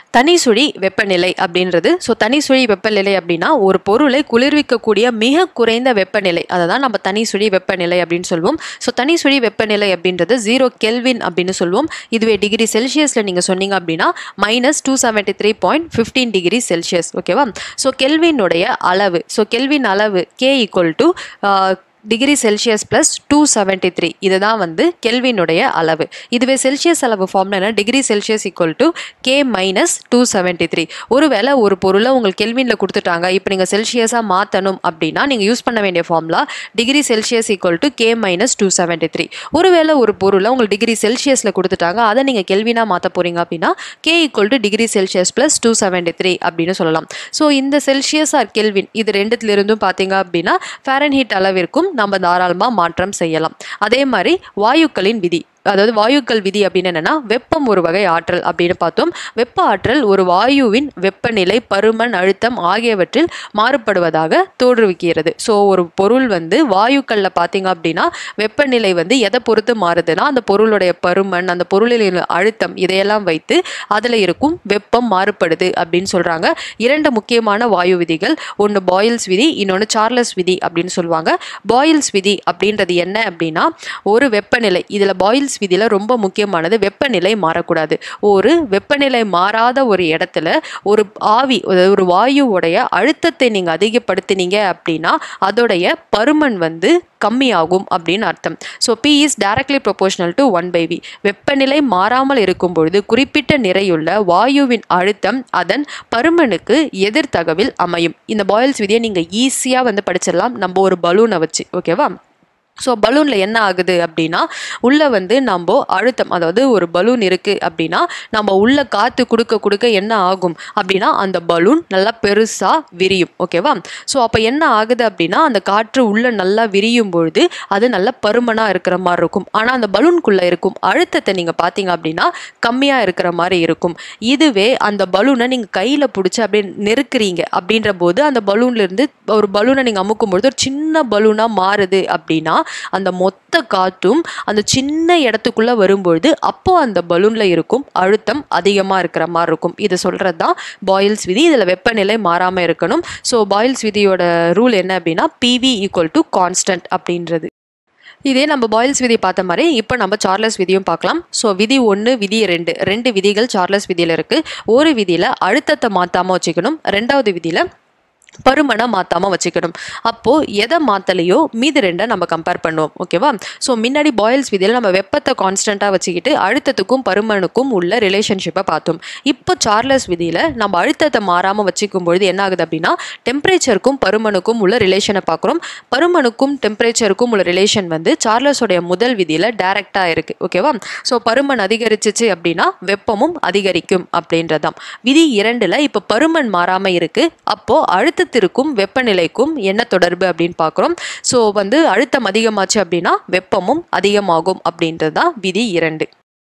தனி சுழி வெப்பநிலை அப்படின்றது ஸோ தனி சுழி வெப்பநிலை அப்படின்னா ஒரு பொருளை குளிர்விக்கக்கூடிய மிக குறைந்த வெப்பநிலை அதை தான் நம்ம தனி சுழி வெப்பநிலை அப்படின்னு சொல்லுவோம் ஸோ தனி சுழி வெப்பநிலை அப்படின்றது ஜீரோ கெல்வின் அப்படின்னு சொல்லுவோம் இதுவே டிகிரி செல்சியஸில் நீங்கள் சொன்னீங்க அப்படின்னா minus two seventy three point fifteen degree Celsius ஓகேவா ஸோ கெல்வினுடைய அளவு ஸோ கெல்வின் அளவு K equal to degree Celsius plus two seventy three இதுதான் வந்து கெல்வினுடைய அளவு இதுவே செல்சியஸ் அளவு ஃபார்ம்ல என்ன degree Celsius equal to K minus two seventy three ஒருவேளை ஒரு பொருளை உங்களுக்கு கெல்வினில் கொடுத்துட்டாங்க இப்போ நீங்கள் செல்சியஸாக மாற்றணும் அப்படின்னா நீங்கள் யூஸ் பண்ண வேண்டிய formula degree Celsius equal to K minus two seventy three ஒருவேளை ஒரு பொருளை உங்களுக்கு டிகிரி செல்சியஸில் கொடுத்துட்டாங்க அதை நீங்கள் கெல்வினாக மாற்ற போகிறீங்க அப்படின்னா K equal to degree Celsius plus two seventy three அப்படின்னு சொல்லலாம் ஸோ இந்த செல்சியஸ் ஆர் கெல்வின் இது ரெண்டுத்திலிருந்தும் பார்த்தீங்க அப்படின்னா ஃபேரன்ஹீட் அளவிற்கும் நம்ம தாராளமாக மாற்றம் செய்யலாம் அதே மாதிரி வாயுக்களின் விதி அதாவது வாயுக்கள் விதி அப்படின்னு என்னன்னா வெப்பம் ஒரு வகை ஆற்றல் அப்படின்னு பார்த்தோம் வெப்ப ஆற்றல் ஒரு வாயுவின் வெப்பநிலை பருமன் அழுத்தம் ஆகியவற்றில் மாறுபடுவதாக தோற்றுவிக்கிறது ஸோ ஒரு பொருள் வந்து வாயுக்களில் பார்த்தீங்க அப்படின்னா வெப்பநிலை வந்து எதை பொறுத்து மாறுதுன்னா அந்த பொருளுடைய பருமன் அந்த பொருளின் அழுத்தம் இதையெல்லாம் வைத்து அதில் இருக்கும் வெப்பம் மாறுபடுது அப்படின்னு சொல்கிறாங்க இரண்டு முக்கியமான வாயு விதிகள் ஒன்று பாயில்ஸ் விதி இன்னொன்று சார்லஸ் விதி அப்படின்னு சொல்லுவாங்க பாயில்ஸ் விதி அப்படின்றது என்ன அப்படின்னா ஒரு வெப்பநிலை இதில் பாயில்ஸ் விதியில் ரொம்ப முக்கியமானது வெப்பநிலை மாறக்கூடாது ஒரு வெப்பநிலை மாறாத ஒரு இடத்துல ஒரு ஆவி அதாவது ஒரு வாயுவுடைய அழுத்தத்தை நீங்கள் அதிகப்படுத்தினீங்க அப்படின்னா அதோடைய பருமன் வந்து கம்மியாகும் அப்படின்னு அர்த்தம் so P is directly proportional to one by V வெப்பநிலை மாறாமல் இருக்கும் பொழுது குறிப்பிட்ட நிறையுள்ள வாயுவின் அழுத்தம் அதன் பருமனுக்கு எதிர்த்தகவில் அமையும் இந்த பாயில்ஸ் விதியை நீங்கள் ஈஸியாக வந்து படிச்சிடலாம் நம்ம ஒரு பலூனை வச்சு ஓகேவா ஸோ பலூனில் என்ன ஆகுது அப்படின்னா உள்ளே வந்து நம்ம அழுத்தம் அதாவது ஒரு பலூன் இருக்குது அப்படின்னா நம்ம உள்ளே காற்று கொடுக்க கொடுக்க என்ன ஆகும் அப்படின்னா அந்த பலூன் நல்லா பெருசாக விரியும் ஓகேவா ஸோ அப்போ என்ன ஆகுது அப்படின்னா அந்த காற்று உள்ளே நல்லா விரியும் பொழுது அது நல்ல பருமனாக இருக்கிற மாதிரி இருக்கும் ஆனால் அந்த பலூனுக்குள்ளே இருக்கும் அழுத்தத்தை நீங்கள் பார்த்தீங்க அப்படின்னா கம்மியாக இருக்கிற மாதிரி இருக்கும் இதுவே அந்த பலூனை நீங்கள் கையில் பிடிச்சி அப்படியே நெருக்குறீங்க அப்படின்ற போது அந்த பலூன்லேருந்து ஒரு பலூனை நீங்கள் அமுக்கும் பொழுது ஒரு சின்ன பலூனாக மாறுது அப்படின்னா அந்த மொத்த காற்றும் அந்த சின்ன இடத்துக்குள்ள வரும்பொழுது அப்போ அந்த பலூன்ல இருக்கும் அழுத்தம் அதிகமாக இருக்கிற மாதிரி இருக்கும் இது சொல்றது தான் பாயில்ஸ் விதி இதில் வெப்பநிலை மாறாமல் இருக்கணும் ஸோ பாயில்ஸ் விதியோட ரூல் என்ன அப்படின்னா பிவி ஈக்குவல் டு கான்ஸ்டன்ட் அப்படின்றது இதே நம்ம பாயில்ஸ் விதி பார்த்த மாதிரி இப்போ நம்ம சார்லஸ் விதியும் பார்க்கலாம் ஸோ விதி ஒன்று விதி ரெண்டு ரெண்டு விதிகள் சார்லஸ் விதியில் இருக்குது ஒரு விதியில் அழுத்தத்தை மாற்றாமல் வச்சுக்கணும் ரெண்டாவது விதியில் பருமனை மாற்றாமல் வச்சுக்கணும் அப்போது எதை மாற்றலையோ மீதி ரெண்டை நம்ம கம்பேர் பண்ணுவோம் ஓகேவா ஸோ முன்னாடி பாயில்ஸ் விதியில் நம்ம வெப்பத்தை கான்ஸ்டண்ட்டாக வச்சுக்கிட்டு அழுத்தத்துக்கும் பருமனுக்கும் உள்ள ரிலேஷன்ஷிப்பை பார்த்தோம் இப்போ சார்லஸ் விதியில் நம்ம அழுத்தத்தை மாறாமல் வச்சுக்கும் பொழுது என்ன ஆகுது அப்படின்னா டெம்பரேச்சருக்கும் பருமனுக்கும் உள்ள ரிலேஷனை பார்க்குறோம் பருமனுக்கும் டெம்பரேச்சருக்கும் உள்ள ரிலேஷன் வந்து சார்லஸோடைய முதல் விதியில் டைரெக்டாக இருக்குது ஓகேவா ஸோ பருமன் அதிகரிச்சிச்சு அப்படின்னா வெப்பமும் அதிகரிக்கும் அப்படின்றதாம் விதி இரண்டில் இப்போ பருமன் மாறாமல் இருக்குது அப்போது அழுத்த அழுத்தத்திற்கும் வெப்பநிலைக்கும் என்ன தொடர்பு அப்படின்னு பார்க்குறோம் ஸோ வந்து அழுத்தம் அதிகமாச்சு அப்படின்னா வெப்பமும் அதிகமாகும் அப்படின்றது தான் விதி இரண்டு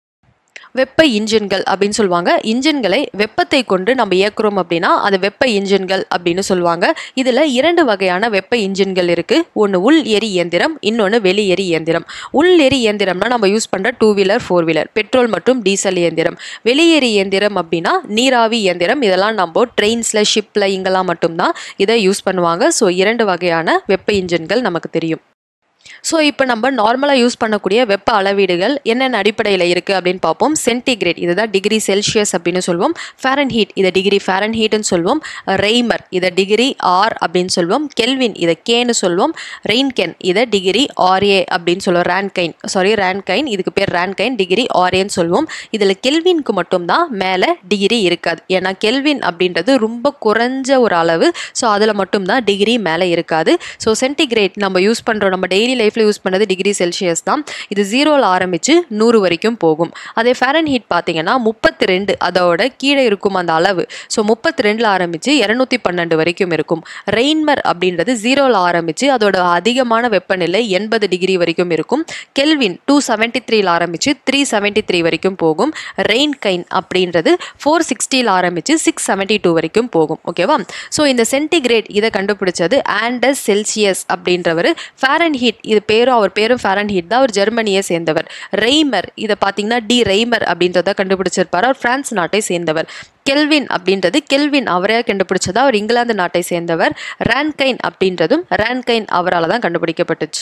வெப்ப இன்ஜின்கள் அப்படின்னு சொல்லுவாங்க இன்ஜின்களை வெப்பத்தை கொண்டு நம்ம இயக்குறோம் அப்படின்னா அது வெப்ப இன்ஜின்கள் அப்படின்னு சொல்லுவாங்க இதில் இரண்டு வகையான வெப்ப இன்ஜின்கள் இருக்குது ஒன்று உள் எரி இயந்திரம் இன்னொன்று வெளி எரி இயந்திரம் உள் எரி இயந்திரம்னா நம்ம யூஸ் பண்ணுற two wheeler four wheeler petrol மற்றும் டீசல் இயந்திரம் வெளியேறி இயந்திரம் அப்படின்னா நீராவி இயந்திரம் இதெல்லாம் நம்ம ட்ரெயின்ஸில் ஷிப்பில் இங்கெல்லாம் மட்டும்தான் இதை யூஸ் பண்ணுவாங்க ஸோ இரண்டு வகையான வெப்ப இன்ஜின்கள் நமக்கு தெரியும் ஸோ இப்போ நம்ம நார்மலாக யூஸ் பண்ணக்கூடிய வெப்ப அளவீடுகள் என்னென்ன அடிப்படையில் இருக்குது அப்படின்னு பார்ப்போம் சென்டிகிரேட் இதுதான் டிகிரி செல்சியஸ் அப்படின்னு சொல்லுவோம் ஃபேரன் ஹீட் இதை டிகிரி ஃபேரன் ஹீட்னு சொல்லுவோம் ரெய்மர் இதை டிகிரி ஆர் அப்படின்னு சொல்லுவோம் கெல்வின் இதை கேன்னு சொல்லுவோம் ரெயின்கென் இதை டிகிரி ஆர்ஏ அப்படின்னு சொல்லுவோம் ரேன்கைன் சாரி ரேன்கைன் இதுக்கு பேர் ரேன்கைன் டிகிரி ஆர்ஏன்னு சொல்லுவோம் இதில் கெல்வின்க்கு மட்டும்தான் மேலே டிகிரி இருக்காது ஏன்னா கெல்வின் அப்படின்றது ரொம்ப குறைஞ்ச ஒரு அளவு ஸோ அதில் மட்டும்தான் டிகிரி மேலே இருக்காது ஸோ சென்டிகிரேட் நம்ம யூஸ் பண்ணுறோம் நம்ம டெய்லி லைஃப்பில் யூஸ் பண்ணது டிகிரி செல்சியஸ் தான் இது ஜீரோவில் ஆரம்பித்து நூறு வரைக்கும் போகும் அதே ஃபேரன் ஹீட் பார்த்தீங்கன்னா முப்பத்தி ரெண்டு அதோட கீழே இருக்கும் அந்த அளவு ஸோ முப்பத்தி ரெண்டில் ஆரம்பித்து இரநூத்தி பன்னெண்டு வரைக்கும் இருக்கும் ரெயின்மர் அப்படின்றது ஜீரோவில் ஆரம்பித்து அதோட அதிகமான வெப்பநிலை எண்பது டிகிரி வரைக்கும் இருக்கும் கெல்வின் டூ செவன்ட்டி த்ரீல ஆரம்பித்து த்ரீ செவன்ட்டி த்ரீ வரைக்கும் போகும் ரெயின் கைன் அப்படின்றது ஃபோர் சிக்ஸ்டியில் ஆரம்பித்து சிக்ஸ் செவன்ட்டி டூ வரைக்கும் போகும் ஓகேவா ஸோ இந்த சென்டிகிரேட் இதை கண்டுபிடிச்சது ஆண்டஸ் செல்சியஸ் அப்படின்றவர் ஃபேரன் ஹீட் இதை இது பேரும் அவர் பேரும் ஃபேரன் ஹீட் தான் அவர் ஜெர்மனியை சேர்ந்தவர் ரெய்மர் இதை பார்த்தீங்கன்னா டி ரெய்மர் அப்படின்றத கண்டுபிடிச்சிருப்பார் அவர் பிரான்ஸ் நாட்டை சேர்ந்தவர் கெல்வின் அப்படின்றது கெல்வின் அவரே கண்டுபிடிச்சதா அவர் இங்கிலாந்து நாட்டை சேர்ந்தவர் ரேன்கைன் அப்படின்றதும் ரேன்கைன் அவரால் தான் கண்டுபிடிக்கப்பட்டுச்சு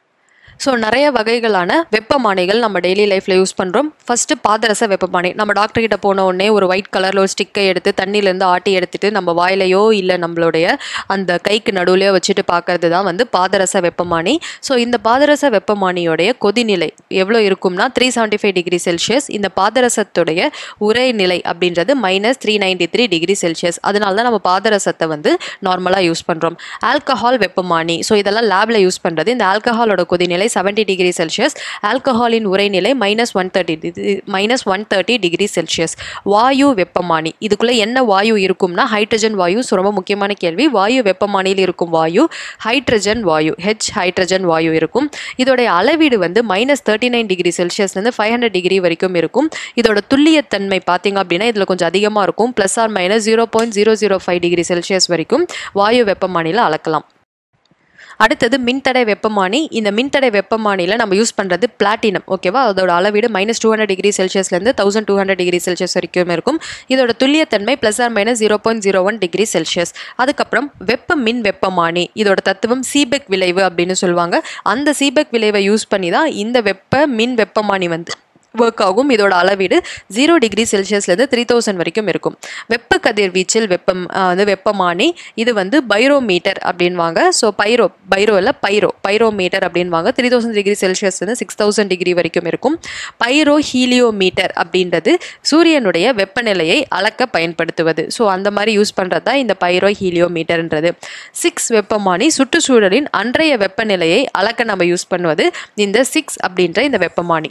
ஸோ நிறைய வகைகளான வெப்பமானிகள் நம்ம டெய்லி லைஃப்பில் யூஸ் பண்ணுறோம் ஃபஸ்ட்டு பாதரச வெப்பமானி நம்ம டாக்டர் கிட்ட போன உடனே ஒரு ஒயிட் கலரில் ஒரு ஸ்டிக்கை எடுத்து தண்ணியிலேருந்து ஆட்டி எடுத்துட்டு நம்ம வாயிலையோ இல்லை நம்மளுடைய அந்த கைக்கு நடுவுலையோ வச்சுட்டு பார்க்கறது தான் வந்து பாதரச வெப்பமானி ஸோ இந்த பாதரச வெப்பமானியோடைய கொதிநிலை எவ்வளோ இருக்கும்னா three seventy five degree Celsius இந்த பாதரசத்துடைய உரைநிலை அப்படின்றது minus three ninety three degree Celsius அதனால தான் நம்ம பாதரசத்தை வந்து நார்மலாக யூஸ் பண்ணுறோம் ஆல்கஹால் வெப்பமானி ஸோ இதெல்லாம் லேபில் யூஸ் பண்ணுறது இந்த ஆல்கஹாலோட கொதிநிலை செவன்ட்டி டிகிரி செல்சியஸ் ஆல்கஹாலின் உரைநிலை minus one thirty minus one thirty degree Celsius வாயு வெப்பமானி இதுக்குள்ளே என்ன வாயு இருக்கும்னா ஹைட்ரஜன் வாயு ஸோ ரொம்ப முக்கியமான கேள்வி வாயு வெப்பமானியில் இருக்கும் வாயு ஹைட்ரஜன் வாயு ஹெச் ஹைட்ரஜன் வாயு இருக்கும் இதோடைய அளவீடு வந்து மைனஸ் தேர்ட்டி நைன் டிகிரி செல்சியஸ்லேருந்து ஃபைவ் ஹண்ட்ரட் டிகிரி வரைக்கும் இருக்கும் இதோட துல்லியத்தன்மை பார்த்தீங்க அப்படின்னா இதில் கொஞ்சம் அதிகமாக இருக்கும் plus or minus zero point zero zero five degree Celsius வரைக்கும் வாயு வெப்பமானியில் அளக்கலாம் அடுத்தது மின்தடை வெப்பமானி இந்த மின்தடை வெப்பமானியில் நம்ம யூஸ் பண்ணுறது பிளாட்டினம் ஓகேவா அதோட அளவீடு மைனஸ் டூ ஹண்ட்ரட் டிகிரி செல்சியஸ்லேருந்து thousand two hundred degree Celsius வரைக்கும் இருக்கும் இதோட துல்லியத்தன்மை plus or minus zero point zero one degree Celsius அதுக்கப்புறம் வெப்ப மின் வெப்பமானி இதோட தத்துவம் சீபெக் விளைவு அப்படின்னு சொல்லுவாங்க அந்த சீபெக் விளைவை யூஸ் பண்ணி தான் இந்த வெப்ப மின் வெப்பமானி வந்து ஒர்க் ஆகும் இதோட அளவீடு ஜீரோ டிகிரி செல்சியஸ்லேருந்து த்ரீ தௌசண்ட் வரைக்கும் இருக்கும் வெப்ப கதிர்வீச்சில் வெப்பம் ஆஹ் வந்து வெப்பமானி இது வந்து பைரோமீட்டர் அப்படின்வாங்க ஸோ பைரோ பைரோ இல்லை பைரோ பைரோமீட்டர் அப்படின்வாங்க த்ரீ தௌசண்ட் டிகிரி செல்சியஸ்லேருந்து சிக்ஸ் தௌசண்ட் டிகிரி வரைக்கும் இருக்கும் பைரோ ஹீலியோமீட்டர் அப்படின்றது சூரியனுடைய வெப்பநிலையை அளக்க பயன்படுத்துவது ஸோ அந்த மாதிரி யூஸ் பண்ணுறது தான் இந்த பைரோ ஹீலியோமீட்டர்ன்றது சிக்ஸ் வெப்பமானி சுற்றுச்சூழலின் அன்றைய வெப்பநிலையை அளக்க நம்ம யூஸ் பண்ணுவது இந்த சிக்ஸ் அப்படின்ற இந்த வெப்பமானி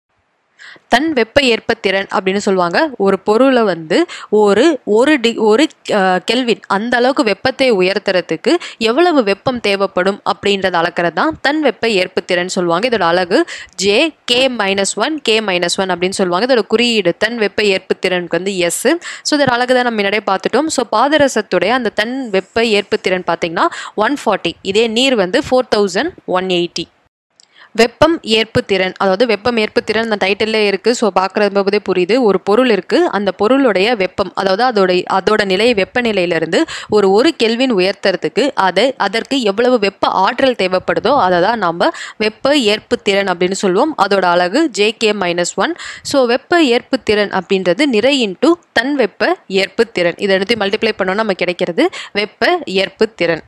தன் வெப்ப ஏற்பத்திறன் அப்படின்னு சொல்லுவாங்க ஒரு பொருளை வந்து ஒரு ஒரு டி ஒரு அஹ், கெல்வின் அந்த அளவுக்கு வெப்பத்தை உயர்த்துறதுக்கு எவ்வளவு வெப்பம் தேவைப்படும் அப்படின்றத அளக்கிறது தான் தன் வெப்ப ஏற்பத்திறன் சொல்லுவாங்க இதோட அழகு J K minus one K minus one அப்படின்னு சொல்லுவாங்க இதோட குறியீடு தன் வெப்ப ஏற்புத்திறனுக்கு வந்து எஸ் ஸோ இதோட அழகு தான் நம்ம முன்னாடியே பார்த்துட்டோம் ஸோ பாதரசத்துடைய அந்த தன் வெப்ப ஏற்புத்திறன் பார்த்தீங்கன்னா ஒன் ஃபார்ட்டி இதே நீர் வந்து ஃபோர் தௌசண்ட் ஒன் எயிட்டி வெப்பம் ஏற்பு திறன் அதாவது வெப்பம் ஏற்பு திறன் அந்த டைட்டிலே இருக்குது ஸோ பார்க்குறது போதே புரியுது ஒரு பொருள் இருக்குது அந்த பொருளுடைய வெப்பம் அதாவது அதோட அதோட நிலை வெப்பநிலையிலிருந்து ஒரு ஒரு கெல்வின் உயர்த்துறதுக்கு அதை அதற்கு எவ்வளவு வெப்ப ஆற்றல் தேவைப்படுதோ அதை தான் நம்ம வெப்ப ஏற்பு திறன் அப்படின்னு சொல்லுவோம் அதோட அழகு J K minus one so வெப்ப ஏற்பு திறன் அப்படின்றது நிறை இன்ட்டு தன் வெப்ப ஏற்பு திறன் இதை எடுத்து மல்டிப்ளை பண்ணோம்னா நமக்கு கிடைக்கிறது வெப்ப ஏற்பு திறன்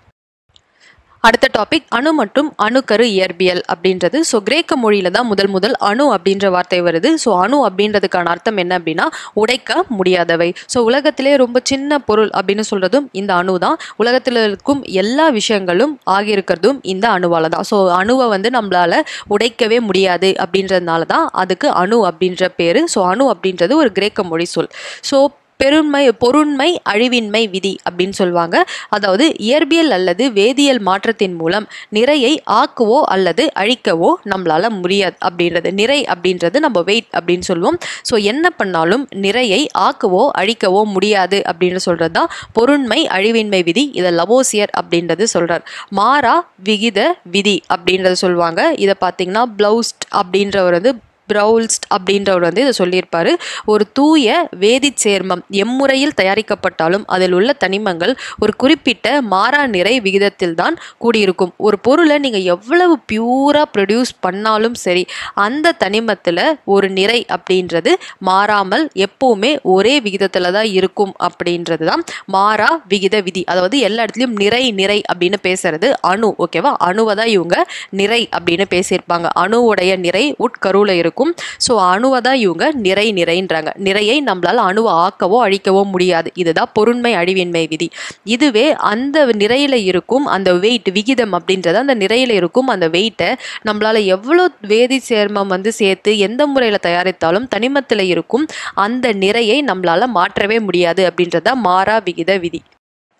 அடுத்த டாபிக் அணு மற்றும் அணுக்கரு இயற்பியல் அப்படின்றது ஸோ கிரேக்க மொழியில தான் முதல் முதல் அணு அப்படின்ற வார்த்தை வருது ஸோ அணு அப்படின்றதுக்கான அர்த்தம் என்ன அப்படின்னா உடைக்க முடியாதவை ஸோ உலகத்திலே ரொம்ப சின்ன பொருள் அப்படின்னு சொல்றதும் இந்த அணு தான் உலகத்தில் இருக்கும் எல்லா விஷயங்களும் ஆகியிருக்கிறதும் இந்த அணுவால தான் ஸோ அணுவை வந்து நம்மளால உடைக்கவே முடியாது அப்படின்றதுனால தான் அதுக்கு அணு அப்படின்ற பேரு ஸோ அணு அப்படின்றது ஒரு கிரேக்க மொழி சொல் ஸோ பெருண்மை பொருண்மை அழிவின்மை விதி அப்படின்னு சொல்லுவாங்க அதாவது இயற்பியல் அல்லது வேதியியல் மாற்றத்தின் மூலம் நிறையை ஆக்கவோ அல்லது அழிக்கவோ நம்மளால முடியாது அப்படின்றது நிறை அப்படின்றது நம்ம வெயிட் அப்படின்னு சொல்லுவோம் ஸோ என்ன பண்ணாலும் நிறையை ஆக்கவோ அழிக்கவோ முடியாது அப்படின்னு சொல்றது தான் பொருண்மை அழிவின்மை விதி இதை லவோசியர் அப்படின்றது சொல்றார் மாறா விகித விதி அப்படின்றத சொல்லுவாங்க இதை பார்த்தீங்கன்னா பிளவுஸ்ட் அப்படின்றவர் வந்து பிரவுல்ஸ்ட் அப்படின்றவர் வந்து இதை சொல்லியிருப்பாரு ஒரு தூய வேதிச் சேர்மம் எம்முறையில் தயாரிக்கப்பட்டாலும் அதில் உள்ள தனிமங்கள் ஒரு குறிப்பிட்ட மாறா நிறை விகிதத்தில் தான் கூடியிருக்கும் ஒரு பொருளை நீங்கள் எவ்வளவு பியூராக ப்ரொடியூஸ் பண்ணாலும் சரி அந்த தனிமத்தில் ஒரு நிறை அப்படின்றது மாறாமல் எப்போவுமே ஒரே விகிதத்தில் தான் இருக்கும் அப்படின்றது தான் மாறா விகித விதி அதாவது எல்லா இடத்துலையும் நிறை நிறை அப்படின்னு பேசுறது அணு ஓகேவா அணுவை தான் இவங்க நிறை அப்படின்னு பேசியிருப்பாங்க அணுவுடைய நிறை உட்கருவில் இருக்கும் ஸோ அணுவை தான் இவங்க நிறை நிறைன்றாங்க நிறையை நம்மளால அணுவை ஆக்கவோ அழிக்கவோ முடியாது இதுதான் பொருண்மை அழிவின்மை விதி இதுவே அந்த நிறையில இருக்கும் அந்த வெயிட் விகிதம் அப்படின்றது அந்த நிறையில இருக்கும் அந்த வெயிட்டை நம்மளால எவ்வளோ வேதி சேர்மம் வந்து சேர்த்து எந்த முறையில் தயாரித்தாலும் தனிமத்தில் இருக்கும் அந்த நிறையை நம்மளால மாற்றவே முடியாது அப்படின்றத மாறா விகித விதி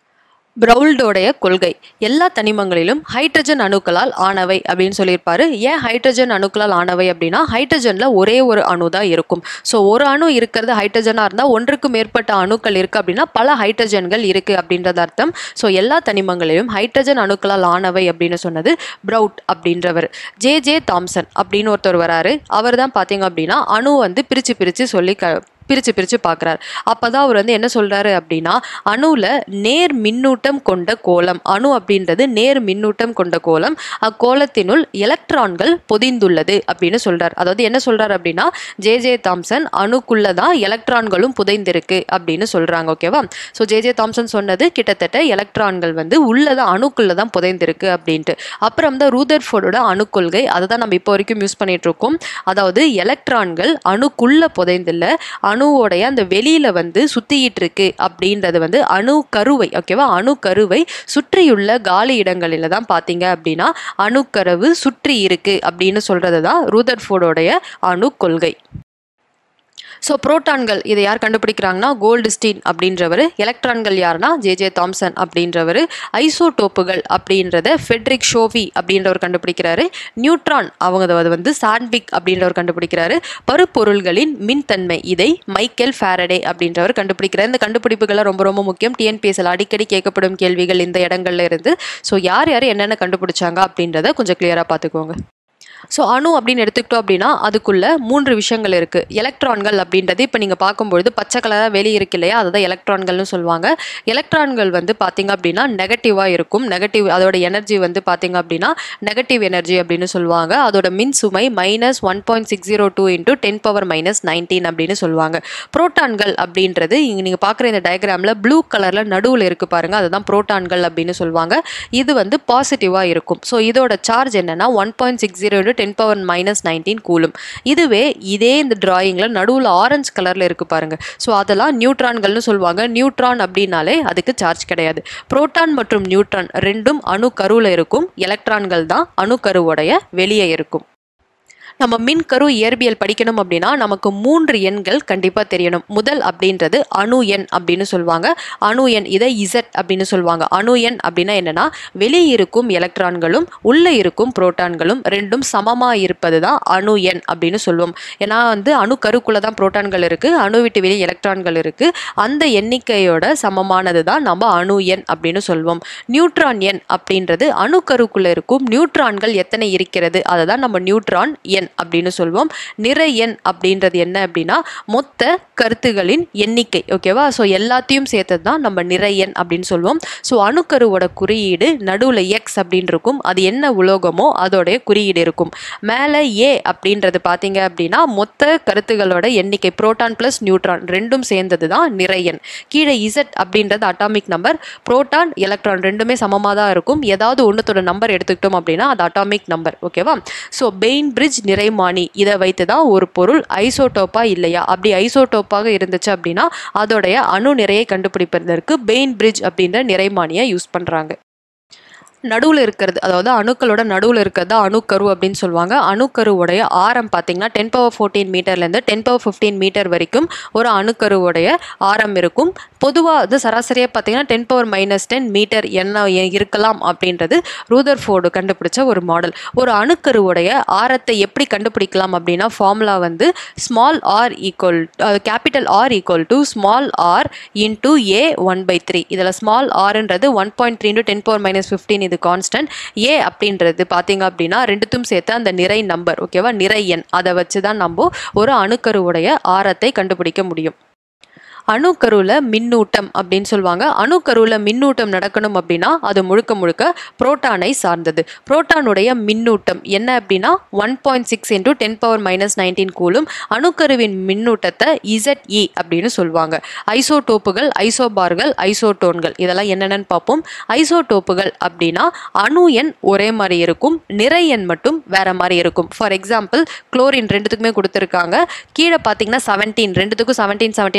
ப்ரௌல்டோடைய கொள்கை எல்லா தனிமங்களிலும் ஹைட்ரஜன் அணுக்களால் ஆனவை அப்படின்னு சொல்லியிருப்பாரு ஏன் ஹைட்ரஜன் அணுக்களால் ஆனவை அப்படின்னா ஹைட்ரஜன்ல ஒரே ஒரு அணு தான் இருக்கும் ஸோ ஒரு அணு இருக்கிறது ஹைட்ரஜனாக இருந்தால் ஒன்றுக்கு மேற்பட்ட அணுக்கள் இருக்கு அப்படின்னா பல ஹைட்ரஜன்கள் இருக்கு அப்படின்றது அர்த்தம் ஸோ எல்லா தனிமங்களிலும் ஹைட்ரஜன் அணுக்களால் ஆனவை அப்படின்னு சொன்னது ப்ரவுட் அப்படின்றவர் ஜே ஜே தாம்சன் அப்படின்னு ஒருத்தர் வராரு அவர் தான் பார்த்தீங்க அப்படின்னா அணு வந்து பிரித்து பிரித்து சொல்லி க பிரித்து பிரித்து பார்க்குறாரு அப்போ தான் அவர் வந்து என்ன சொல்கிறாரு அப்படின்னா அணுவில் நேர் மின்னூட்டம் கொண்ட கோலம் அணு அப்படின்றது நேர் மின்னூட்டம் கொண்ட கோலம் அக்கோலத்தினுள் எலக்ட்ரான்கள் பொதிந்துள்ளது அப்படின்னு சொல்கிறார் அதாவது என்ன சொல்கிறார் அப்படின்னா ஜே ஜே தாம்சன் அணுக்குள்ளே தான் எலக்ட்ரான்களும் புதைந்திருக்கு அப்படின்னு சொல்கிறாங்க ஓகேவா ஸோ ஜே ஜே தாம்சன் சொன்னது கிட்டத்தட்ட எலக்ட்ரான்கள் வந்து உள்ளே தான் அணுக்குள்ளே தான் புதைந்திருக்கு அப்படின்ட்டு அப்புறம் தான் ரூதர்ஃபோர்டோட அணுக்கொள்கை அதை தான் நம்ம இப்போ வரைக்கும் யூஸ் பண்ணிட்டு இருக்கோம் அதாவது எலக்ட்ரான்கள் அணுக்குள்ளே புதைந்தில்ல அணுவோடைய அந்த வெளியில வந்து சுத்திக்கிட்டு இருக்கு அப்படின்றது வந்து அணு கருவை ஓகேவா அணு கருவை சுற்றியுள்ள காலி இடங்களில தான் பார்த்தீங்க அப்படின்னா அணுக்கருவு சுற்றி இருக்கு அப்படின்னு சொல்றது தான் ரூதர்ஃபோர்டோடைய அணு கொள்கை ஸோ புரோட்டான்கள் இதை யார் கண்டுபிடிக்கிறாங்கன்னா கோல்டுஸ்டீன் அப்படின்றவர் எலக்ட்ரான்கள் யாருன்னா ஜே ஜே தாம்சன் அப்படின்றவர் ஐசோடோப்புகள் அப்படின்றத ஃபெட்ரிக் ஷோவி அப்படின்றவர் கண்டுபிடிக்கிறாரு நியூட்ரான் அவங்க அது வந்து சாண்ட்விக் அப்படின்றவர் கண்டுபிடிக்கிறாரு பருப்பொருள்களின் மின்தன்மை இதை மைக்கேல் ஃபேரடே அப்படின்றவர் கண்டுபிடிக்கிறார் இந்த கண்டுபிடிப்புகள்லாம் ரொம்ப ரொம்ப முக்கியம் டிஎன்பிஎஸ்எல் அடிக்கடி கேட்கப்படும் கேள்விகள் இந்த இடங்கள்ல இருந்து ஸோ யார் யார் என்னென்ன கண்டுபிடிச்சாங்க அப்படின்றத கொஞ்சம் கிளியராக பார்த்துக்கோங்க ஸோ அணு அப்படின்னு எடுத்துக்கிட்டோம் அப்படின்னா அதுக்குள்ள மூன்று விஷயங்கள் இருக்குது எலக்ட்ரான்கள் அப்படின்றது இப்போ நீங்கள் பார்க்கும்பொழுது பச்சை கலராக வெளியே இருக்கு இல்லையா அதுதான் எலக்ட்ரான்கள்னு சொல்லுவாங்க எலக்ட்ரான்கள் வந்து பார்த்தீங்க அப்படின்னா நெகட்டிவாக இருக்கும் நெகட்டிவ் அதோட எனர்ஜி வந்து பார்த்தீங்க அப்படின்னா நெகட்டிவ் எனர்ஜி அப்படின்னு சொல்லுவாங்க அதோட மின் சுமை minus one point six zero two into ten power minus nineteen அப்படின்னு சொல்லுவாங்க புரோட்டான்கள் அப்படின்றது இங்கே நீங்கள் பார்க்குற இந்த டயக்ராமில் ப்ளூ கலரில் நடுவில் இருக்குது பாருங்க அதுதான் புரோட்டான்கள் அப்படின்னு சொல்லுவாங்க இது வந்து பாசிட்டிவாக இருக்கும் ஸோ இதோட சார்ஜ் என்னன்னா one point six zero ten power minus nineteen coulomb இதுவே இதே இந்த டிராயிங்கில் நடுவில் ஆரஞ்சு கலரில் இருக்கு பாருங்க ஸோ அதெல்லாம் நியூட்ரான்கள்னு சொல்லுவாங்க நியூட்ரான் அப்படின்னாலே அதுக்கு சார்ஜ் கிடையாது புரோட்டான் மற்றும் நியூட்ரான் ரெண்டும் அணு கருவில் இருக்கும் எலக்ட்ரான்கள் தான் அணு கருவுடைய வெளியே இருக்கும் நம்ம மின்கரு இயற்பியல் படிக்கணும் அப்படின்னா நமக்கு மூன்று எண்கள் கண்டிப்பாக தெரியணும் முதல் அப்படின்றது அணு எண் அப்படின்னு சொல்லுவாங்க அணு எண் இதை இசட் அப்படின்னு சொல்லுவாங்க அணு எண் அப்படின்னா என்னன்னா வெளியே இருக்கும் எலக்ட்ரான்களும் உள்ளே இருக்கும் புரோட்டான்களும் ரெண்டும் சமமாக இருப்பது தான் அணு எண் அப்படின்னு சொல்லுவோம் ஏன்னா வந்து அணு கருக்குள்ளே தான் புரோட்டான்கள் இருக்குது அணு விட்டு வெளியே எலக்ட்ரான்கள் இருக்குது அந்த எண்ணிக்கையோட சமமானது தான் நம்ம அணு எண் அப்படின்னு சொல்லுவோம் நியூட்ரான் எண் அப்படின்றது அணு கருக்குள்ளே இருக்கும் நியூட்ரான்கள் எத்தனை இருக்கிறது அதை தான் நம்ம நியூட்ரான் எண் அப்படின்னு சொல்லுவோம் நிறை எண் அப்படின்றது என்ன அப்படின்னா மொத்த கருத்துகளின் எண்ணிக்கை ஓகேவா ஸோ எல்லாத்தையும் சேர்த்தது தான் நம்ம நிறை எண் அப்படின்னு சொல்லுவோம் ஸோ அணுக்கருவோட குறியீடு நடுவில் எக்ஸ் அப்படின்னு இருக்கும் அது என்ன உலோகமோ அதோடைய குறியீடு இருக்கும் மேலே ஏ அப்படின்றது பார்த்தீங்க அப்படின்னா மொத்த கருத்துகளோட எண்ணிக்கை புரோட்டான் ப்ளஸ் நியூட்ரான் ரெண்டும் சேர்ந்தது தான் நிறை எண் கீழே இசட் அப்படின்றது அட்டாமிக் நம்பர் புரோட்டான் எலக்ட்ரான் ரெண்டுமே சமமாக தான் இருக்கும் ஏதாவது ஒன்றுத்தோட நம்பர் எடுத்துக்கிட்டோம் அப்படின்னா அது அட்டாமிக் நம்பர் ஓகேவா ஸோ பெயின் பிரிட்ஜ் நிறைமானி இதை வைத்து தான் ஒரு பொருள் ஐசோடோப்பா இல்லையா அப்படி ஐசோடோப்பாக இருந்துச்சு அப்படின்னா அதோடைய அணு நிறையை கண்டுபிடிப்பதற்கு பெயின் பிரிட்ஜ் அப்படின்ற நிறைமானியை யூஸ் பண்ணுறாங்க நடுவில் இருக்கிறது அதாவது அணுக்களோட நடுவில் இருக்கிறது அணுக்கரு அப்படின்னு சொல்லுவாங்க அணுக்கருவுடைய ஆரம் பார்த்தீங்கன்னா டென் பவர் ஃபோர்டீன் மீட்டர்லேருந்து டென் பவர் ஃபிஃப்டீன் மீட்டர் வரைக்கும் ஒரு அணுக்கருவுடைய ஆரம் இருக்கும் பொதுவாக அது சராசரியாக பார்த்தீங்கன்னா ten power minus ten metre என்ன இருக்கலாம் அப்படின்றது ரூதர்ஃபோர்டு கண்டுபிடிச்ச ஒரு மாடல் ஒரு அணுக்கருவுடைய ஆரத்தை எப்படி கண்டுபிடிக்கலாம் அப்படின்னா ஃபார்முலா வந்து small R equal capital R equal to small R into A one by three இதில் ஸ்மால் ஆர்ன்றது one point three into ten power minus fifteen இது கான்ஸ்டன்ட் ஏ அப்படின்றது பார்த்தீங்க அப்படின்னா ரெண்டுத்தும் சேர்த்து அந்த நிறை நம்பர் ஓகேவா நிறை எண் அதை வச்சு தான் நம்ம ஒரு அணுக்கருவுடைய ஆரத்தை கண்டுபிடிக்க முடியும் அணுக்கருவில் மின்னூட்டம் அப்படின்னு சொல்லுவாங்க அணுக்கருவில் மின்னூட்டம் நடக்கணும் அப்படின்னா அது முழுக்க முழுக்க புரோட்டானை சார்ந்தது புரோட்டானுடைய மின்னூட்டம் என்ன அப்படின்னா one point six into ten power minus nineteen coulomb அணுக்கருவின் மின்னூட்டத்தை இசட்இ அப்படின்னு சொல்லுவாங்க ஐசோடோப்புகள் ஐசோபார்கள் ஐசோட்டோன்கள் இதெல்லாம் என்னென்னு பார்ப்போம் ஐசோடோப்புகள் அப்படின்னா அணு எண் ஒரே மாதிரி இருக்கும் நிறை எண் மட்டும் வேற மாதிரி இருக்கும் ஃபார் எக்ஸாம்பிள் குளோரின் ரெண்டுத்துக்குமே கொடுத்துருக்காங்க கீழே பார்த்தீங்கன்னா செவன்டீன் ரெண்டுத்துக்கும் செவன்டீன் செவன்டீன் இருக்கு அணு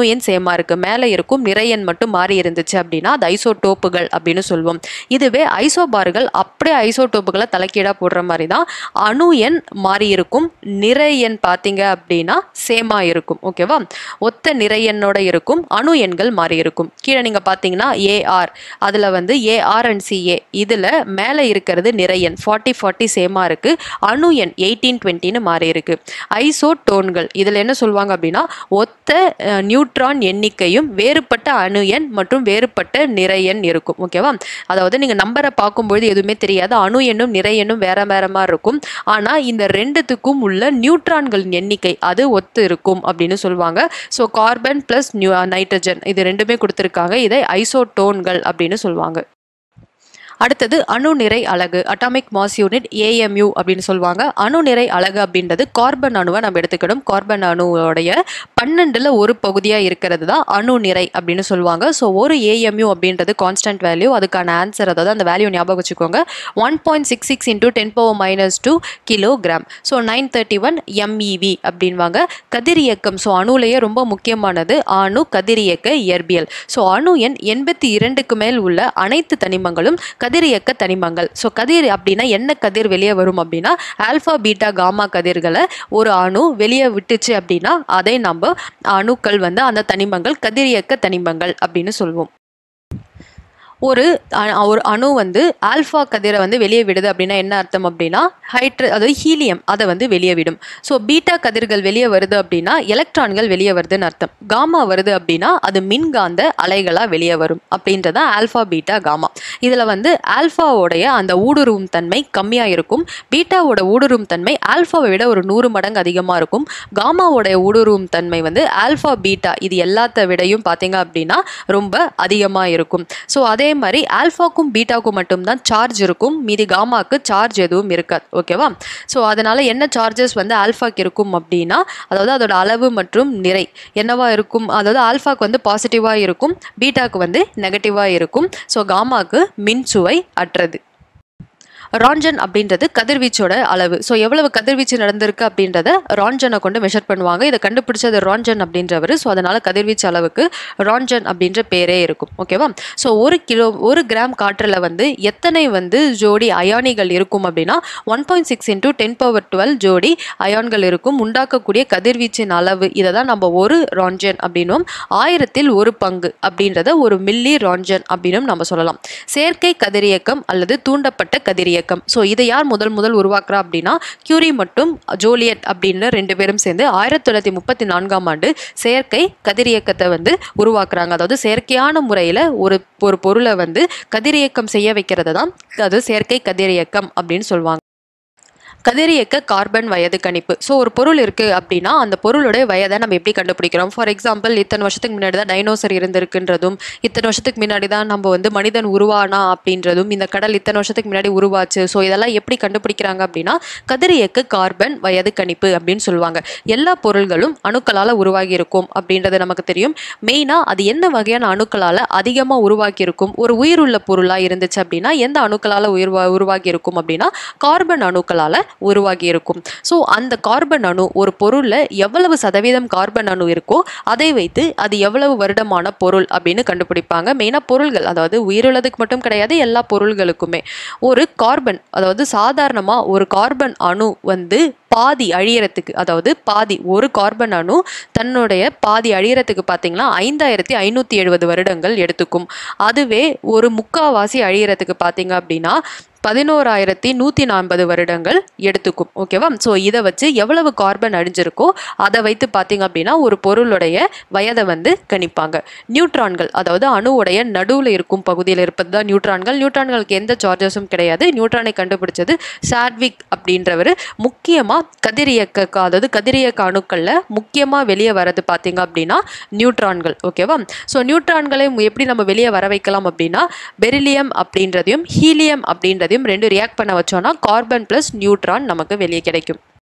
அணு எண் சேமா இருக்கு மேலே இருக்கும் நிறை எண் மட்டும் மாறி இருந்துச்சு அப்படின்னா அது ஐசோடோப்புகள் அப்படின்னு சொல்லுவோம் இதுவே ஐசோபார்கள் அப்படியே ஐசோடோப்புகளை தலைக்கீழா போடுற மாதிரி தான் அணு எண் மாறி இருக்கும் நிறை எண் பார்த்தீங்க அப்படின்னா சேமா இருக்கும் ஓகேவா ஒத்த நிறை எண்ணோட இருக்கும் அணு எண்கள் மாறி இருக்கும் கீழே நீங்க பார்த்தீங்கன்னா ஏஆர் அதுல வந்து ஏஆர் அண்ட் சிஏ இதுல மேலே இருக்கிறது நிறை எண் ஃபார்ட்டி ஃபார்ட்டி சேமா இருக்கு அணு எண் எயிட்டீன் டுவெண்ட்டின்னு மாறி இருக்கு ஐசோடோன்கள் இதுல என்ன சொல்லுவாங்க அப்படின்னா ஒத்த அஹ், நியூட்ரான் எண்ணிக்கையும் வேறுபட்ட அணு எண் மற்றும் வேறுபட்ட நிறை எண் இருக்கும் ஓகேவா அதாவது நீங்க நம்பரை பார்க்கும்பொழுது எதுவுமே தெரியாது அணு எண்ணும் நிறை எண்ணும் வேற வேற மாதிரி இருக்கும் ஆனா இந்த ரெண்டுத்துக்கும் உள்ள நியூட்ரான்களின் எண்ணிக்கை அது ஒத்து இருக்கும் அப்படின்னு சொல்லுவாங்க ஸோ கார்பன் பிளஸ் நைட்ரஜன் இது ரெண்டுமே கொடுத்துருக்காங்க இதை ஐசோடோன்கள் அப்படின்னு சொல்லுவாங்க அடுத்தது அணு நிறை அலகு அட்டாமிக் மாஸ் யூனிட் ஏஎம்யூ அப்படின்னு சொல்லுவாங்க அணு நிறை அலகு அப்படின்றது கார்பன் அணுவை நம்ம எடுத்துக்கணும் கார்பன் அணுவோடைய பன்னெண்டுல ஒரு பகுதியாக இருக்கிறது தான் அணு நிறை அப்படின்னு சொல்லுவாங்க ஸோ ஒரு ஏஎம்யூ அப்படின்றது கான்ஸ்டன்ட் வேல்யூ அதுக்கான ஆன்சர் அதாவது அந்த வேல்யூ ஞாபகம் வச்சுக்கோங்க one point six six into ten power minus two kilogram so nine thirty one MeV அப்படின்வாங்க கதிரியக்கம் ஸோ அணுலேயே ரொம்ப முக்கியமானது அணு கதிரியக்க இயற்பியல் ஸோ அணு எண் எண்பத்தி இரண்டுக்கு மேல் உள்ள அனைத்து தனிமங்களும் கதிரியக்க தனிமங்கள் ஸோ கதிர் அப்படின்னா என்ன கதிர் வெளியே வரும் அப்படின்னா ஆல்ஃபா பீட்டா காமா கதிர்களை ஒரு அணு வெளியே விட்டுச்சு அப்படின்னா அதை நம்ம அணுக்கள் வந்து அந்த தனிமங்கள் கதிரியக்க தனிமங்கள் அப்படின்னு சொல்லுவோம் ஒரு அ- ஒரு அணு வந்து ஆல்ஃபா கதிரை வந்து வெளியே விடுது அப்படின்னா என்ன அர்த்தம் அப்படின்னா ஹைட்ர அதாவது ஹீலியம் அதை வந்து வெளியே விடும் ஸோ பீட்டா கதிர்கள் வெளியே வருது அப்படின்னா எலக்ட்ரான்கள் வெளியே வருதுன்னு அர்த்தம் காமா வருது அப்படின்னா அது மின்காந்த அலைகளாக வெளியே வரும் அப்படின்றதான் ஆல்ஃபா பீட்டா காமா இதில் வந்து ஆல்ஃபாவோடைய அந்த ஊடுருவும் தன்மை கம்மியாக இருக்கும் பீட்டாவோட ஊடுருவும் தன்மை ஆல்ஃபாவை விட ஒரு நூறு மடங்கு அதிகமாக இருக்கும் காமாவோடைய ஊடுருவும் தன்மை வந்து ஆல்ஃபா பீட்டா இது எல்லாத்த விடையும் பார்த்தீங்க அப்படின்னா ரொம்ப அதிகமாக இருக்கும் ஸோ அதே மாதிரி ஆல்ஃபாக்கும் பீட்டாக்கும் மட்டும்தான் சார்ஜ் இருக்கும் மீதி காமாக்கு சார்ஜ் எதுவும் இருக்காது ஓகேவா ஸோ அதனால என்ன சார்ஜஸ் வந்து ஆல்ஃபாக்கு இருக்கும் அப்படின்னா அதாவது அதோட அளவு மற்றும் நிறை என்னவா இருக்கும் அதாவது ஆல்ஃபாக்கு வந்து பாசிட்டிவாக இருக்கும் பீட்டாக்கு வந்து நெகட்டிவாக இருக்கும் ஸோ காமாக்கு மின்சுவை அற்றது ரான்ஜன் அப்படின்றது கதிர்வீச்சோட அளவு ஸோ எவ்வளவு கதிர்வீச்சு நடந்திருக்கு அப்படின்றத ரான்ஜனை கொண்டு மெஷர் பண்ணுவாங்க இதை கண்டுபிடிச்சது ரான்ஜன் அப்படின்றவர் ஸோ அதனால கதிர்வீச்சு அளவுக்கு ரான்ஜன் அப்படின்ற பேரே இருக்கும் ஓகேவா ஸோ ஒரு கிலோ ஒரு கிராம் காற்றில் வந்து எத்தனை வந்து ஜோடி அயானிகள் இருக்கும் அப்படின்னா one point six into ten power twelve ஜோடி அயான்கள் இருக்கும் உண்டாக்கக்கூடிய கதிர்வீச்சின் அளவு இதை தான் நம்ம ஒரு ரான்ஜன் அப்படின்னும் ஆயிரத்தில் ஒரு பங்கு அப்படின்றத ஒரு மில்லி ரான்ஜன் அப்படின்னும் நம்ம சொல்லலாம் செயற்கை கதிரியக்கம் அல்லது தூண்டப்பட்ட கதிரியக்கம் ஸோ இதை யார் முதல் முதல் உருவாக்குறா அப்படின்னா கியூரி மற்றும் ஜோலியட் அப்படின்னு ரெண்டு பேரும் சேர்ந்து ஆயிரத்தி தொள்ளாயிரத்தி முப்பத்தி நான்காம் ஆண்டு செயற்கை கதிரியக்கத்தை வந்து உருவாக்குறாங்க அதாவது செயற்கையான முறையில் ஒரு ஒரு பொருளை வந்து கதிரியக்கம் செய்ய வைக்கிறது தான் அது செயற்கை கதிரியக்கம் அப்படின்னு சொல்லுவாங்க கதிரியக்க கார்பன் வயது கணிப்பு ஸோ ஒரு பொருள் இருக்குது அப்படின்னா அந்த பொருளுடைய வயதை நம்ம எப்படி கண்டுபிடிக்கிறோம் ஃபார் எக்ஸாம்பிள் இத்தனை வருஷத்துக்கு முன்னாடி தான் டைனோசர் இருந்திருக்குன்றதும் இத்தனை வருஷத்துக்கு முன்னாடி தான் நம்ம வந்து மனிதன் உருவானா அப்படின்றதும் இந்த கடல் இத்தனை வருஷத்துக்கு முன்னாடி உருவாச்சு ஸோ இதெல்லாம் எப்படி கண்டுபிடிக்கிறாங்க அப்படின்னா கதிரியக்க கார்பன் வயது கணிப்பு அப்படின்னு சொல்லுவாங்க எல்லா பொருள்களும் அணுக்களால் உருவாகி இருக்கும் அப்படின்றது நமக்கு தெரியும் மெயினாக அது என்ன வகையான அணுக்களால் அதிகமாக உருவாக்கி இருக்கும் ஒரு உயிருள்ள பொருளாக இருந்துச்சு அப்படின்னா எந்த அணுக்களால் உருவா உருவாகி இருக்கும் அப்படின்னா கார்பன் அணுக்களால் உருவாகி இருக்கும் ஸோ அந்த கார்பன் அணு ஒரு பொருளில் எவ்வளவு சதவீதம் கார்பன் அணு இருக்கோ அதை வைத்து அது எவ்வளவு வருடமான பொருள் அப்படின்னு கண்டுபிடிப்பாங்க மெயினாக பொருள்கள் அதாவது உயிருள்ளதுக்கு மட்டும் கிடையாது எல்லா பொருள்களுக்குமே ஒரு கார்பன் அதாவது சாதாரணமாக ஒரு கார்பன் அணு வந்து பாதி அழியறதுக்கு அதாவது பாதி ஒரு கார்பன் அணு தன்னுடைய பாதி அழியறதுக்கு பார்த்தீங்கன்னா ஐந்தாயிரத்தி ஐநூற்றி எழுபது வருடங்கள் எடுத்துக்கும் அதுவே ஒரு முக்காவாசி அழியறதுக்கு பார்த்தீங்க அப்படின்னா பதினோராயிரத்தி நூற்றி நாற்பது வருடங்கள் எடுத்துக்கும் ஓகேவா ஸோ இதை வச்சு எவ்வளவு கார்பன் அழிஞ்சிருக்கோ அதை வைத்து பார்த்தீங்க அப்படின்னா ஒரு பொருளுடைய வயதை வந்து கணிப்பாங்க நியூட்ரான்கள் அதாவது அணுவுடைய நடுவில் இருக்கும் பகுதியில் இருப்பது தான் நியூட்ரான்கள் நியூட்ரான்களுக்கு எந்த சார்ஜஸும் கிடையாது நியூட்ரானை கண்டுபிடிச்சது சாட்விக் அப்படின்றவர் முக்கியமாக கதிரியக்க அதாவது கதிரியக்க அணுக்களில் முக்கியமாக வெளியே வரது பார்த்தீங்க அப்படின்னா நியூட்ரான்கள் ஓகேவா ஸோ நியூட்ரான்களை எப்படி நம்ம வெளியே வர வைக்கலாம் அப்படின்னா பெரிலியம் அப்படின்றதையும் ஹீலியம் அப்படின்றதையும் ரெண்டு ரியாக்ட் பண்ண வச்சோம்னா கார்பன் ப்ளஸ் நியூட்ரான் நமக்கு வெளியே கிடைக்கும்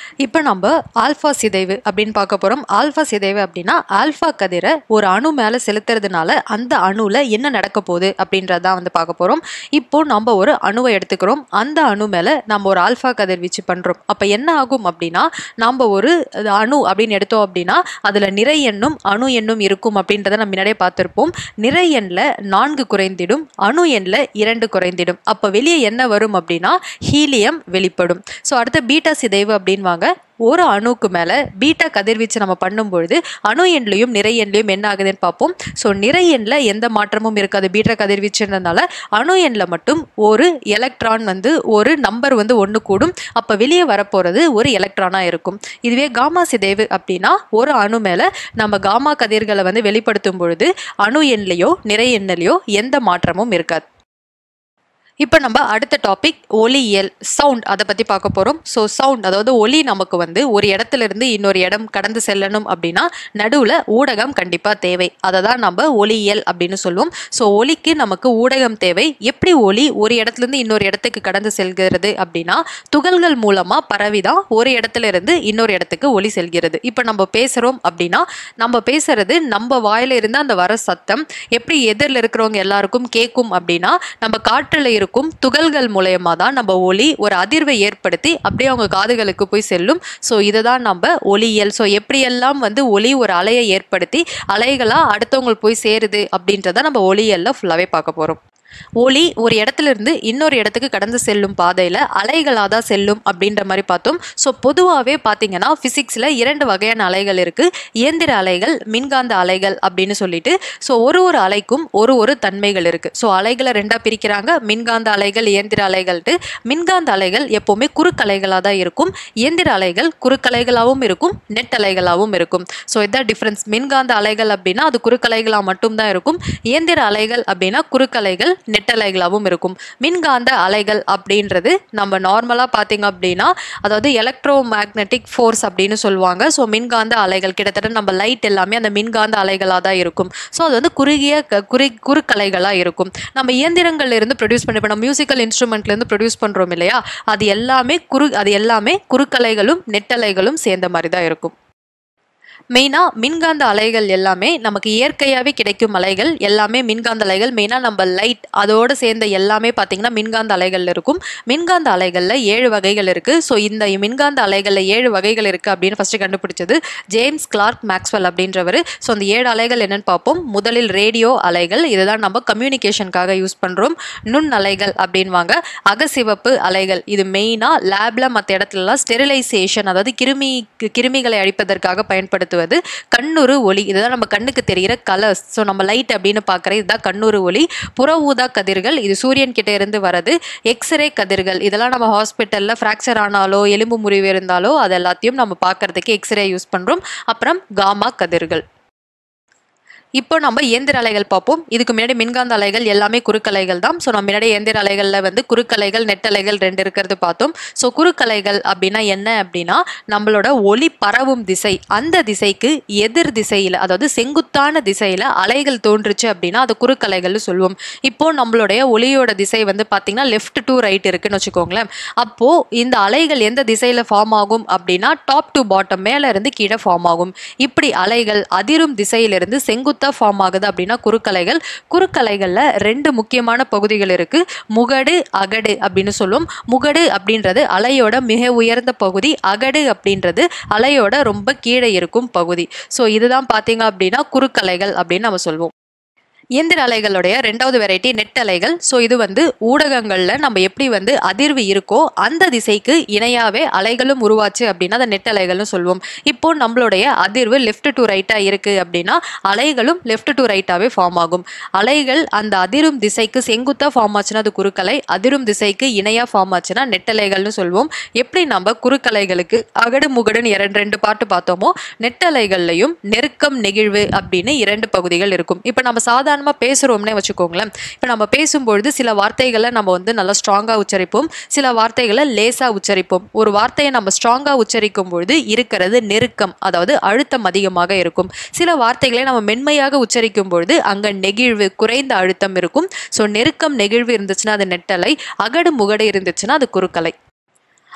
இப்போ நம்ம ஆல்ஃபா சிதைவு அப்படின்னு பார்க்க போகிறோம் ஆல்ஃபா சிதைவு அப்படின்னா ஆல்ஃபா கதிரை ஒரு அணு மேலே செலுத்துறதுனால அந்த அணுவில் என்ன நடக்க போகுது அப்படின்றதான் வந்து பார்க்க போகிறோம் இப்போ நம்ம ஒரு அணுவை எடுத்துக்கிறோம் அந்த அணு மேலே நம்ம ஒரு ஆல்ஃபா கதிர்வீச்சு பண்ணுறோம் அப்போ என்ன ஆகும் அப்படின்னா நம்ம ஒரு அது அணு அப்படின்னு எடுத்தோம் அப்படின்னா அதில் நிறை எண்ணும் அணு எண்ணும் இருக்கும் அப்படின்றத நம்ம முன்னாடியே பார்த்துருப்போம் நிறை எண்ணில் நான்கு குறைந்திடும் அணு எண்ணில் இரண்டு குறைந்திடும் அப்போ வெளியே என்ன வரும் அப்படின்னா ஹீலியம் வெளிப்படும் ஸோ அடுத்து பீட்டா சிதைவு அப்படின்வாங்க ஒரு அணுக்கு மேலே பீட்டா கதிர்வீச்சு நம்ம பண்ணும்பொழுது அணு எண்லையும் நிறை எண்லையும் என்ன ஆகுதுன்னு பார்ப்போம் ஸோ நிறை எண்ணில் எந்த மாற்றமும் இருக்காது பீட்டா கதிர்வீச்சுன்றதுனால அணு எண்ணில் மட்டும் ஒரு எலக்ட்ரான் வந்து ஒரு நம்பர் வந்து ஒன்று கூடும் அப்போ வெளியே வரப்போகிறது ஒரு எலக்ட்ரானாக இருக்கும் இதுவே காமா சிதைவு அப்படின்னா ஒரு அணு மேலே நம்ம காமா கதிர்களை வந்து வெளிப்படுத்தும் பொழுது அணு எண்லையோ நிறை எண்ணிலையோ எந்த மாற்றமும் இருக்காது இப்போ நம்ம அடுத்த டாபிக் ஒலியியல் சவுண்ட் அதை பற்றி பார்க்க போகிறோம் ஸோ சவுண்ட் அதாவது ஒலி நமக்கு வந்து ஒரு இடத்துல இருந்து இன்னொரு இடம் கடந்து செல்லணும் அப்படின்னா நடுவில் ஊடகம் கண்டிப்பாக தேவை அதை தான் நம்ம ஒலியியல் அப்படின்னு சொல்லுவோம் ஸோ ஒலிக்கு நமக்கு ஊடகம் தேவை எப்படி ஒலி ஒரு இடத்துலேருந்து இன்னொரு இடத்துக்கு கடந்து செல்கிறது அப்படின்னா துகள்கள் மூலமாக பரவி தான் ஒரு இடத்துல இருந்து இன்னொரு இடத்துக்கு ஒலி செல்கிறது இப்போ நம்ம பேசுகிறோம் அப்படின்னா நம்ம பேசுறது நம்ம வாயில இருந்து அந்த வர சத்தம் எப்படி எதிரில் இருக்கிறவங்க எல்லாருக்கும் கேட்கும் அப்படின்னா நம்ம காற்றில் இருக்கும் துகள்கள் மூலயமா தான் நம்ம ஒலி ஒரு அதிர்வை ஏற்படுத்தி அப்படியே அவங்க காதுகளுக்கு போய் செல்லும் ஸோ இதை தான் நம்ம ஒலியியல் ஸோ எப்படியெல்லாம் வந்து ஒலி ஒரு அலையை ஏற்படுத்தி அலைகளாக அடுத்தவங்களுக்கு போய் சேருது அப்படின்றத நம்ம ஒலியல்ல ஃபுல்லாகவே பார்க்க போகிறோம் ஒளி ஒரு இடத்துல இருந்து இன்னொரு இடத்துக்கு கடந்து செல்லும் பாதையில் அலைகளாக தான் செல்லும் அப்படின்ற மாதிரி பார்த்தோம் ஸோ பொதுவாகவே பார்த்தீங்கன்னா ஃபிசிக்ஸில் இரண்டு வகையான அலைகள் இருக்குது இயந்திர அலைகள் மின்காந்த அலைகள் அப்படின்னு சொல்லிட்டு ஸோ ஒரு ஒரு அலைக்கும் ஒரு ஒரு தன்மைகள் இருக்குது ஸோ அலைகளை ரெண்டாக பிரிக்கிறாங்க மின்காந்த அலைகள் இயந்திர அலைகள்ட்டு மின்காந்த அலைகள் எப்போவுமே குறுக்கலைகளாக தான் இருக்கும் இயந்திர அலைகள் குறுக்கலைகளாகவும் இருக்கும் நெட் அலைகளாகவும் இருக்கும் ஸோ இதான் டிஃப்ரென்ஸ் மின்காந்த அலைகள் அப்படின்னா அது குறுக்கலைகளாக மட்டும்தான் இருக்கும் இயந்திர அலைகள் அப்படின்னா குறுக்கலைகள் நெட்டலைகளாகவும் இருக்கும் மின்காந்த அலைகள் அப்படின்றது நம்ம நார்மலாக பார்த்தீங்க அப்படின்னா அதாவது எலக்ட்ரோ மேக்னெட்டிக் ஃபோர்ஸ் அப்படின்னு சொல்லுவாங்க ஸோ மின்காந்த அலைகள் கிட்டத்தட்ட நம்ம லைட் எல்லாமே அந்த மின்காந்த அலைகளாக தான் இருக்கும் ஸோ அது வந்து குறுகிய க- குறி குறுக்கலைகளாக இருக்கும் நம்ம இயந்திரங்கள்ல இருந்து ப்ரொடியூஸ் பண்ணி இப்போ நம்ம மியூசிக்கல் இன்ஸ்ட்ருமெண்ட்லேருந்து ப்ரொடியூஸ் பண்ணுறோம் இல்லையா அது எல்லாமே குறு அது எல்லாமே குறுக்கலைகளும் நெட்டலைகளும் சேர்ந்த மாதிரி தான் இருக்கும் மெயினாக மின்காந்த அலைகள் எல்லாமே நமக்கு இயற்கையாகவே கிடைக்கும் அலைகள் எல்லாமே மின்காந்த அலைகள் மெயினாக நம்ம லைட் அதோடு சேர்ந்த எல்லாமே பார்த்திங்கன்னா மின்காந்த அலைகள் இருக்கும் மின்காந்த அலைகளில் ஏழு வகைகள் இருக்குது ஸோ இந்த மின்காந்த அலைகளில் ஏழு வகைகள் இருக்குது அப்படின்னு ஃபஸ்ட்டு கண்டுபிடிச்சது ஜேம்ஸ் கிளார்க் மேக்ஸ்வெல் அப்படின்றவர் ஸோ அந்த ஏழு அலைகள் என்னன்னு பார்ப்போம் முதலில் ரேடியோ அலைகள் இதுதான் நம்ம கம்யூனிகேஷனுக்காக யூஸ் பண்ணுறோம் நுண் அலைகள் அப்படின்வாங்க அகசிவப்பு அலைகள் இது மெயினாக லேபில் மற்ற இடத்துலலாம் ஸ்டெரிலைசேஷன் அதாவது கிருமி கிருமிகளை அழிப்பதற்காக பயன்படுத்துவது கண்ணுறு ஒளி இதுதான் நம்ம கண்ணுக்கு தெரிகிற கலர்ஸ் ஸோ நம்ம லைட் அப்படின்னு பார்க்குற இதுதான் கண்ணுறு ஒளி புற ஊதா கதிர்கள் இது சூரியன் கிட்ட இருந்து வரது எக்ஸ்ரே கதிர்கள் இதெல்லாம் நம்ம ஹாஸ்பிட்டலில் ஃப்ராக்சர் ஆனாலோ எலும்பு முறிவு இருந்தாலோ அது எல்லாத்தையும் நம்ம பார்க்கறதுக்கு எக்ஸ்ரே யூஸ் பண்ணுறோம் அப்புறம் காமா கதிர்கள் இப்போ நம்ம இயந்திர அலைகள் பார்ப்போம் இதுக்கு முன்னாடி மின்காந்த அலைகள் எல்லாமே குறுக்கலைகள் தான் ஸோ நம்ம முன்னாடி இயந்திர அலைகளில் வந்து குறுக்கலைகள் நெட்டலைகள் ரெண்டு இருக்கிறது பார்த்தோம் ஸோ குறுக்கலைகள் அப்படின்னா என்ன அப்படின்னா நம்மளோட ஒளி பரவும் திசை அந்த திசைக்கு எதிர் திசையில் அதாவது செங்குத்தான திசையில் அலைகள் தோன்றுச்சு அப்படின்னா அது குறுக்கலைகள்னு சொல்லுவோம் இப்போ நம்மளுடைய ஒளியோட திசை வந்து பார்த்தீங்கன்னா லெஃப்ட் டு ரைட் இருக்குன்னு வச்சுக்கோங்களேன் அப்போ இந்த அலைகள் எந்த திசையில் ஃபார்ம் ஆகும் அப்படின்னா டாப் டு பாட்டம் மேல இருந்து கீழே ஃபார்ம் ஆகும் இப்படி அலைகள் அதிரும் திசையிலிருந்து செங்குத்தா ஃபார்ம் ஆகுது அப்படின்னா குறுக்கலைகள் குறுக்கலைகளில் ரெண்டு முக்கியமான பகுதிகள் இருக்கு முகடு அகடு அப்படின்னு சொல்லுவோம் முகடு அப்படின்றது அலையோட மிக உயர்ந்த பகுதி அகடு அப்படின்றது அலையோட ரொம்ப கீழே இருக்கும் பகுதி ஸோ இதுதான் பார்த்தீங்க அப்படின்னா குறுக்கலைகள் அப்படின்னு நம்ம சொல்லுவோம் இயந்திர அலைகளுடைய ரெண்டாவது வெரைட்டி நெட் அலைகள் ஸோ இது வந்து ஊடகங்களில் நம்ம எப்படி வந்து அதிர்வு இருக்கோ அந்த திசைக்கு இணையாவே அலைகளும் உருவாச்சு அப்படின்னா அதை நெட் அலைகள்னு சொல்லுவோம் இப்போ நம்மளுடைய அதிர்வு லெஃப்ட் டு ரைட்டாக இருக்குது அப்படின்னா அலைகளும் லெஃப்ட் டு ரைட்டாகவே ஃபார்ம் ஆகும் அலைகள் அந்த அதிரும் திசைக்கு செங்குத்தாக ஃபார்ம் ஆச்சுன்னா அது குறுக்கலை அதிரும் திசைக்கு இணையாக ஃபார்ம் ஆச்சுன்னா நெட்டலைகள்னு சொல்லுவோம் எப்படி நம்ம குறுக்கலைகளுக்கு அகடு முகடுன்னு இரண்டு ரெண்டு பாட்டு பார்த்தோமோ நெட்டலைகள்லையும் நெருக்கம் நெகிழ்வு அப்படின்னு இரண்டு பகுதிகள் இருக்கும் இப்போ நம்ம சாதாரணமாக பேசுகிறோம்னே வச்சுக்கோங்களேன் இப்போ நம்ம பேசும்பொழுது சில வார்த்தைகளை நம்ம வந்து நல்லா ஸ்ட்ராங்காக உச்சரிப்போம் சில வார்த்தைகளை லேசாக உச்சரிப்போம் ஒரு வார்த்தையை நம்ம ஸ்ட்ராங்காக உச்சரிக்கும் பொழுது இருக்கிறது நெருக்கம் அதாவது அழுத்தம் அதிகமாக இருக்கும் சில வார்த்தைகளை நம்ம மென்மையாக உச்சரிக்கும் பொழுது அங்கே நெகிழ்வு குறைந்த அழுத்தம் இருக்கும் ஸோ நெருக்கம் நெகிழ்வு இருந்துச்சுன்னா அது நெட்டலை அகடு முகடு இருந்துச்சுன்னா அது குறுக்கலை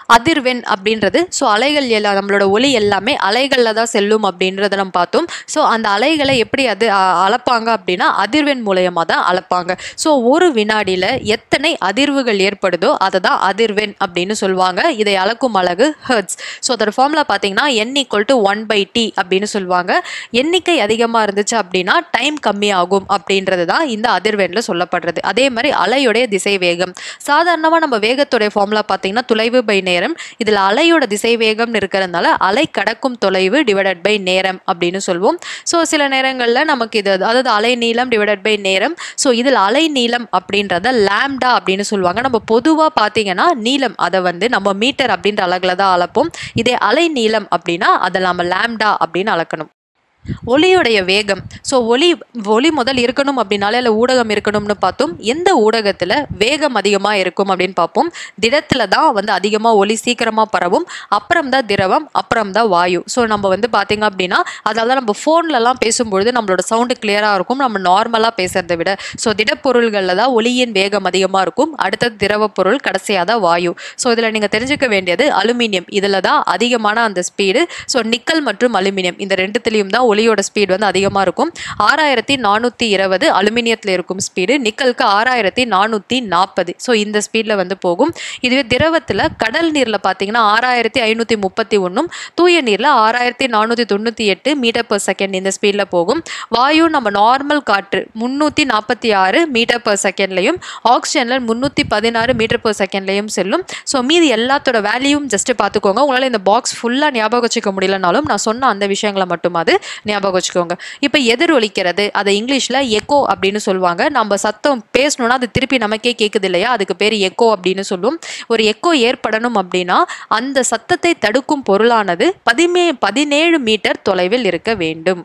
அதிர்வெண் அப்படின்றது ஸோ அலைகள் எல்லாம் நம்மளோட ஒலி எல்லாமே அலைகளில் தான் செல்லும் அப்படின்றத நம்ம பார்த்தோம் ஸோ அந்த அலைகளை எப்படி அது அ- அளப்பாங்க அப்படின்னா அதிர்வெண் மூலயமா தான் அளப்பாங்க ஸோ ஒரு வினாடியில் எத்தனை அதிர்வுகள் ஏற்படுதோ அதை தான் அதிர்வெண் அப்படின்னு சொல்லுவாங்க இதை அளக்கும் அலகு ஹெர்ட்ஸ் ஸோ அதோட ஃபார்முலா பார்த்தீங்கன்னா N equal to one by T அப்படின்னு சொல்லுவாங்க எண்ணிக்கை அதிகமாக இருந்துச்சு அப்படின்னா டைம் கம்மியாகும் அப்படின்றது தான் இந்த அதிர்வெண்ணில் சொல்லப்படுறது அதே மாதிரி அலையுடைய திசை வேகம் சாதாரணமாக நம்ம வேகத்துடைய ஃபார்முலா பார்த்தீங்கன்னா தொலைவு பை நேரம் இதில் அலையோட திசை வேகம்னு இருக்கிறதுனால அலை கடக்கும் தொலைவு டிவைடட் பை நேரம் அப்படின்னு சொல்லுவோம் ஸோ சில நேரங்களில் நமக்கு இது அதாவது அலை நீளம் டிவைடட் பை நேரம் ஸோ இதில் அலை நீளம் அப்படின்றத லாம்டா அப்படின்னு சொல்லுவாங்க நம்ம பொதுவாக பார்த்தீங்கன்னா நீளம் அதை வந்து நம்ம மீட்டர் அப்படின்ற அலகில் தான் அளப்போம் இதே அலை நீளம் அப்படின்னா அதை நம்ம லாம்டா அப்படின்னு அளக்கணும் ஒளியுடைய வேகம் ஸோ ஒளி ஒளி முதல் இருக்கணும் அப்படின்னாலே இல்லை ஊடகம் இருக்கணும்னு பார்த்தோம் எந்த ஊடகத்தில் வேகம் அதிகமாக இருக்கும் அப்படின்னு பார்ப்போம் திடத்தில் தான் வந்து அதிகமாக ஒளி சீக்கிரமாக பரவும் அப்புறம் தான் திரவம் அப்புறம் தான் வாயு ஸோ நம்ம வந்து பார்த்தீங்க அப்படின்னா அதனால தான் நம்ம ஃபோன்லலாம் பேசும்பொழுது நம்மளோட சவுண்டு கிளியராக இருக்கும் நம்ம நார்மலாக பேசுறதை விட ஸோ திடப்பொருள்களில் தான் ஒளியின் வேகம் அதிகமாக இருக்கும் அடுத்தது திரவ பொருள் கடைசியாக தான் வாயு ஸோ இதில் நீங்கள் தெரிஞ்சுக்க வேண்டியது அலுமினியம் இதில் தான் அதிகமான அந்த ஸ்பீடு ஸோ நிக்கல் மற்றும் அலுமினியம் இந்த ரெண்டுத்துலேயும் தான் ஒளியோட ஸ்பீடு வந்து அதிகமாக இருக்கும் ஆறாயிரத்தி நானூற்றி இருபது அலுமினியத்தில் இருக்கும் ஸ்பீடு நிக்கலுக்கு ஆறாயிரத்தி நானூற்றி நாற்பது ஸோ இந்த ஸ்பீடில் வந்து போகும் இதுவே திரவத்தில் கடல் நீரில் பார்த்தீங்கன்னா ஆறாயிரத்தி ஐநூற்றி முப்பத்தி ஒன்றும் தூய நீரில் ஆறாயிரத்தி நானூற்றி தொண்ணூற்றி எட்டு மீட்டர் per செகண்ட் இந்த ஸ்பீடில் போகும் வாயு நம்ம நார்மல் காற்று முந்நூற்றி நாற்பத்தி ஆறு மீட்டர் per செகண்ட்லையும் ஆக்சிஜனில் முந்நூற்றி பதினாறு மீட்டர் per செகண்ட்லையும் செல்லும் ஸோ மீதி எல்லாத்தோட வேல்யூம் ஜஸ்ட் பார்த்துக்கோங்க உங்களால் இந்த பாக்ஸ் ஃபுல்லாக ஞாபகம் வச்சுக்க முடியலனாலும் நான் சொன்ன அந்த விஷயங்களை மட்டுமாவது ஞாபகம் வச்சுக்கோங்க இப்போ எதிரொலிக்கிறது அதை இங்கிலீஷில் எக்கோ அப்படின்னு சொல்லுவாங்க நம்ம சத்தம் பேசணும்னா அது திருப்பி நமக்கே கேட்குது இல்லையா அதுக்கு பேர் எக்கோ அப்படின்னு சொல்லுவோம் ஒரு எக்கோ ஏற்படணும் அப்படின்னா அந்த சத்தத்தை தடுக்கும் பொருளானது பதிமே பதினேழு மீட்டர் தொலைவில் இருக்க வேண்டும்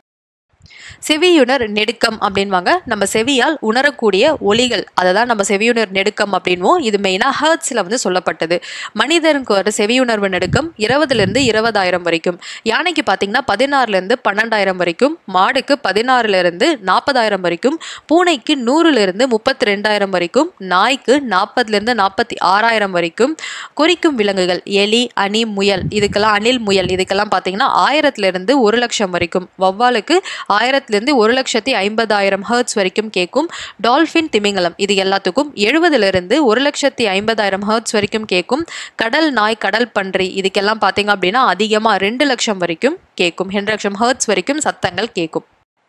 செவியுணர் நெடுக்கம் அப்படின்வாங்க நம்ம செவியால் உணரக்கூடிய ஒலிகள் அதை தான் நம்ம செவியுணர் நெடுக்கம் அப்படின்வோம் இது மெயினாக ஹர்ட்ஸில் வந்து சொல்லப்பட்டது மனிதனுக்கு வர செவியுணர்வு நெடுக்கம் இருபதுலேருந்து இருபதாயிரம் வரைக்கும் யானைக்கு பார்த்தீங்கன்னா பதினாறுலேருந்து பன்னெண்டாயிரம் வரைக்கும் மாடுக்கு பதினாறுலேருந்து நாற்பதாயிரம் வரைக்கும் பூனைக்கு நூறுலேருந்து முப்பத்தி ரெண்டாயிரம் வரைக்கும் நாய்க்கு நாற்பதுலேருந்து நாற்பத்தி ஆறாயிரம் வரைக்கும் குறிக்கும் விலங்குகள் எலி அணி முயல் இதுக்கெல்லாம் அணில் முயல் இதுக்கெல்லாம் பார்த்தீங்கன்னா ஆயிரத்துலேருந்து ஒரு லட்சம் வரைக்கும் வவ்வாலுக்கு ஆயிரத்துலேருந்து ஒரு லட்சத்தி ஐம்பதாயிரம் ஹர்ட்ஸ் வரைக்கும் கேட்கும் டால்ஃபின் திமிங்கலம் இது எல்லாத்துக்கும் எழுபதுலேருந்து ஒரு லட்சத்தி ஐம்பதாயிரம் ஹர்ட்ஸ் வரைக்கும் கேட்கும் கடல் நாய் கடல் பன்றி இதுக்கெல்லாம் பார்த்தீங்க அப்படின்னா அதிகமாக ரெண்டு லட்சம் வரைக்கும் கேட்கும் ரெண்டு லட்சம் ஹர்ட்ஸ் வரைக்கும் சத்தங்கள் கேட்கும்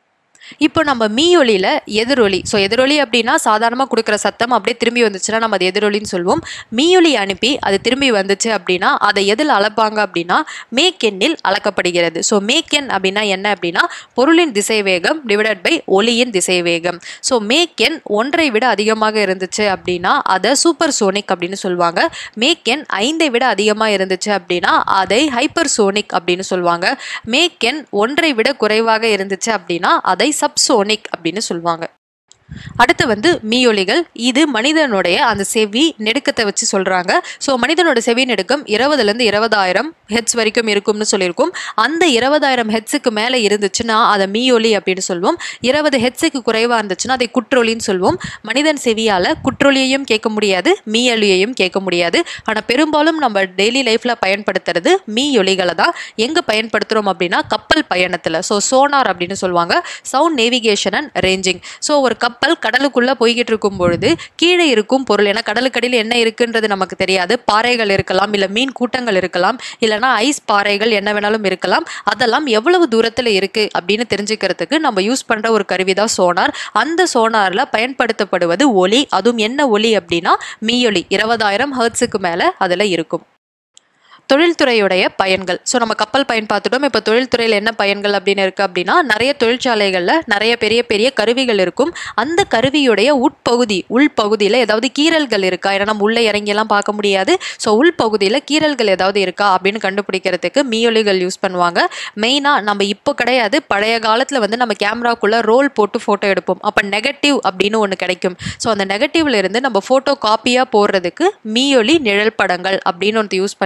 இப்போ நம்ம மீயொலியில் எதிரொலி ஸோ எதிரொலி அப்படின்னா சாதாரணமாக கொடுக்குற சத்தம் அப்படியே திரும்பி வந்துச்சுன்னா நம்ம அது எதிரொலின்னு சொல்லுவோம் மீயொலி அனுப்பி அது திரும்பி வந்துச்சு அப்படின்னா அதை எதில் அளப்பாங்க அப்படின்னா மேக்கெண்ணில் அளக்கப்படுகிறது ஸோ மேக்கெண் அப்படின்னா என்ன அப்படின்னா பொருளின் திசை வேகம் டிவைடட் பை ஒலியின் திசை வேகம் ஸோ மேக்கெண் ஒன்றை விட அதிகமாக இருந்துச்சு அப்படின்னா அதை சூப்பர் சோனிக் அப்படின்னு சொல்லுவாங்க மேக்கெண் ஐந்தை விட அதிகமாக இருந்துச்சு அப்படின்னா அதை ஹைப்பர் சோனிக் அப்படின்னு சொல்லுவாங்க மேக்கெண் ஒன்றை விட குறைவாக இருந்துச்சு அப்படின்னா அதை சப்சோனிக் அப்படின்னு சொல்லுவாங்க அடுத்து வந்து மீயொலிகள் இது மனிதனுடைய அந்த செவி நெடுக்கத்தை வச்சு சொல்கிறாங்க ஸோ மனிதனோட செவி நெடுக்கம் இருபதுலேருந்து இருபதாயிரம் ஹெட்ஸ் வரைக்கும் இருக்கும்னு சொல்லியிருக்கோம் அந்த இருபதாயிரம் ஹெட்ஸுக்கு மேலே இருந்துச்சுன்னா அதை மீயொலி அப்படின்னு சொல்லுவோம் இருபது ஹெட்ஸுக்கு குறைவாக இருந்துச்சுன்னா அதை குற்றொலின்னு சொல்லுவோம் மனிதன் செவியால் குற்றொலியையும் கேட்க முடியாது மீயொலியையும் கேட்க முடியாது ஆனால் பெரும்பாலும் நம்ம டெய்லி லைஃப்பில் பயன்படுத்துறது மீயொலிகளை தான் எங்கே பயன்படுத்துகிறோம் அப்படின்னா கப்பல் பயணத்தில் ஸோ சோனார் அப்படின்னு சொல்லுவாங்க sound navigation and ranging so ஒரு கப்பல் கடலுக்குள்ளே போய்கிட்டு இருக்கும் பொழுது கீழே இருக்கும் பொருள் ஏன்னா கடலுக்கடியில் என்ன இருக்குன்றது நமக்கு தெரியாது பாறைகள் இருக்கலாம் இல்லை மீன் கூட்டங்கள் இருக்கலாம் இல்லைனா ஐஸ் பாறைகள் என்ன வேணாலும் இருக்கலாம் அதெல்லாம் எவ்வளவு தூரத்தில் இருக்குது அப்படின்னு தெரிஞ்சுக்கிறதுக்கு நம்ம யூஸ் பண்ணுற ஒரு கருவி தான் சோனார் அந்த சோனாரில் பயன்படுத்தப்படுவது ஒலி அதுவும் என்ன ஒலி அப்படின்னா மீயொலி இருபதாயிரம் ஹர்ட்ஸுக்கு மேலே அதில் இருக்கும் தொழில்துறையுடைய பயன்கள் ஸோ நம்ம கப்பல் பயன் பார்த்துட்டோம் இப்போ தொழில்துறையில் என்ன பயன்கள் அப்படின்னு இருக்குது அப்படின்னா நிறைய தொழிற்சாலைகளில் நிறைய பெரிய பெரிய கருவிகள் இருக்கும் அந்த கருவியுடைய உட்பகுதி உள்பகுதியில் ஏதாவது கீறல்கள் இருக்கா ஏன்னா நம்ம உள்ளே இறங்கியெல்லாம் பார்க்க முடியாது ஸோ உள்பகுதியில் கீறல்கள் ஏதாவது இருக்கா அப்படின்னு கண்டுபிடிக்கிறதுக்கு மீயொலிகள் யூஸ் பண்ணுவாங்க மெயினாக நம்ம இப்போ கிடையாது பழைய காலத்தில் வந்து நம்ம கேமராக்குள்ளே ரோல் போட்டு ஃபோட்டோ எடுப்போம் அப்போ நெகட்டிவ் அப்படின்னு ஒன்று கிடைக்கும் ஸோ அந்த நெகட்டிவ்ல இருந்து நம்ம ஃபோட்டோ காப்பியாக போடுறதுக்கு மீயொலி நிழல் படங்கள் அப்படின்னு ஒன்று யூஸ் பண்ணி தான்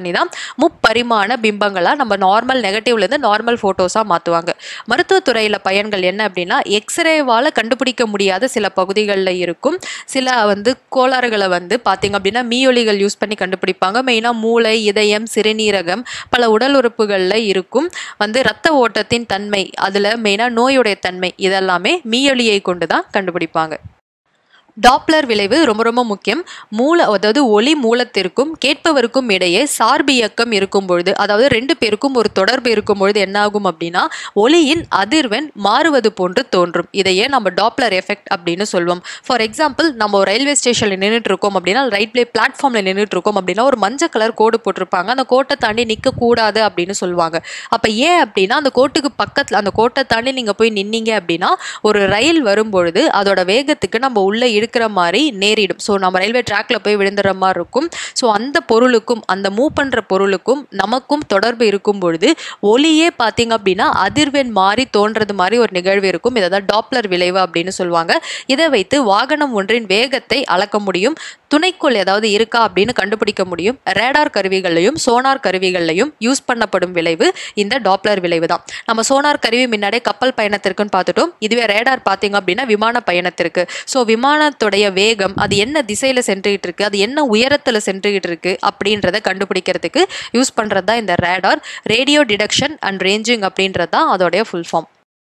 முப்பரிமாண பிம்பங்களா நம்ம நார்மல் நெகட்டிவ்ல இருந்து நார்மல் போட்டோஸா மாத்துவாங்க மருத்துவத்துறையில பயன்கள் என்ன அப்படின்னா எக்ஸ்ரேவால கண்டுபிடிக்க முடியாத சில பகுதிகளில் இருக்கும் சில வந்து கோளாறுகளை வந்து பார்த்தீங்க அப்படின்னா மீயொலிகள் யூஸ் பண்ணி கண்டுபிடிப்பாங்க மெயினாக மூளை இதயம் சிறுநீரகம் பல உடல் உறுப்புகளில் இருக்கும் வந்து இரத்த ஓட்டத்தின் தன்மை அதில் மெயினாக நோயுடைய தன்மை இதெல்லாமே மீயொலியை கொண்டு தான் கண்டுபிடிப்பாங்க டாப்ளர் விளைவு ரொம்ப ரொம்ப முக்கியம் மூல அதாவது ஒளி மூலத்திற்கும் கேட்பவருக்கும் இடையே சார்பு இயக்கம் இருக்கும் பொழுது அதாவது ரெண்டு பேருக்கும் ஒரு தொடர்பு இருக்கும் பொழுது என்ன ஆகும் அப்படின்னா ஒளியின் அதிர்வெண் மாறுவது போன்று தோன்றும் இதையே நம்ம டாப்ளர் எஃபெக்ட் அப்படின்னு சொல்லுவோம் ஃபார் எக்ஸாம்பிள் நம்ம ஒரு ரயில்வே ஸ்டேஷனில் நின்றுட்டு இருக்கோம் அப்படின்னா ரயில்வே பிளாட்ஃபார்மில் நின்றுட்டு இருக்கோம் அப்படின்னா ஒரு மஞ்சள் கலர் கோடு போட்டிருப்பாங்க அந்த கோட்டை தாண்டி நிற்க கூடாது அப்படின்னு சொல்லுவாங்க அப்போ ஏன் அப்படின்னா அந்த கோட்டுக்கு பக்கத்தில் அந்த கோட்டை தாண்டி நீங்கள் போய் நின்னீங்க அப்படின்னா ஒரு ரயில் வரும்பொழுது அதோட வேகத்துக்கு நம்ம உள்ளே இருக்கிற மாதிரி நேரிடும் ஸோ நம்ம ரயில்வே ட்ராக்ல போய் விழுந்துற மாதிரி இருக்கும் ஸோ அந்த பொருளுக்கும் அந்த மூவ் பண்ணுற பொருளுக்கும் நமக்கும் தொடர்பு இருக்கும் பொழுது ஒளியே பார்த்தீங்க அப்படின்னா அதிர்வெண் மாறி தோன்றது மாதிரி ஒரு நிகழ்வு இருக்கும் இதை தான் டாப்ளர் விளைவு அப்படின்னு சொல்லுவாங்க இதை வைத்து வாகனம் ஒன்றின் வேகத்தை அளக்க முடியும் துணைக்கோள் ஏதாவது இருக்கா அப்படின்னு கண்டுபிடிக்க முடியும் ரேடார் கருவிகளையும் சோனார் கருவிகளையும் யூஸ் பண்ணப்படும் விளைவு இந்த டாப்ளர் விளைவு தான் நம்ம சோனார் கருவி முன்னாடியே கப்பல் பயணத்திற்குன்னு பார்த்துட்டோம் இதுவே ரேடார் பார்த்தீங்க அப்படின்னா விமான பயணத்திற்கு ஸோ விமானத்துடைய வேகம் அது என்ன திசையில் சென்றுகிட்டு இருக்கு அது என்ன உயரத்தில் சென்றுகிட்டு இருக்கு அப்படின்றத கண்டுபிடிக்கிறதுக்கு யூஸ் பண்ணுறது தான் இந்த radar radio detection and ranging அப்படின்றது தான் அதோடைய ஃபுல் ஃபார்ம்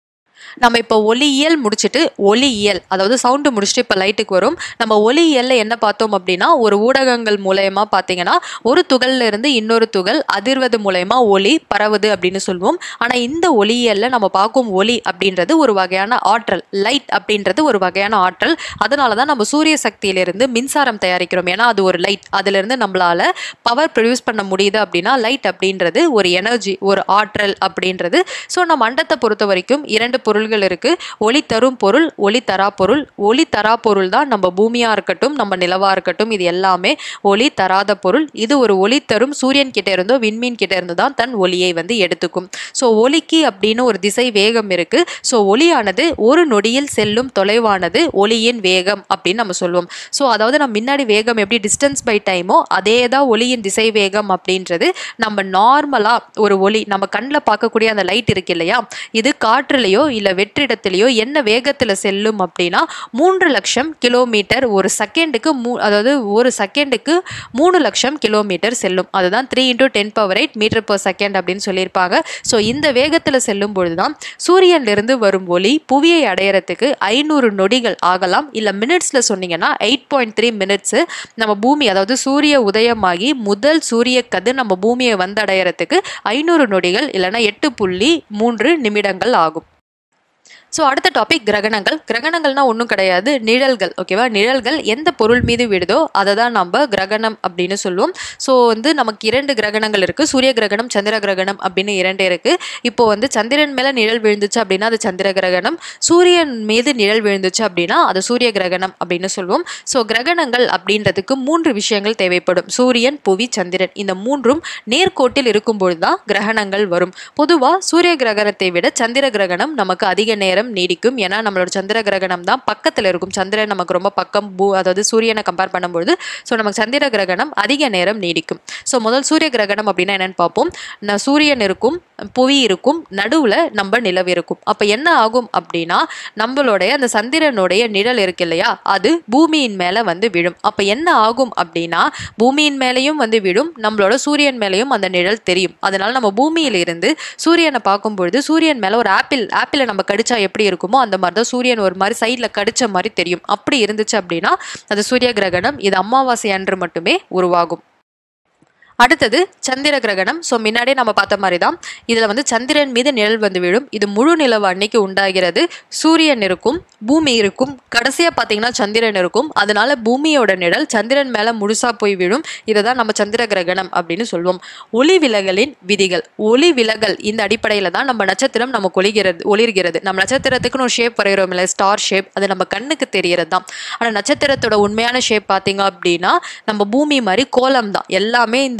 நம்ம இப்போ ஒளியியல் முடிச்சுட்டு ஒளியியல் அதாவது சவுண்டு முடிச்சுட்டு இப்போ லைட்டுக்கு வரும் நம்ம ஒளியியலில் என்ன பார்த்தோம் அப்படின்னா ஒரு ஊடகங்கள் மூலயமா பார்த்தீங்கன்னா ஒரு துகள்ல இருந்து இன்னொரு துகள் அதிர்வது மூலயமா ஒளி பரவுது அப்படின்னு சொல்லுவோம் ஆனால் இந்த ஒளியியலில் நம்ம பார்க்கும் ஒளி அப்படின்றது ஒரு வகையான ஆற்றல் லைட் அப்படின்றது ஒரு வகையான ஆற்றல் அதனால தான் நம்ம சூரிய சக்தியிலிருந்து மின்சாரம் தயாரிக்கிறோம் ஏன்னா அது ஒரு லைட் அதிலிருந்து நம்மளால பவர் ப்ரொடியூஸ் பண்ண முடியுது அப்படின்னா லைட் அப்படின்றது ஒரு எனர்ஜி ஒரு ஆற்றல் அப்படின்றது ஸோ நம்ம அண்டத்தை பொறுத்த வரைக்கும் இரண்டு பொருள்கள் இருக்கு ஒளி தரும் பொருள் ஒளி தரா பொருள் ஒளி தரா பொருள் தான் நம்ம பூமியா இருக்கட்டும் நம்ம நிலவா இருக்கட்டும் இது எல்லாமே ஒளி தராத பொருள் இது ஒரு ஒளி தரும் சூரியன் கிட்ட இருந்தோ விண்மீன் கிட்ட இருந்து தான் தன் ஒளியை வந்து எடுத்துக்கும் ஸோ ஒளிக்கு அப்படின்னு ஒரு திசை வேகம் இருக்கு ஸோ ஒளியானது ஒரு நொடியில் செல்லும் தொலைவானது ஒளியின் வேகம் அப்படின்னு நம்ம சொல்லுவோம் ஸோ அதாவது நம்ம முன்னாடி வேகம் எப்படி டிஸ்டன்ஸ் பை டைமோ அதே தான் ஒளியின் திசை வேகம் அப்படின்றது நம்ம நார்மலா ஒரு ஒளி நம்ம கண்ணில் பார்க்கக்கூடிய அந்த லைட் இருக்கு இல்லையா இது காற்றுலையோ இல்லை வெற்றிடத்திலேயோ என்ன வேகத்தில் செல்லும் அப்படின்னா மூன்று லட்சம் கிலோமீட்டர் ஒரு செகண்டுக்கு மூ அதாவது ஒரு செகண்டுக்கு மூணு லட்சம் கிலோமீட்டர் செல்லும் அதுதான் three into ten power eight metre per second அப்படின்னு சொல்லியிருப்பாங்க ஸோ இந்த வேகத்தில் செல்லும் பொழுது தான் சூரியன்லேருந்து வரும் ஒளி புவியை அடையறதுக்கு ஐநூறு நொடிகள் ஆகலாம் இல்லை மினிட்ஸில் சொன்னீங்கன்னா எயிட் பாயிண்ட் த்ரீ மினிட்ஸு நம்ம பூமி அதாவது சூரிய உதயமாகி முதல் சூரிய கதிர் நம்ம பூமியை வந்தடையறதுக்கு ஐநூறு நொடிகள் இல்லைன்னா எட்டு புள்ளி மூன்று நிமிடங்கள் ஆகும் ஸோ அடுத்த டாபிக் கிரகணங்கள் கிரகணங்கள்னா ஒன்றும் கிடையாது நிழல்கள் ஓகேவா நிழல்கள் எந்த பொருள் மீது விடுதோ அதை தான் நம்ம கிரகணம் அப்படின்னு சொல்லுவோம் ஸோ வந்து நமக்கு இரண்டு கிரகணங்கள் இருக்குது சூரிய கிரகணம் சந்திர கிரகணம் அப்படின்னு இரண்டு இருக்குது இப்போ வந்து சந்திரன் மேலே நிழல் விழுந்துச்சு அப்படின்னா அது சந்திர கிரகணம் சூரியன் மீது நிழல் விழுந்துச்சு அப்படின்னா அது சூரிய கிரகணம் அப்படின்னு சொல்லுவோம் ஸோ கிரகணங்கள் அப்படின்றதுக்கு மூன்று விஷயங்கள் தேவைப்படும் சூரியன் புவி சந்திரன் இந்த மூன்றும் நேர்கோட்டில் இருக்கும்பொழுது தான் கிரகணங்கள் வரும் பொதுவாக சூரிய கிரகணத்தை விட சந்திர கிரகணம் நமக்கு அதிக நேரம் நீடிக்கும் ஏன்னா நம்மளோட சந்திர கிரகணம் தான் பக்கத்தில் இருக்கும் சந்திரன் நமக்கு ரொம்ப பக்கம் பூ அதாவது சூரியனை கம்பேர் பண்ணும்பொழுது ஸோ நமக்கு சந்திர கிரகணம் அதிக நேரம் நீடிக்கும் ஸோ முதல் சூரிய கிரகணம் அப்படின்னா என்னன்னு பார்ப்போம் ந- சூரியன் இருக்கும் புவி இருக்கும் நடுவில் நம்ம நிலவு இருக்கும் அப்போ என்ன ஆகும் அப்படின்னா நம்மளுடைய அந்த சந்திரனுடைய நிழல் இருக்கு இல்லையா அது பூமியின் மேலே வந்து விழும் அப்போ என்ன ஆகும் அப்படின்னா பூமியின் மேலேயும் வந்து விழும் நம்மளோட சூரியன் மேலேயும் அந்த நிழல் தெரியும் அதனால நம்ம பூமியில இருந்து சூரியனை பார்க்கும் பொழுது சூரியன் மேலே ஒரு ஆப்பிள் ஆப்பிளை நம்ம கடிச்சா எப்படி இருக்குமோ அந்த மாதிரி தான் சூரியன் ஒரு மாதிரி சைடில் கடிச்ச மாதிரி தெரியும் அப்படி இருந்துச்சு அப்படின்னா அது சூரிய கிரகணம் இது அமாவாசை அன்று மட்டுமே உருவாகும் அடுத்தது சந்திர கிரகணம் ஸோ முன்னாடியே நம்ம பார்த்த மாதிரி தான் இதில் வந்து சந்திரன் மீது நிழல் வந்து விழும் இது முழு நிலவு அன்னைக்கு உண்டாகிறது சூரியன் இருக்கும் பூமி இருக்கும் கடைசியாக பார்த்தீங்கன்னா சந்திரன் இருக்கும் அதனால பூமியோட நிழல் சந்திரன் மேலே முழுசா போய் விழும் இதை தான் நம்ம சந்திர கிரகணம் அப்படின்னு சொல்லுவோம் ஒளி விலகலின் விதிகள் ஒளி விலகல் இந்த அடிப்படையில் தான் நம்ம நட்சத்திரம் நமக்கு ஒளிகிறது ஒளிர்கிறது நம்ம நட்சத்திரத்துக்குன்னு ஒரு ஷேப் வரைகிறோம் இல்லை ஸ்டார் ஷேப் அது நம்ம கண்ணுக்கு தெரியறது தான் ஆனால் நட்சத்திரத்தோட உண்மையான ஷேப் பார்த்தீங்க அப்படின்னா நம்ம பூமி மாதிரி கோலம் தான் எல்லாமே இந்த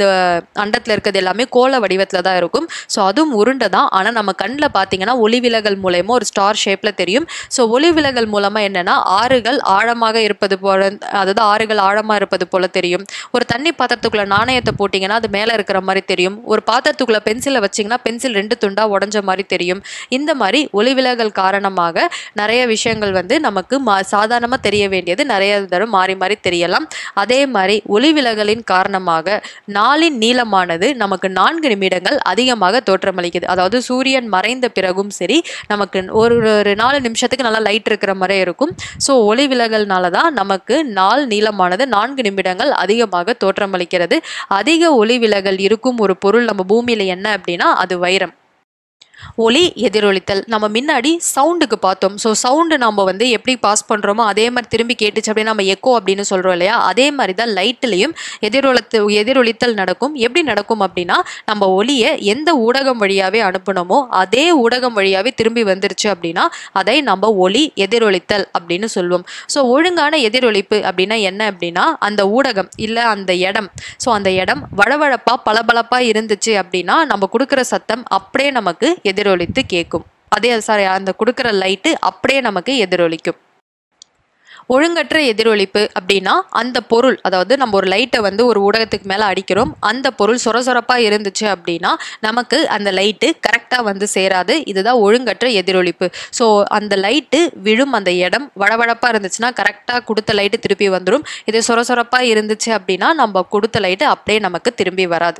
அண்டத்தில் இருக்கிறது எல்லாமே கோள வடிவத்தில் தான் இருக்கும் ஸோ அதுவும் உருண்டை தான் ஆனால் நம்ம கண்ணில் பார்த்தீங்கன்னா ஒளி விலகல் மூலயமா ஒரு ஸ்டார் ஷேப்பில் தெரியும் ஸோ ஒளி விலகல் மூலமாக என்னென்னா ஆறுகள் ஆழமாக இருப்பது போல அதாவது ஆறுகள் ஆழமாக இருப்பது போல தெரியும் ஒரு தண்ணி பாத்திரத்துக்குள்ள நாணயத்தை போட்டிங்கன்னா அது மேலே இருக்கிற மாதிரி தெரியும் ஒரு பாத்திரத்துக்குள்ள பென்சிலை வச்சிங்கன்னா பென்சில் ரெண்டு துண்டாக உடஞ்ச மாதிரி தெரியும் இந்த மாதிரி ஒளி விலகல் காரணமாக நிறைய விஷயங்கள் வந்து நமக்கு மா சாதாரணமாக தெரிய வேண்டியது நிறைய தடவை மாறி மாறி தெரியலாம் அதே மாதிரி ஒளி விலகலின் காரணமாக நாளின் நீளமானது நமக்கு நான்கு நிமிடங்கள் அதிகமாக தோற்றமளிக்குது அதாவது சூரியன் மறைந்த பிறகும் சரி நமக்கு ஒரு ஒரு நாலு நிமிஷத்துக்கு நல்லா லைட் இருக்கிற மாதிரி இருக்கும் ஸோ ஒளி விலகல்னால தான் நமக்கு நாள் நீளமானது நான்கு நிமிடங்கள் அதிகமாக தோற்றமளிக்கிறது அதிக ஒளி விலகல் இருக்கும் ஒரு பொருள் நம்ம பூமியில் என்ன அப்படின்னா அது வைரம் ஒளி எதிரொலித்தல் நம்ம முன்னாடி சவுண்டுக்கு பார்த்தோம் ஸோ சவுண்டு நம்ம வந்து எப்படி பாஸ் பண்ணுறோமோ அதே மாதிரி திரும்பி கேட்டுச்சு அப்படின்னா நம்ம எக்கோ அப்படின்னு சொல்கிறோம் இல்லையா அதே மாதிரி தான் லைட்லேயும் எதிரொலித்து எதிரொலித்தல் நடக்கும் எப்படி நடக்கும் அப்படின்னா நம்ம ஒளியை எந்த ஊடகம் வழியாகவே அனுப்புனோமோ அதே ஊடகம் வழியாகவே திரும்பி வந்துருச்சு அப்படின்னா அதை நம்ம ஒளி எதிரொலித்தல் அப்படின்னு சொல்லுவோம் ஸோ ஒழுங்கான எதிரொலிப்பு அப்படின்னா என்ன அப்படின்னா அந்த ஊடகம் இல்லை அந்த இடம் ஸோ அந்த இடம் வழவழப்பாக பளபளப்பாக இருந்துச்சு அப்படின்னா நம்ம கொடுக்குற சத்தம் அப்படியே நமக்கு எதிரொலித்து கேட்கும் அதே சாரி அந்த கொடுக்குற லைட்டு அப்படியே நமக்கு எதிரொலிக்கும் ஒழுங்கற்ற எதிரொலிப்பு அப்படின்னா அந்த பொருள் அதாவது நம்ம ஒரு லைட்டை வந்து ஒரு ஊடகத்துக்கு மேலே அடிக்கிறோம் அந்த பொருள் சொரசொரப்பாக இருந்துச்சு அப்படின்னா நமக்கு அந்த லைட்டு கரெக்டாக வந்து சேராது இதுதான் ஒழுங்கற்ற எதிரொலிப்பு ஸோ அந்த லைட்டு விழும் அந்த இடம் வழவழப்பாக இருந்துச்சுன்னா கரெக்டாக கொடுத்த லைட்டு திருப்பி வந்துடும் இது சொரசொரப்பாக இருந்துச்சு அப்படின்னா நம்ம கொடுத்த லைட்டு அப்படியே நமக்கு திரும்பி வராது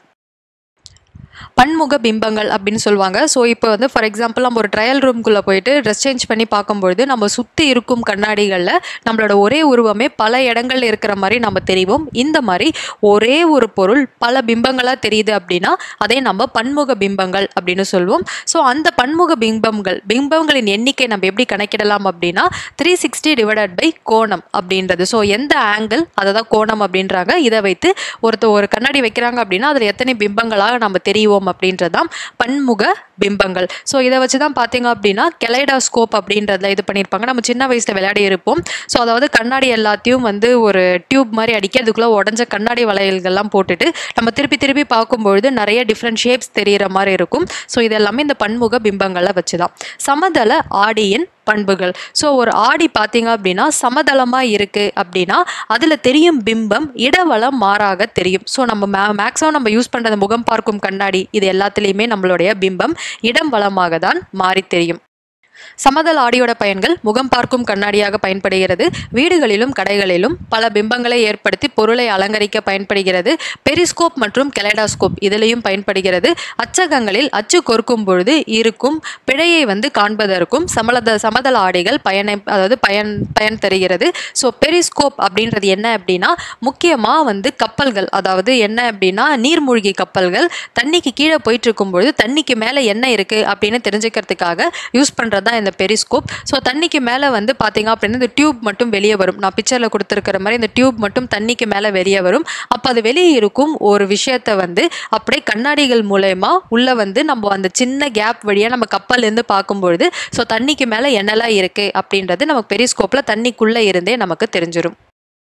பன்முக பிம்பங்கள் அப்படின்னு சொல்லுவாங்க ஸோ இப்போ வந்து ஃபார் எக்ஸாம்பிள் நம்ம ஒரு ட்ரையல் ரூம்குள்ளே போயிட்டு ட்ரெஸ் சேஞ்ச் பண்ணி பார்க்கும்பொழுது நம்ம சுற்றி இருக்கும் கண்ணாடிகளில் நம்மளோட ஒரே உருவமே பல இடங்கள்ல இருக்கிற மாதிரி நம்ம தெரிவோம் இந்த மாதிரி ஒரே ஒரு பொருள் பல பிம்பங்களாக தெரியுது அப்படின்னா அதை நம்ம பன்முக பிம்பங்கள் அப்படின்னு சொல்லுவோம் ஸோ அந்த பன்முக பிம்பங்கள் பிம்பங்களின் எண்ணிக்கை நம்ம எப்படி கணக்கிடலாம் அப்படின்னா த்ரீ சிக்ஸ்டி டிவைடட் பை கோணம் அப்படின்றது ஸோ எந்த ஆங்கிள் அதை தான் கோணம் அப்படின்றாங்க இதை வைத்து ஒருத்தர் ஒரு கண்ணாடி வைக்கிறாங்க அப்படின்னா அதில் எத்தனை பிம்பங்களாக நம்ம தெரியும் அப்படின்றதான் பன்முக பிம்பங்கள் ஸோ இதை வச்சு தான் பார்த்தீங்க அப்படின்னா கெலைடாஸ்கோப் அப்படின்றதுல இது பண்ணியிருப்பாங்க நம்ம சின்ன வயசில் விளையாடி இருப்போம் ஸோ அதாவது கண்ணாடி எல்லாத்தையும் வந்து ஒரு டியூப் மாதிரி அடிக்க அதுக்குள்ளே உடஞ்ச கண்ணாடி வளையல்கள்லாம் போட்டுட்டு நம்ம திருப்பி திருப்பி பார்க்கும்பொழுது நிறைய டிஃப்ரெண்ட் ஷேப்ஸ் தெரிகிற மாதிரி இருக்கும் ஸோ இது எல்லாமே இந்த பன்முக பிம்பங்களை வச்சு தான் சமதள ஆடியின் பண்புகள் ஸோ ஒரு ஆடி பார்த்தீங்க அப்படின்னா சமதளமாக இருக்குது அப்படின்னா அதில் தெரியும் பிம்பம் இடவளம் மாறாக தெரியும் ஸோ நம்ம மே மேக்ஸிமம் நம்ம யூஸ் பண்ணுற முகம் பார்க்கும் கண்ணாடி இது எல்லாத்துலேயுமே நம்மளுடைய பிம்பம் இடம் வளமாக தான் மாறி தெரியும் சமதள ஆடியோட பயன்கள் முகம் பார்க்கும் கண்ணாடியாக பயன்படுகிறது வீடுகளிலும் கடைகளிலும் பல பிம்பங்களை ஏற்படுத்தி பொருளை அலங்கரிக்க பயன்படுகிறது பெரிஸ்கோப் மற்றும் கெலைடாஸ்கோப் இதிலையும் பயன்படுகிறது அச்சகங்களில் அச்சு கொறுக்கும் பொழுது இருக்கும் பிழையை வந்து காண்பதற்கும் சமலத சமதள ஆடிகள் பயனை அதாவது பயன் பயன் தருகிறது ஸோ பெரிஸ்கோப் அப்படின்றது என்ன அப்படின்னா முக்கியமாக வந்து கப்பல்கள் அதாவது என்ன அப்படின்னா நீர்மூழ்கி கப்பல்கள் தண்ணிக்கு கீழே போயிட்டு இருக்கும் பொழுது தண்ணிக்கு மேலே என்ன இருக்குது அப்படின்னு தெரிஞ்சுக்கிறதுக்காக யூஸ் பண்ணுறது தான் இந்த பெரிஸ்கோப் ஸோ தண்ணிக்கு மேலே வந்து பார்த்தீங்க அப்படின்னா இந்த டியூப் மட்டும் வெளியே வரும் நான் பிக்சரில் கொடுத்துருக்கிற மாதிரி இந்த டியூப் மட்டும் தண்ணிக்கு மேலே வெளியே வரும் அப்போ அது வெளியே இருக்கும் ஒரு விஷயத்தை வந்து அப்படியே கண்ணாடிகள் மூலயமா உள்ளே வந்து நம்ம அந்த சின்ன கேப் வழியாக நம்ம கப்பல்லேருந்து பார்க்கும்பொழுது ஸோ தண்ணிக்கு மேலே என்னெல்லாம் இருக்குது அப்படின்றது நமக்கு பெரிஸ்கோப்பில் தண்ணிக்குள்ளே இருந்தே நமக்கு தெரிஞ்சிடும்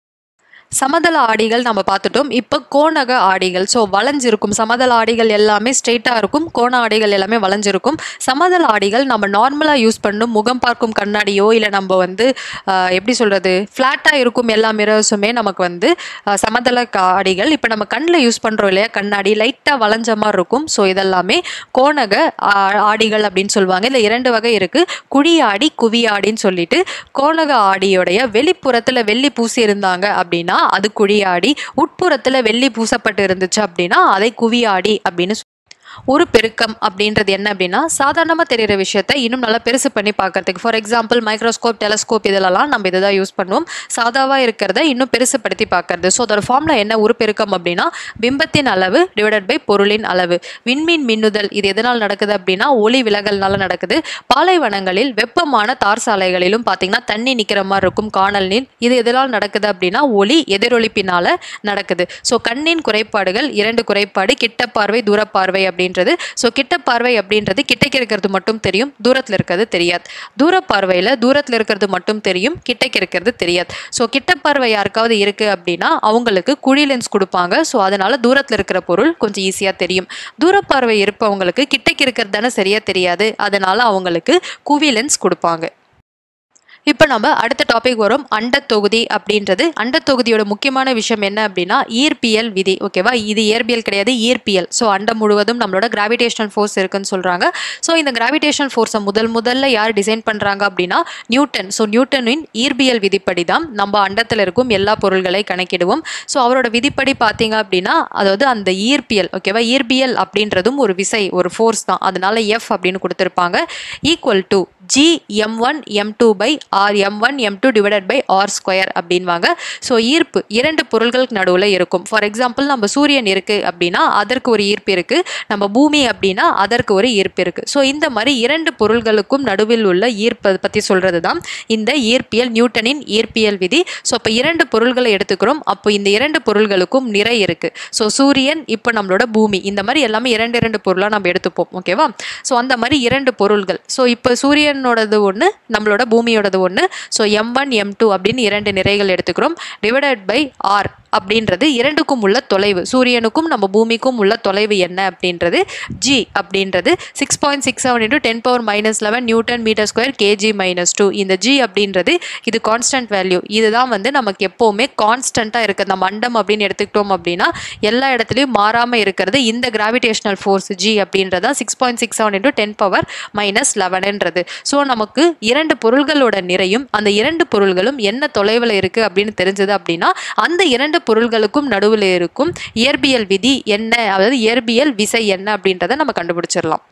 சமதள ஆடிகள் நம்ம பார்த்துட்டோம் இப்போ கோணக ஆடிகள் ஸோ வளைஞ்சிருக்கும் சமதள ஆடிகள் எல்லாமே ஸ்ட்ரெயிட்டாக இருக்கும் கோண ஆடிகள் எல்லாமே வளைஞ்சிருக்கும் சமதள ஆடிகள் நம்ம நார்மலாக யூஸ் பண்ணும் முகம் பார்க்கும் கண்ணாடியோ இல்லை நம்ம வந்து ஆஹ், எப்படி சொல்கிறது ஃப்ளாட்டாக இருக்கும் எல்லா மிரர்ஸுமே நமக்கு வந்து ஆஹ், சமதள கா- ஆடிகள் இப்போ நம்ம கண்ணில் யூஸ் பண்ணுறோம் இல்லையா கண்ணாடி லைட்டாக வளைஞ்ச மாதிரி இருக்கும் ஸோ இதெல்லாமே கோணக ஆ- ஆடிகள் அப்படின்னு சொல்லுவாங்க இதில் இரண்டு வகை இருக்குது குழி ஆடி குவி ஆடின்னு சொல்லிட்டு கோணக ஆடியோடைய வெளிப்புறத்தில் வெள்ளி பூசி இருந்தாங்க அப்படின்னா அது குழி ஆடி உட்புறத்தில் வெள்ளி பூசப்பட்டு இருந்துச்சு அப்படின்னா அதை குவி ஆடி அப்படின்னு சொல்- ஒரு பெருக்கம் அப்படின்றது என்ன அப்படின்னா சாதாரணமாக தெரிகிற விஷயத்த இன்னும் நல்லா பெருசு பண்ணி பார்க்கறதுக்கு ஃபார் எக்ஸாம்பிள் மைக்ரோஸ்கோப் டெலஸ்கோப் இதெல்லாம் நம்ம இதை தான் யூஸ் பண்ணுவோம் சாதாவாக இருக்கிறத இன்னும் பெருசுப்படுத்தி பார்க்கறது ஸோ அதோட ஃபார்மில் என்ன ஒரு பெருக்கம் அப்படின்னா பிம்பத்தின் அளவு டிவைடட் பை பொருளின் அளவு விண்மீன் மின்னுதல் இது எதனால் நடக்குது அப்படின்னா ஒளி விலகல்னால நடக்குது பாலைவனங்களில் வெப்பமான தார் சாலைகளிலும் பார்த்தீங்கன்னா தண்ணி நிற்கிற மாதிரி இருக்கும் காணல் நீர் இது எதனால் நடக்குது அப்படின்னா ஒளி எதிரொலிப்பினால நடக்குது ஸோ கண்ணின் குறைபாடுகள் இரண்டு குறைபாடு கிட்ட பார்வை தூரப்பார்வை அப்படின்னு அப்படின்றது ஸோ கிட்ட பார்வை அப்படின்றது கிட்டக்கு இருக்கிறது மட்டும் தெரியும் தூரத்தில் இருக்கிறது தெரியாது தூர பார்வையில் தூரத்தில் இருக்கிறது மட்டும் தெரியும் கிட்டக்கு இருக்கிறது தெரியாது ஸோ கிட்ட பார்வை யாருக்காவது இருக்குது அப்படின்னா அவங்களுக்கு குழி லென்ஸ் கொடுப்பாங்க ஸோ அதனால தூரத்தில் இருக்கிற பொருள் கொஞ்சம் ஈஸியாக தெரியும் தூர பார்வை இருப்பவங்களுக்கு கிட்டக்கு இருக்கிறது தானே சரியாக தெரியாது அதனால அவங்களுக்கு குவி லென்ஸ் கொடுப்பாங்க இப்போ நம்ம அடுத்த டாபிக் வரும் அண்டத்தொகுதி அப்படின்றது அண்டத்தொகுதியோட முக்கியமான விஷயம் என்ன அப்படின்னா ஈர்ப்பியல் விதி ஓகேவா இது இயற்பியல் கிடையாது ஈர்ப்பியல் ஸோ அண்டம் முழுவதும் நம்மளோட கிராவிடேஷனல் ஃபோர்ஸ் இருக்குன்னு சொல்கிறாங்க ஸோ இந்த கிராவிடேஷனல் ஃபோர்ஸை முதல் முதல்ல யார் டிசைன் பண்ணுறாங்க அப்படின்னா நியூட்டன் ஸோ நியூட்டனின் ஈர்ப்பியல் விதிப்படி தான் நம்ம அண்டத்தில் இருக்கும் எல்லா பொருள்களை கணக்கிடுவோம் ஸோ அவரோட விதிப்படி பார்த்தீங்க அப்படின்னா அதாவது அந்த ஈர்ப்பியல் ஓகேவா ஈர்ப்பியல் அப்படின்றதும் ஒரு விசை ஒரு ஃபோர்ஸ் தான் அதனால எஃப் அப்படின்னு கொடுத்துருப்பாங்க equal to G M one M two by R M one M two divided by R square அப்படின்வாங்க ஸோ ஈர்ப்பு இரண்டு பொருள்களுக்கு நடுவில் இருக்கும் ஃபார் எக்ஸாம்பிள் நம்ம சூரியன் இருக்குது அப்படின்னா அதற்கு ஒரு ஈர்ப்பு இருக்குது நம்ம பூமி அப்படின்னா அதற்கு ஒரு ஈர்ப்பு இருக்குது ஸோ இந்த மாதிரி இரண்டு பொருள்களுக்கும் நடுவில் உள்ள ஈர்ப்பை பற்றி சொல்கிறது தான் இந்த ஈர்ப்பியல் நியூட்டனின் ஈர்ப்பியல் விதி ஸோ அப்போ இரண்டு பொருள்களை எடுத்துக்கிறோம் அப்போ இந்த இரண்டு பொருள்களுக்கும் நிறை இருக்குது ஸோ சூரியன் இப்போ நம்மளோட பூமி இந்த மாதிரி எல்லாமே இரண்டு இரண்டு பொருளாக நம்ம எடுத்துப்போம் ஓகேவா ஸோ அந்த மாதிரி இரண்டு பொருள்கள் ஸோ இப்போ சூரியனோடது ஒன்று நம்மளோட பூமியோடது ஒன்று so M one M two அப்படின்னு இரண்டு நிறைகள் எடுத்துக்கிறோம் டிவைடட் பை ஆர் அப்படின்றது இரண்டுக்கும் உள்ள தொலைவு சூரியனுக்கும் நம்ம பூமிக்கும் உள்ள தொலைவு என்ன அப்படின்றது ஜி அப்படின்றது six point six seven into ten power minus eleven newton metre square kg minus two இந்த ஜி அப்படின்றது இது கான்ஸ்டன்ட் வேல்யூ இதுதான் வந்து நமக்கு எப்போவுமே கான்ஸ்டண்ட்டாக இருக்குது நம்ம மண்டம் அப்படின்னு எடுத்துக்கிட்டோம் அப்படின்னா எல்லா இடத்துலையும் மாறாமல் இருக்கிறது இந்த கிராவிடேஷனல் ஃபோர்ஸ் ஜி அப்படின்றதா six point six seven into ten power minus லெவன்ன்றது ஸோ நமக்கு இரண்டு பொருள்களோட நிறையும் அந்த இரண்டு பொருள்களும் என்ன தொலைவில் இருக்குது அப்படின்னு தெரிஞ்சது அப்படின்னா அந்த இரண்டு பொருள்களுக்கும் நடுவில் இருக்கும் இயற்பியல் விதி என்ன அதாவது இயற்பியல் விசை என்ன அப்படின்றத நம்ம கண்டுபிடிச்சிடலாம்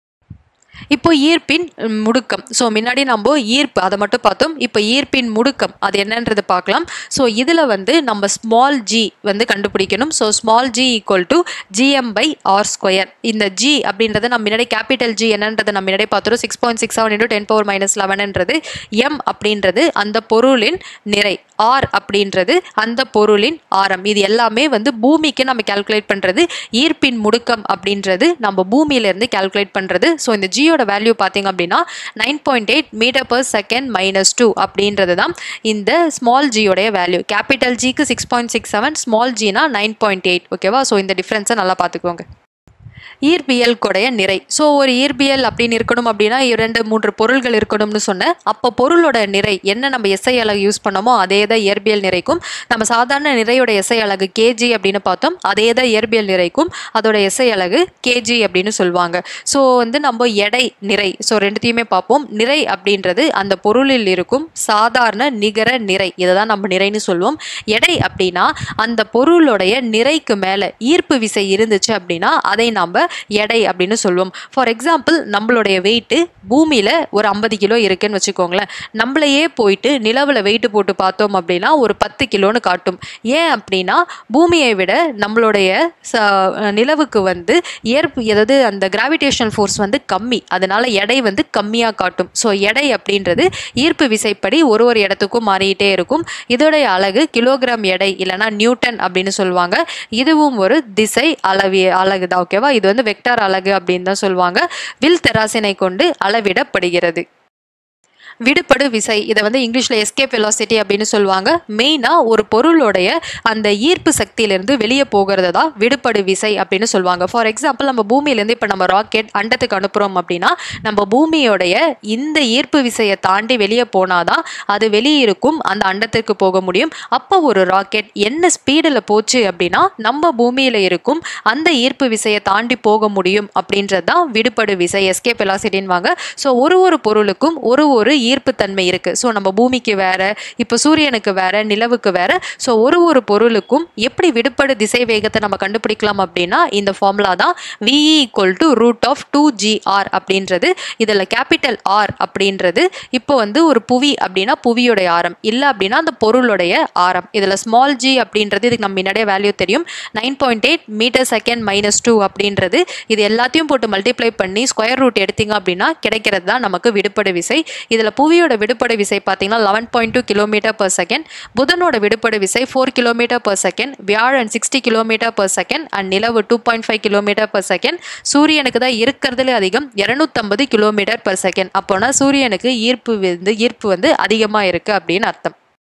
இப்போ ஈர்ப்பின் முடுக்கம் ஸோ முன்னாடி நம்ம ஈர்ப்பு அதை மட்டும் பார்த்தோம் இப்போ ஈர்ப்பின் முடுக்கம் அது என்னன்றது பார்க்கலாம் ஸோ இதில் வந்து நம்ம ஸ்மால் ஜி வந்து கண்டுபிடிக்கணும் so small G equal to GM by R square இந்த ஜி அப்படின்றத நம்ம முன்னாடி கேபிட்டல் ஜி என்னன்றதை நம்ம முன்னாடி பார்த்துரும் six point six seven into ten power minus லெவன்ன்றது எம் அப்படின்றது அந்த பொருளின் நிறை ஆர் அப்படின்றது அந்த பொருளின் ஆரம் இது எல்லாமே வந்து பூமிக்கு நம்ம கால்குலேட் பண்ணுறது ஈர்ப்பின் முடுக்கம் அப்படின்றது நம்ம பூமியிலேருந்து கால்குலேட் பண்ணுறது ஸோ இந்த ஜியோட வேல்யூ பார்த்தீங்க அப்படின்னா nine point eight metre per second minus two அப்படின்றது தான் இந்த ஸ்மால் ஜியோடைய வேல்யூ கேபிட்டல் ஜிக்கு six point six seven small ஜினா நைன் பாயிண்ட் எயிட் ஓகேவா ஸோ இந்த டிஃப்ரென்ஸை நல்லா பார்த்துக்கோங்க ஈர்ப்பியல் கொடைய நிறை ஸோ ஒரு ஈர்ப்பியல் அப்படின்னு இருக்கணும் அப்படின்னா இரண்டு மூன்று பொருள்கள் இருக்கணும்னு சொன்னேன் அப்போ பொருளோட நிறை என்ன நம்ம எஸ்ஐ அலகு யூஸ் பண்ணோமோ அதே தான் இயற்பியல் நிறைக்கும் நம்ம சாதாரண நிறையோட எஸ்ஐ அலகு கேஜி அப்படின்னு பார்த்தோம் அதே தான் இயற்பியல் நிறைக்கும் அதோட எஸ்ஐ அலகு கேஜி அப்படின்னு சொல்லுவாங்க ஸோ வந்து நம்ம எடை நிறை ஸோ ரெண்டுத்தையுமே பார்ப்போம் நிறை அப்படின்றது அந்த பொருளில் இருக்கும் சாதாரண நிகர நிறை இதை தான் நம்ம நிறைன்னு சொல்லுவோம் எடை அப்படின்னா அந்த பொருளுடைய நிறைக்கு மேலே ஈர்ப்பு விசை இருந்துச்சு அப்படின்னா அதை நம்ம எடை அப்படின்னு சொல்லுவோம் ஃபார் எக்ஸாம்பிள் நம்மளுடைய வெயிட்டு பூமியில் ஒரு ஐம்பது கிலோ இருக்குன்னு வச்சுக்கோங்களேன் நம்மளையே போயிட்டு நிலவில் வெயிட்டு போட்டு பார்த்தோம் அப்படின்னா ஒரு பத்து கிலோன்னு காட்டும் ஏன் அப்படின்னா பூமியை விட நம்மளுடைய ச நிலவுக்கு வந்து ஏற்பு அதாவது அந்த கிராவிடேஷனல் ஃபோர்ஸ் வந்து கம்மி அதனால எடை வந்து கம்மியாக காட்டும் ஸோ எடை அப்படின்றது ஈர்ப்பு விசைப்படி ஒரு ஒரு இடத்துக்கும் மாறிக்கிட்டே இருக்கும் இதோடைய அலகு கிலோகிராம் எடை இல்லைனா நியூட்டன் அப்படின்னு சொல்லுவாங்க இதுவும் ஒரு திசை அளவி அலகு தான் ஓகேவா இது வந்து வெக்டார் அலகு அப்படின்னு தான் சொல்லுவாங்க வில் தெராசினை கொண்டு அளவிடப்படுகிறது விடுபடு விசை இதை வந்து இங்கிலீஷில் எஸ்கேப் வெலாசிட்டி அப்படின்னு சொல்லுவாங்க மெயினாக ஒரு பொருளுடைய அந்த ஈர்ப்பு சக்தியிலேருந்து வெளியே போகிறது தான் விடுபடு விசை அப்படின்னு சொல்லுவாங்க ஃபார் எக்ஸாம்பிள் நம்ம பூமியிலேருந்து இப்போ நம்ம ராக்கெட் அண்டத்துக்கு அனுப்புகிறோம் அப்படின்னா நம்ம பூமியோடைய இந்த ஈர்ப்பு விசையை தாண்டி வெளியே போனாதான் அது வெளியே இருக்கும் அந்த அண்டத்துக்கு போக முடியும் அப்போ ஒரு ராக்கெட் என்ன ஸ்பீடில் போச்சு அப்படின்னா நம்ம பூமியில் இருக்கும் அந்த ஈர்ப்பு விசையை தாண்டி போக முடியும் அப்படின்றது தான் விடுபடு விசை எஸ்கேப் வெலாசிட்டின்வாங்க ஸோ ஒரு ஒரு பொருளுக்கும் ஒரு ஒரு ஈர்ப்புத்தன்மை இருக்குது ஸோ நம்ம பூமிக்கு வேற இப்போ சூரியனுக்கு வேற நிலவுக்கு வேற ஸோ ஒரு ஒரு பொருளுக்கும் எப்படி விடுபடு திசை வேகத்தை நம்ம கண்டுபிடிக்கலாம் அப்படின்னா இந்த ஃபார்முலா தான் VE equal to root of two GR அப்படின்றது இதில் கேபிட்டல் ஆர் அப்படின்றது இப்போ வந்து ஒரு புவி அப்படின்னா புவியோடைய ஆரம் இல்லை அப்படின்னா அந்த பொருளுடைய ஆரம் இதில் ஸ்மால் ஜி அப்படின்றது இதுக்கு நம்ம முன்னாடியே வேல்யூ தெரியும் nine point eight metre second minus two அப்படின்றது இது எல்லாத்தையும் போட்டு மல்டிப்ளை பண்ணி ஸ்கொயர் ரூட் எடுத்தீங்க அப்படின்னா கிடைக்கிறது தான் நமக்கு விடுபடு விசை இதில் இதில் புவியோட விடுபடு விசை பார்த்தீங்கன்னா eleven point two kilometre per second புதனோட விடுபடு விசை ஃபோர் கிலோமீட்டர் பர் செகண்ட் வியாழன் sixty kilometre per second and நிலவு two point five kilometre per second சூரியனுக்கு தான் இருக்கிறதுலே அதிகம் இரநூத்தம்பது கிலோமீட்டர் பர் செகண்ட் அப்போனா சூரியனுக்கு ஈர்ப்பு வந்து ஈர்ப்பு வந்து அதிகமாக இருக்குது அப்படின்னு அர்த்தம்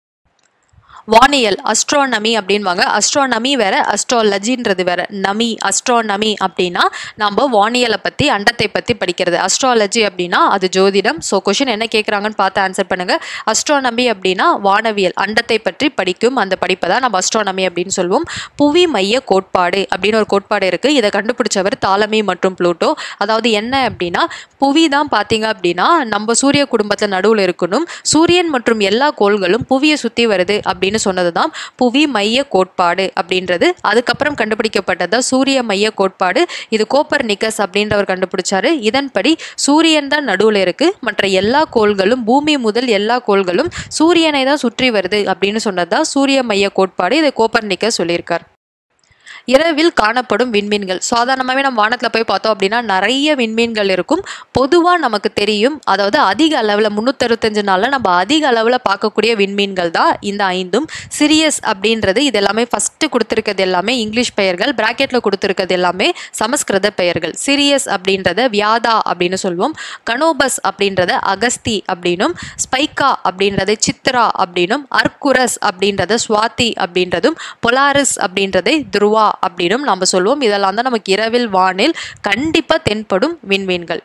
வானியல் அஸ்ட்ரானமி அப்படின்வாங்க அஸ்ட்ரானமி வேற அஸ்ட்ராலஜின்றது வேற நமி அஸ்ட்ரானமி அப்படின்னா நம்ம வானியலை பற்றி அண்டத்தை பற்றி படிக்கிறது அஸ்ட்ராலஜி அப்படின்னா அது ஜோதிடம் ஸோ கொஷின் என்ன கேட்குறாங்கன்னு பார்த்து ஆன்சர் பண்ணுங்க அஸ்ட்ரானமி அப்படின்னா வானவியல் அண்டத்தை பற்றி படிக்கும் அந்த படிப்பை தான் நம்ம அஸ்ட்ரானமி அப்படின்னு சொல்லுவோம் புவி மைய கோட்பாடு அப்படின்னு ஒரு கோட்பாடு இருக்குது இதை கண்டுபிடிச்சவர் தாலமி மற்றும் ப்ளூட்டோ அதாவது என்ன அப்படின்னா புவி தான் பார்த்தீங்க அப்படின்னா நம்ம சூரிய குடும்பத்தில் நடுவில் இருக்கணும் சூரியன் மற்றும் எல்லா கோள்களும் புவியை சுற்றி வருது அப்படின்னு சொன்னது தான் புவி மைய கோட்பாடு அப்படின்றது அதுக்கப்புறம் கண்டுபிடிக்கப்பட்டது சூரிய மைய கோட்பாடு இது கோப்பர் நிக்கஸ் அப்படின்றவர் கண்டுபிடிச்சாரு இதன்படி சூரியன் தான் நடுவில் இருக்கு மற்ற எல்லா கோள்களும் பூமி முதல் எல்லா கோள்களும் சூரியனை தான் சுற்றி வருது அப்படின்னு சொன்னது தான் சூரிய மைய கோட்பாடு இது கோப்பர் நிக்கஸ் சொல்லியிருக்கார் இரவில் காணப்படும் விண்மீன்கள் சாதாரணமாகவே நம்ம வானத்தில் போய் பார்த்தோம் அப்படின்னா நிறைய விண்மீன்கள் இருக்கும் பொதுவாக நமக்கு தெரியும் அதாவது அதிக அளவில் முந்நூற்றறுபத்தஞ்சு நாளில் நம்ம அதிக அளவில் பார்க்கக்கூடிய விண்மீன்கள் தான் இந்த ஐந்தும் சிரியஸ் அப்படின்றது இது எல்லாமே ஃபஸ்ட்டு கொடுத்துருக்கிறது எல்லாமே இங்கிலீஷ் பெயர்கள் ப்ராக்கெட்டில் கொடுத்துருக்கிறது எல்லாமே சமஸ்கிருத பெயர்கள் சிரியஸ் அப்படின்றத வியாதா அப்படின்னு சொல்லுவோம் கனோபஸ் அப்படின்றத அகஸ்தி அப்படின்னும் ஸ்பைக்கா அப்படின்றத சித்ரா அப்படின்னும் அர்குரஸ் அப்படின்றத சுவாதி அப்படின்றதும் பொலாரிஸ் அப்படின்றதை துருவா அப்படின்னும் நம்ம சொல்லுவோம் இதெல்லாம் தான் நமக்கு இரவில் வானில் கண்டிப்பாக தென்படும் விண்மீன்கள்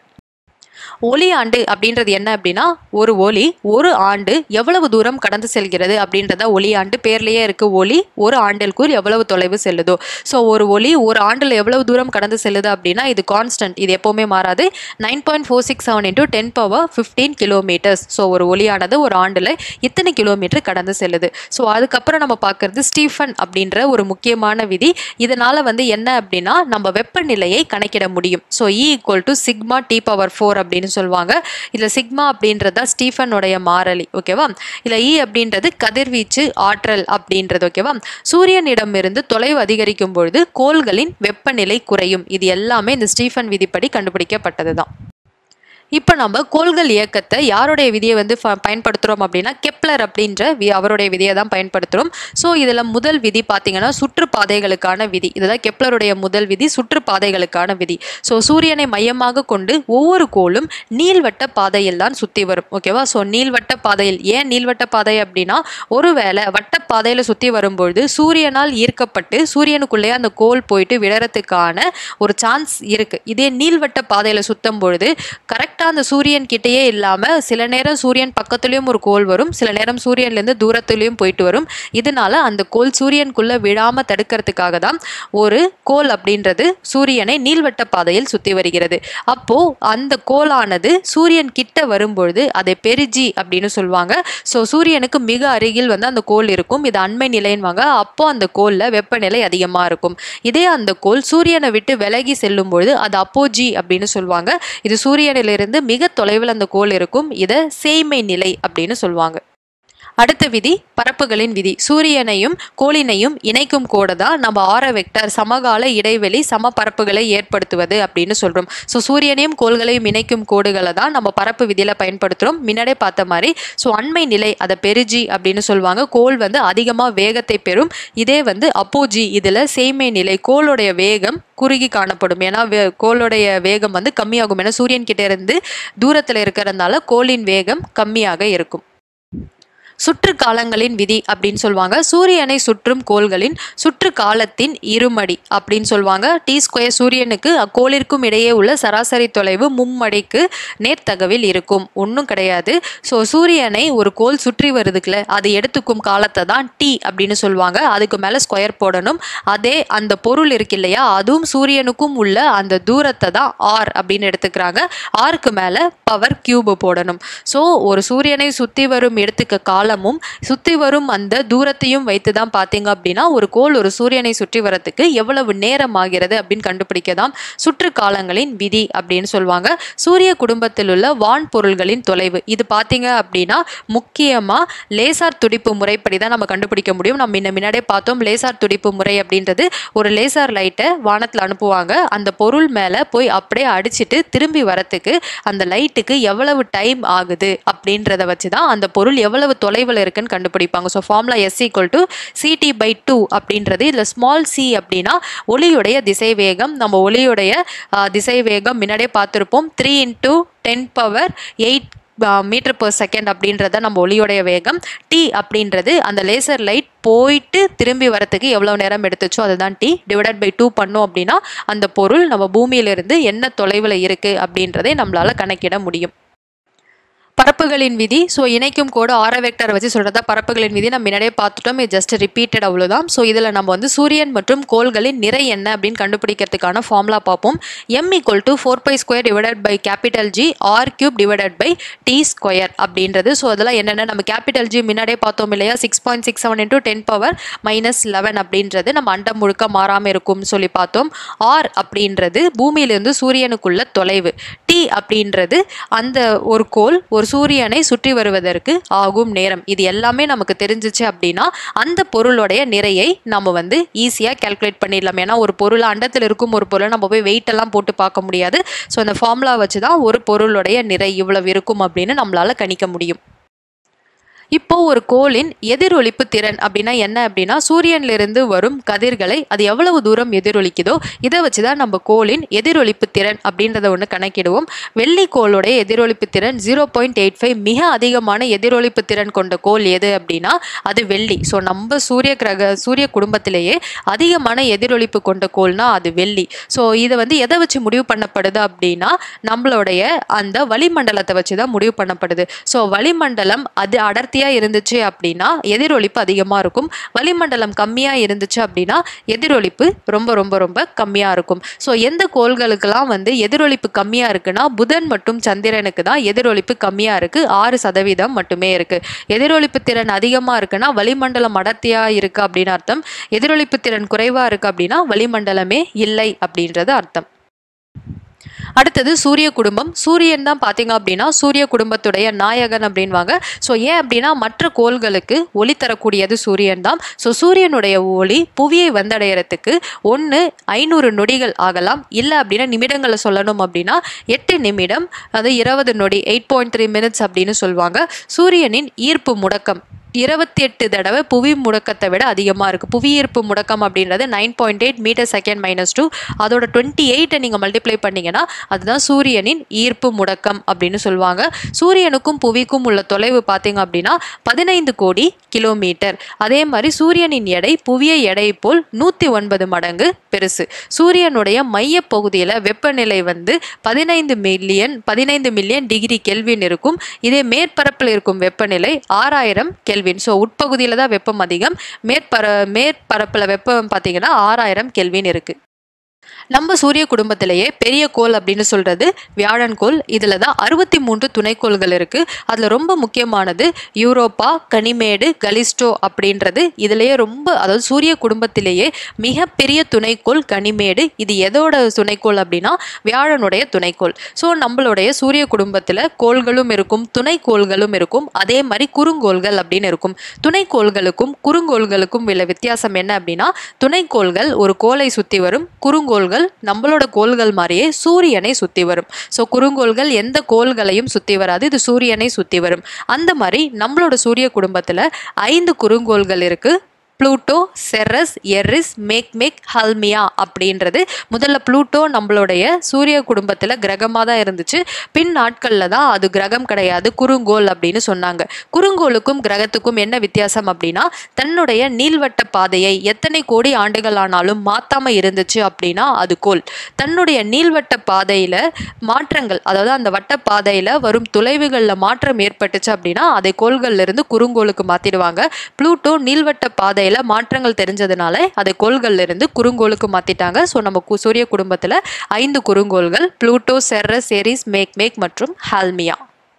ஒளி ஆண்டு அப்படின்றது என்ன அப்படின்னா ஒரு ஒளி ஒரு ஆண்டு எவ்வளவு தூரம் கடந்து செல்கிறது அப்படின்றத ஒளி ஆண்டு பேர்லேயே இருக்கு ஒளி ஒரு ஆண்டிற்குள் எவ்வளவு தொலைவு செல்லுதோ ஸோ ஒரு ஒளி ஒரு ஆண்டில் எவ்வளவு தூரம் கடந்து செல்லுது அப்படின்னா இது கான்ஸ்டன்ட் இது எப்போவுமே மாறாது nine point four six seven into ten power fifteen kilometres so ஒரு ஒளியானது ஒரு ஆண்டில் இத்தனை கிலோமீட்டர் கடந்து செல்லுது ஸோ அதுக்கப்புறம் நம்ம பார்க்கறது ஸ்டீஃபன் அப்படின்ற ஒரு முக்கியமான விதி இதனால வந்து என்ன அப்படின்னா நம்ம வெப்பநிலையை கணக்கிட முடியும் so E equal to sigma T power four அப்படின்னு சொல்லுவாங்க இதில் சிக்மா அப்படின்றது தான் ஸ்டீஃபனுடைய மாறலி ஓகேவா இதில் இ அப்படின்றது கதிர்வீச்சு ஆற்றல் அப்படின்றது ஓகேவா சூரியனிடமிருந்து தொலைவு அதிகரிக்கும் பொழுது கோள்களின் வெப்பநிலை குறையும் இது எல்லாமே இந்த ஸ்டீஃபன் விதிப்படி கண்டுபிடிக்கப்பட்டது தான் இப்போ நம்ம கோள்கள் இயக்கத்தை யாருடைய விதியை வந்து ஃப- பயன்படுத்துகிறோம் அப்படின்னா கெப்லர் அப்படின்ற வி அவருடைய விதியை தான் பயன்படுத்துகிறோம் ஸோ இதில் முதல் விதி பார்த்தீங்கன்னா சுற்றுப்பாதைகளுக்கான விதி இதுதான் கெப்லருடைய முதல் விதி சுற்றுப்பாதைகளுக்கான விதி ஸோ சூரியனை மையமாக கொண்டு ஒவ்வொரு கோளும் நீள்வட்ட பாதையில் தான் சுற்றி வரும் ஓகேவா ஸோ நீள்வட்ட பாதையில் ஏன் நீள்வட்ட பாதை அப்படின்னா ஒருவேளை வட்ட பாதையில் சுற்றி வரும்பொழுது சூரியனால் ஈர்க்கப்பட்டு சூரியனுக்குள்ளே அந்த கோள் போயிட்டு விழறதுக்கான ஒரு சான்ஸ் இருக்குது இதே நீள்வட்ட பாதையில் சுத்தும் பொழுது கரெக்டாக அந்த சூரியன் கிட்டேயே இல்லாமல் சில நேரம் சூரியன் பக்கத்துலேயும் ஒரு கோள் வரும் சில நேரம் சூரியன்லேருந்து தூரத்துலேயும் போயிட்டு வரும் இதனால அந்த கோள் சூரியனுக்குள்ளே விழாமல் தடுக்கிறதுக்காக தான் ஒரு கோள் அப்படின்றது சூரியனை நீள்வட்ட பாதையில் சுற்றி வருகிறது அப்போ அந்த கோளானது சூரியன் கிட்ட வரும்பொழுது அதை பெருஜி அப்படின்னு சொல்லுவாங்க ஸோ சூரியனுக்கு மிக அருகில் வந்து அந்த கோள் இருக்கும் இது அண்மை நிலைன்வாங்க அப்போ அந்த கோளில் வெப்பநிலை அதிகமாக இருக்கும் இதே அந்த கோள் சூரியனை விட்டு விலகி செல்லும் பொழுது அது அப்போஜி அப்படின்னு சொல்லுவாங்க இது சூரியனிலிருந்து மிக தொலைவில் அந்த கோள் இருக்கும் இதை சேய்மை நிலை அப்படின்னு சொல்லுவாங்க அடுத்த விதி பரப்புகளின் விதி சூரியனையும் கோளினையும் இணைக்கும் கோடு தான் நம்ம ஆர வெக்டர் சமகால இடைவெளி சம பரப்புகளை ஏற்படுத்துவது அப்படின்னு சொல்றோம் ஸோ சூரியனையும் கோள்களையும் இணைக்கும் கோடுகளை தான் நம்ம பரப்பு விதியில பயன்படுத்துறோம் முன்னாடியே பார்த்த மாதிரி ஸோ அண்மை நிலை அதை பெருஜி அப்படின்னு சொல்லுவாங்க கோள் வந்து அதிகமாக வேகத்தை பெறும் இதே வந்து அப்போஜி இதில் சேய்மை நிலை கோளுடைய வேகம் குறுகி காணப்படும் ஏன்னா வே- கோளுடைய வேகம் வந்து கம்மியாகும் ஏன்னா சூரியன் கிட்ட இருந்து தூரத்தில் இருக்கிறதுனால கோளின் வேகம் கம்மியாக இருக்கும் சுற்று காலங்களின் விதி அப்படின்னு சொல்லுவாங்க சூரியனை சுற்றும் கோள்களின் சுற்று காலத்தின் இருமடி அப்படின்னு சொல்லுவாங்க டி ஸ்கொயர் சூரியனுக்கு அக்கோளிற்கும் இடையே உள்ள சராசரி தொலைவு மும்மடிக்கு நேர்த்தகவில் இருக்கும் ஒன்றும் கிடையாது ஸோ சூரியனை ஒரு கோள் சுற்றி வருதுக்குல அது எடுத்துக்கும் காலத்தை தான் டி அப்படின்னு சொல்லுவாங்க அதுக்கு மேலே ஸ்கொயர் போடணும் அதே அந்த பொருள் இருக்கு இல்லையா அதுவும் சூரியனுக்கும் உள்ள அந்த தூரத்தை தான் ஆர் அப்படின்னு எடுத்துக்கிறாங்க ஆருக்கு மேலே பவர் கியூப் போடணும் ஸோ ஒரு சூரியனை சுற்றி வரும் எடுத்துக்க காலம் காலமும் சுற்றி வரும் அந்த தூரத்தையும் வைத்து தான் பார்த்தீங்க அப்படின்னா ஒரு கோள் ஒரு சூரியனை சுற்றி வரத்துக்கு எவ்வளவு நேரம் ஆகிறது அப்படின்னு கண்டுபிடிக்கதான் சுற்று காலங்களின் விதி அப்படின்னு சொல்லுவாங்க சூரிய குடும்பத்தில் உள்ள வான் பொருள்களின் தொலைவு இது பார்த்தீங்க அப்படின்னா முக்கியமாக லேசார் துடிப்பு முறைப்படி தான் நம்ம கண்டுபிடிக்க முடியும் நம்ம முன்ன முன்னாடியே பார்த்தோம் லேசார் துடிப்பு முறை அப்படின்றது ஒரு லேசார் லைட்டை வானத்தில் அனுப்புவாங்க அந்த பொருள் மேலே போய் அப்படியே அடிச்சிட்டு திரும்பி வரத்துக்கு அந்த லைட்டுக்கு எவ்வளவு டைம் ஆகுது அப்படின்றத வச்சு தான் அந்த பொருள் எவ்வளவு தொலைவில் இருக்குன்னு கண்டுபிடிப்பாங்க so formula S equal to CT by two அப்படின்றது இதில் ஸ்மால் சி அப்படின்னா ஒளியுடைய திசை வேகம் நம்ம ஒளியுடைய ஆ, திசை வேகம் முன்னாடியே பார்த்துருப்போம் three into ten power eight metre per second அப்படின்றத நம்ம ஒளியோடைய வேகம் டி அப்படின்றது அந்த லேசர் லைட் போயிட்டு திரும்பி வரத்துக்கு எவ்வளோ நேரம் எடுத்துச்சோ அதுதான் டி டிவைடட் பை டூ பண்ணோம் அப்படின்னா அந்த பொருள் நம்ம பூமியிலிருந்து என்ன தொலைவில் இருக்குது அப்படின்றதை நம்மளால் கணக்கிட முடியும் பரப்புகளின் விதி ஸோ இணைக்கும் கோடு ஆர வெக்டர் வச்சு சொல்கிறதா பரப்புகளின் விதி நம்ம முன்னாடியே பார்த்துட்டோம் இது ஜஸ்ட் ரிப்பீட்டட் அவ்வளோதான் ஸோ இதில் நம்ம வந்து சூரியன் மற்றும் கோள்களின் நிறை என்ன அப்படின்னு கண்டுபிடிக்கிறதுக்கான ஃபார்முலா பார்ப்போம் M equal to four pi square divided by capital G R cube divided by T square அப்படின்றது ஸோ அதெல்லாம் என்னென்ன நம்ம கேபிட்டல் ஜி முன்னாடியே பார்த்தோம் இல்லையா six point six seven into ten power minus eleven அப்படின்றது நம்ம அண்டம் முழுக்க மாறாமல் இருக்கும்னு சொல்லி பார்த்தோம் ஆர் அப்படின்றது பூமியிலிருந்து சூரியனுக்குள்ள தொலைவு டி அப்படின்றது அந்த ஒரு கோள் ஒரு சூரியனை சுற்றி வருவதற்கு ஆகும் நேரம் இது எல்லாமே நமக்கு தெரிஞ்சிச்சு அப்படின்னா அந்த பொருளுடைய நிறையை நம்ம வந்து ஈஸியாக கால்குலேட் பண்ணிடலாம் ஏன்னா ஒரு பொருள் அண்டத்தில் இருக்கும் ஒரு பொருளை நம்ம போய் வெயிட் எல்லாம் போட்டு பார்க்க முடியாது ஸோ அந்த ஃபார்முலா வச்சு தான் ஒரு பொருளுடைய நிறை இவ்வளவு இருக்கும் அப்படின்னு நம்மளால கணிக்க முடியும் இப்போ ஒரு கோளின் எதிரொலிப்பு திறன் அப்படின்னா என்ன அப்படின்னா சூரியனிலிருந்து வரும் கதிர்களை அது எவ்வளவு தூரம் எதிரொலிக்குதோ இதை வச்சு தான் நம்ம கோளின் எதிரொலிப்பு திறன் அப்படின்றத ஒன்று கணக்கிடுவோம் வெள்ளி கோளுடைய எதிரொலிப்பு திறன் ஜீரோ பாயிண்ட் எயிட் ஃபைவ் மிக அதிகமான எதிரொலிப்பு திறன் கொண்ட கோள் எது அப்படின்னா அது வெள்ளி ஸோ நம்ம சூரிய கிரக சூரிய குடும்பத்திலேயே அதிகமான எதிரொலிப்பு கொண்ட கோள்னா அது வெள்ளி ஸோ இதை வந்து எதை வச்சு முடிவு பண்ணப்படுது அப்படின்னா நம்மளுடைய அந்த வளிமண்டலத்தை வச்சு தான் முடிவு பண்ணப்படுது ஸோ வளிமண்டலம் அது அடர்த்தியாக இருந்துச்சு அப்படின்னா எதிரொலிப்பு அதிகமாக இருக்கும் வளிமண்டலம் கம்மியாக இருந்துச்சு அப்படின்னா எதிரொலிப்பு ரொம்ப ரொம்ப ரொம்ப கம்மியாக இருக்கும் ஸோ எந்த கோள்களுக்கெல்லாம் வந்து எதிரொலிப்பு கம்மியாக இருக்குன்னா புதன் மற்றும் சந்திரனுக்கு தான் எதிரொலிப்பு கம்மியாக இருக்குது ஆறு சதவீதம் மட்டுமே இருக்குது எதிரொலிப்பு திறன் அதிகமாக இருக்குன்னா வளிமண்டலம் அடர்த்தியாக இருக்குது அப்படின்னு அர்த்தம் எதிரொலிப்பு திறன் குறைவாக இருக்குது அப்படின்னா வளிமண்டலமே இல்லை அப்படின்றது அர்த்தம் அடுத்தது சூரிய குடும்பம் சூரியன் தான் பார்த்தீங்க அப்படின்னா சூரிய குடும்பத்துடைய நாயகன் அப்படின்வாங்க ஸோ ஏன் அப்படின்னா மற்ற கோள்களுக்கு ஒளி தரக்கூடியது சூரியன் தான் ஸோ சூரியனுடைய ஒளி புவியை வந்தடையறதுக்கு ஒன்று ஐநூறு நொடிகள் ஆகலாம் இல்லை அப்படின்னா நிமிடங்களை சொல்லணும் அப்படின்னா எட்டு நிமிடம் அது இருபது நொடி எயிட் பாயிண்ட் த்ரீ மினிட்ஸ் அப்படின்னு சொல்லுவாங்க சூரியனின் ஈர்ப்பு முடக்கம் இருபத்தி எட்டு தடவை புவி முடக்கத்தை விட அதிகமாக இருக்குது புவியீர்ப்பு முடக்கம் அப்படின்றது nine point eight metre second minus two அதோட டுவெண்ட்டி எயிட்டை நீங்கள் மல்டிப்ளை பண்ணீங்கன்னா அதுதான் சூரியனின் ஈர்ப்பு முடக்கம் அப்படின்னு சொல்லுவாங்க சூரியனுக்கும் புவிக்கும் உள்ள தொலைவு பார்த்தீங்க அப்படின்னா பதினைந்து கோடி கிலோமீட்டர் அதே மாதிரி சூரியனின் எடை புவிய எடை போல் நூற்றி ஒன்பது மடங்கு பெருசு சூரியனுடைய மைய பகுதியில் வெப்பநிலை வந்து பதினைந்து மில்லியன் பதினைந்து மில்லியன் டிகிரி கெல்வின் இருக்கும் இதே மேற்பரப்பில் இருக்கும் வெப்பநிலை ஆறாயிரம் கெல்வின் ஸோ உட்பகுதியில் தான் வெப்பம் அதிகம் மேற்பர மேற்பரப்பில் வெப்பம் பார்த்தீங்கன்னா ஆறாயிரம் கெல்வின் இருக்குது நம்ம சூரிய குடும்பத்திலேயே பெரிய கோள் அப்படின்னு சொல்றது வியாழன் கோள் இதில் தான் அறுபத்தி மூன்று துணைக்கோள்கள் இருக்கு அதில் ரொம்ப முக்கியமானது யூரோப்பா கனிமேடு கலிஸ்டோ அப்படின்றது இதுலேயே ரொம்ப அதாவது சூரிய குடும்பத்திலேயே மிகப்பெரிய துணைக்கோள் கனிமேடு இது எதோட துணைக்கோள் அப்படின்னா வியாழனுடைய துணைக்கோள் ஸோ நம்மளுடைய சூரிய குடும்பத்தில் கோள்களும் இருக்கும் துணைக்கோள்களும் இருக்கும் அதே மாதிரி குறுங்கோள்கள் அப்படின்னு இருக்கும் துணைக்கோள்களுக்கும் குறுங்கோள்களுக்கும் உள்ள வித்தியாசம் என்ன அப்படின்னா துணைக்கோள்கள் ஒரு கோளை சுற்றி வரும் குறுங்கோள்கள் நம்மளோட கோள்கள் மாதிரியே சூரியனை சுற்றி வரும் ஸோ குறுங்கோள்கள் எந்த கோள்களையும் சுற்றி வராது இது சூரியனை சுற்றி வரும் அந்த மாதிரி நம்மளோட சூரிய குடும்பத்தில் ஐந்து குறுங்கோள்கள் இருக்கு ப்ளூட்டோ செரஸ் எரிஸ் மேக்மேக் ஹல்மியா அப்படின்றது முதல்ல ப்ளூட்டோ நம்மளுடைய சூரிய குடும்பத்தில் கிரகமாக தான் இருந்துச்சு பின் நாட்களில் தான் அது கிரகம் கிடையாது குறுங்கோள் அப்படின்னு சொன்னாங்க குறுங்கோளுக்கும் கிரகத்துக்கும் என்ன வித்தியாசம் அப்படின்னா தன்னுடைய நீள்வட்ட பாதையை எத்தனை கோடி ஆண்டுகள் ஆனாலும் மாத்தாம இருந்துச்சு அப்படின்னா அது கோள் தன்னுடைய நீள்வட்ட பாதையில மாற்றங்கள் அதாவது அந்த வட்ட பாதையில வரும் தொலைவுகளில் மாற்றம் ஏற்பட்டுச்சு அப்படின்னா அதை கோள்கள்ல இருந்து குறுங்கோளுக்கு மாத்திடுவாங்க ப்ளூட்டோ நீள்வட்ட பாதையில மாற்றங்கள் தெரிஞ்சதுனால அதை கோள்கள்ல இருந்து குறுங்கோளுக்கு மாத்திட்டாங்க ஸோ நம்ம கு- சூரிய குடும்பத்துல ஐந்து குறுங்கோள்கள் Pluto Ceres Eris Makemake மற்றும் ஹால்மியா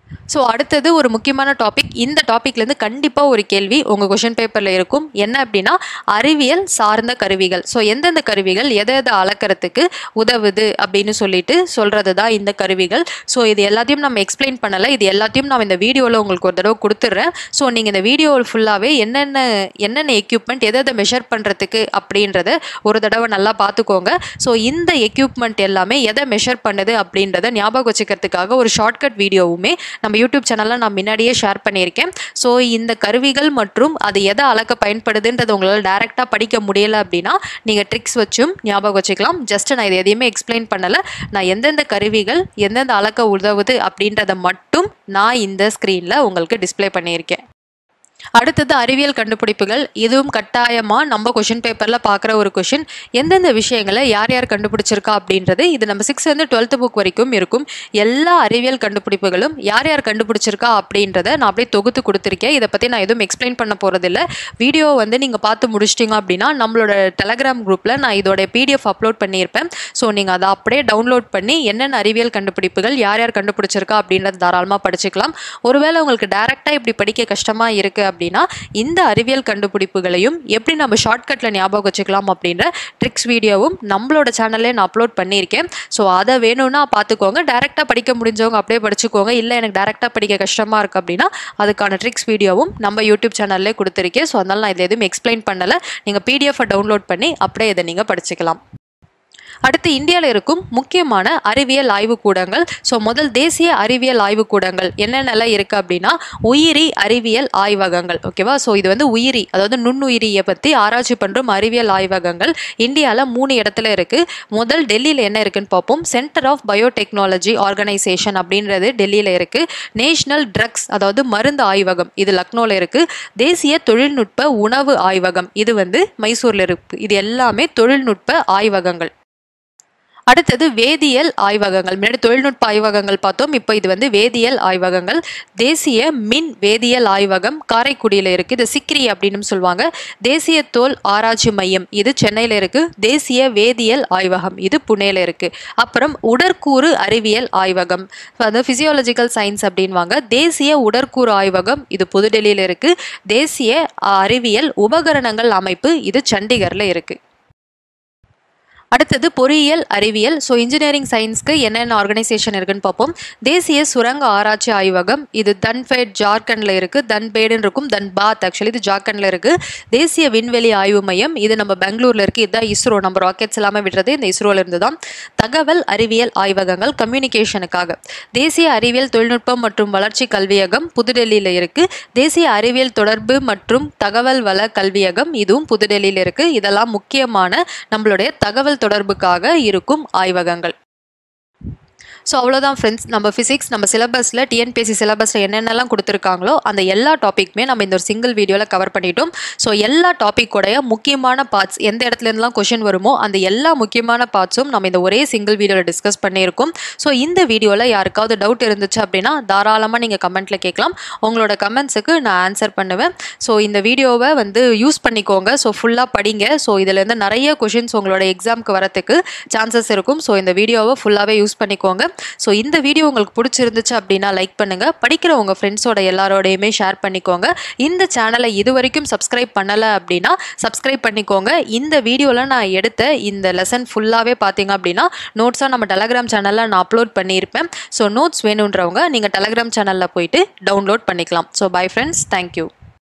ஸோ அடுத்தது ஒரு முக்கியமான டாபிக் இந்த டாப்பிக்லேருந்து கண்டிப்பாக ஒரு கேள்வி உங்கள் கொஷின் பேப்பரில் இருக்கும் என்ன அப்படின்னா அறிவியல் சார்ந்த கருவிகள் ஸோ எந்தெந்த கருவிகள் எதை எதை அளக்கிறதுக்கு உதவுது அப்படின்னு சொல்லிட்டு சொல்கிறது தான் இந்த கருவிகள் ஸோ இது எல்லாத்தையும் நம்ம எக்ஸ்பிளைன் பண்ணலை இது எல்லாத்தையும் நான் இந்த வீடியோவில் உங்களுக்கு ஒரு தடவை கொடுத்துட்றேன் ஸோ நீங்கள் இந்த வீடியோ ஃபுல்லாகவே என்னென்ன என்னென்ன எக்யூப்மெண்ட் எதை எதை மெஷர் பண்ணுறதுக்கு அப்படின்றத ஒரு தடவை நல்லா பார்த்துக்கோங்க ஸோ இந்த எக்யூப்மெண்ட் எல்லாமே எதை மெஷர் பண்ணுது அப்படின்றத ஞாபகம் வச்சுக்கிறதுக்காக ஒரு ஷார்ட்கட் வீடியோவுமே நம்ம யூடியூப் சேனலில் நான் முன்னாடியே ஷேர் பண்ணியிருக்கேன் ஸோ இந்த கருவிகள் மற்றும் அது எதை அளக்க பயன்படுதுன்றது உங்களால் டேரெக்டாக படிக்க முடியலை அப்படின்னா நீங்கள் ட்ரிக்ஸ் வச்சும் ஞாபகம் வச்சுக்கலாம் ஜஸ்ட் நான் இது எதையுமே எக்ஸ்பிளைன் பண்ணலை நான் எந்தெந்த கருவிகள் எந்தெந்த அளக்க உதவுது அப்படின்றத மட்டும் நான் இந்த ஸ்க்ரீனில் உங்களுக்கு டிஸ்ப்ளே பண்ணியிருக்கேன் அடுத்தது அறிவியல் கண்டுபிடிப்புகள் இதுவும் கட்டாயமாக நம்ம கொஷின் பேப்பரில் பார்க்குற ஒரு கொஷின் எந்தெந்த விஷயங்களை யார் யார் கண்டுபிடிச்சிருக்கா அப்படின்றது இது நம்ம சிக்ஸ்த்லேருந்து டுவெல்த்து புக் வரைக்கும் இருக்கும் எல்லா அறிவியல் கண்டுபிடிப்புகளும் யார் யார் கண்டுபிடிச்சிருக்கா அப்படின்றத நான் அப்படியே தொகுத்து கொடுத்துருக்கேன் இதை பற்றி நான் எதுவும் எக்ஸ்பிளைன் பண்ண போகிறதில்ல வீடியோ வந்து நீங்கள் பார்த்து முடிச்சிட்டிங்க அப்படின்னா நம்மளோட டெலகிராம் குரூப்பில் நான் இதோட பிடிஎஃப் அப்லோட் பண்ணியிருப்பேன் ஸோ நீங்கள் அதை அப்படியே டவுன்லோட் பண்ணி என்னென்ன அறிவியல் கண்டுபிடிப்புகள் யார் யார் கண்டுபிடிச்சிருக்கா அப்படின்றத தாராளமாக படிச்சுக்கலாம் ஒருவேளை உங்களுக்கு டேரெக்டாக இப்படி படிக்க கஷ்டமாக இருக்குது அப்படின்னா இந்த அறிவியல் கண்டுபிடிப்புகளையும் எப்படி நம்ம ஷார்ட்கட்டில் ஞாபகம் வச்சுக்கலாம் அப்படின்ற ட்ரிக்ஸ் வீடியோவும் நம்மளோட சேனல்லே நான் அப்லோட் பண்ணியிருக்கேன் ஸோ அதை வேணும்னா பார்த்துக்கோங்க டேரெக்டாக படிக்க முடிஞ்சவங்க அப்படியே படிச்சுக்கோங்க இல்லை எனக்கு டேரெக்டாக படிக்க கஷ்டமாக இருக்குது அப்படின்னா அதுக்கான ட்ரிக்ஸ் வீடியோவும் நம்ம யூடியூப் சேனல்லே கொடுத்துருக்கேன் ஸோ அதனால் நான் இதில் எதுவும் எக்ஸ்பிளைன் பண்ணலை நீங்கள் பிடிஎஃபை டவுன்லோட் பண்ணி அப்படியே இதை நீங்கள் படிச்சுக்கலாம் அடுத்து இந்தியாவில் இருக்கும் முக்கியமான அறிவியல் ஆய்வுக்கூடங்கள் ஸோ முதல் தேசிய அறிவியல் ஆய்வுக்கூடங்கள் என்னென்னலாம் இருக்குது அப்படின்னா உயிரி அறிவியல் ஆய்வகங்கள் ஓகேவா ஸோ இது வந்து உயிரி அதாவது நுண்ணுயிரியை பற்றி ஆராய்ச்சி பண்ணுறோம் அறிவியல் ஆய்வகங்கள் இந்தியாவில் மூணு இடத்துல இருக்குது முதல் டெல்லியில் என்ன இருக்குன்னு பார்ப்போம் சென்டர் ஆஃப் பயோடெக்னாலஜி ஆர்கனைசேஷன் அப்படின்றது டெல்லியில் இருக்குது நேஷ்னல் ட்ரக்ஸ் அதாவது மருந்து ஆய்வகம் இது லக்னோவில் இருக்குது தேசிய தொழில்நுட்ப உணவு ஆய்வகம் இது வந்து மைசூரில் இருக்குது இது எல்லாமே தொழில்நுட்ப ஆய்வகங்கள் அடுத்தது வேதியியல் ஆய்வகங்கள் முன்னாடி தொழில்நுட்ப ஆய்வகங்கள் பார்த்தோம் இப்போ இது வந்து வேதியியல் ஆய்வகங்கள் தேசிய மின் வேதியியல் ஆய்வகம் காரைக்குடியில் இருக்குது இது சிக்ரி அப்படின்னு சொல்லுவாங்க தேசிய தோல் ஆராய்ச்சி மையம் இது சென்னையில் இருக்குது தேசிய வேதியியல் ஆய்வகம் இது புனேல இருக்குது அப்புறம் உடற்கூறு அறிவியல் ஆய்வகம் அது ஃபிசியாலஜிக்கல் சயின்ஸ் அப்படின்வாங்க தேசிய உடற்கூறு ஆய்வகம் இது புதுடெல்லியில் இருக்குது தேசிய அறிவியல் உபகரணங்கள் அமைப்பு இது சண்டிகரில் இருக்குது அடுத்தது பொறியியல் அறிவியல் ஸோ இன்ஜினியரிங் சயின்ஸ்க்கு என்னென்ன ஆர்கனைசேஷன் இருக்குன்னு பார்ப்போம் தேசிய சுரங்க ஆராய்ச்சி ஆய்வகம் இது தன்பேட் ஜார்க்கண்டில் இருக்குது தன்பேடுன்னு இருக்கும் தன்பாத் ஆக்சுவலி இது ஜார்க்கண்டில் இருக்குது தேசிய விண்வெளி ஆய்வு மையம் இது நம்ம பெங்களூரில் இருக்குது இதுதான் இஸ்ரோ நம்ம ராக்கெட்ஸ் எல்லாமே விடுறது இந்த இஸ்ரோல இருந்து தான் தகவல் அறிவியல் ஆய்வகங்கள் கம்யூனிகேஷனுக்காக தேசிய அறிவியல் தொழில்நுட்பம் மற்றும் வளர்ச்சி கல்வியகம் புதுடெல்லியில் இருக்குது தேசிய அறிவியல் தொடர்பு மற்றும் தகவல் வள கல்வியகம் இதுவும் புதுடெல்லியில் இருக்குது இதெல்லாம் முக்கியமான நம்மளுடைய தகவல் தொடர்புக்காக இருக்கும் ஆய்வகங்கள் ஸோ அவ்வளோதான் ஃப்ரெண்ட்ஸ் நம்ம ஃபிசிக்ஸ் நம்ம சிலபஸில் டிஎன்பிஎஸ்சி சிலபஸில் என்னென்னலாம் கொடுத்துருக்காங்களோ அந்த எல்லா டாப்பிக்குமே நம்ம இந்த ஒரு சிங்கிள் வீடியோவில் கவர் பண்ணிட்டோம் ஸோ எல்லா டாப்பிக்கோடைய முக்கியமான பார்ட்ஸ் எந்த இடத்துல இருந்தெல்லாம் கொஷின் வருமோ அந்த எல்லா முக்கியமான பார்ட்ஸும் நம்ம இந்த ஒரே சிங்கிள் வீடியோவில் டிஸ்கஸ் பண்ணியிருக்கோம் ஸோ இந்த வீடியோவில் யாருக்காவது டவுட் இருந்துச்சு அப்படின்னா தாராளமாக நீங்கள் கமெண்ட்டில் கேட்கலாம் உங்களோட கமெண்ட்ஸுக்கு நான் ஆன்சர் பண்ணுவேன் ஸோ இந்த வீடியோவை வந்து யூஸ் பண்ணிக்கோங்க ஸோ ஃபுல்லாக படிங்க ஸோ இதுலேருந்து நிறைய கொஷின்ஸ் உங்களோட எக்ஸாமுக்கு வரத்துக்கு சான்சஸ் இருக்கும் ஸோ இந்த வீடியோவை ஃபுல்லாகவே யூஸ் பண்ணிக்கோங்க ஸோ இந்த வீடியோ உங்களுக்கு பிடிச்சிருந்துச்சு அப்படின்னா லைக் பண்ணுங்கள் படிக்கிற உங்கள் ஃப்ரெண்ட்ஸோட எல்லாரோடையுமே ஷேர் பண்ணிக்கோங்க இந்த சேனலை இது வரைக்கும் சப்ஸ்கிரைப் பண்ணலை அப்படின்னா சப்ஸ்கிரைப் பண்ணிக்கோங்க இந்த வீடியோவில் நான் எடுத்த இந்த லெசன் ஃபுல்லாகவே பார்த்தீங்க அப்படின்னா நோட்ஸாக நம்ம டெலகிராம் சேனலில் நான் அப்லோட் பண்ணியிருப்பேன் ஸோ நோட்ஸ் வேணுன்றவங்க நீங்கள் டெலகிராம் சேனலில் போயிட்டு டவுன்லோட் பண்ணிக்கலாம் ஸோ பை ஃப்ரெண்ட்ஸ் தேங்க்யூ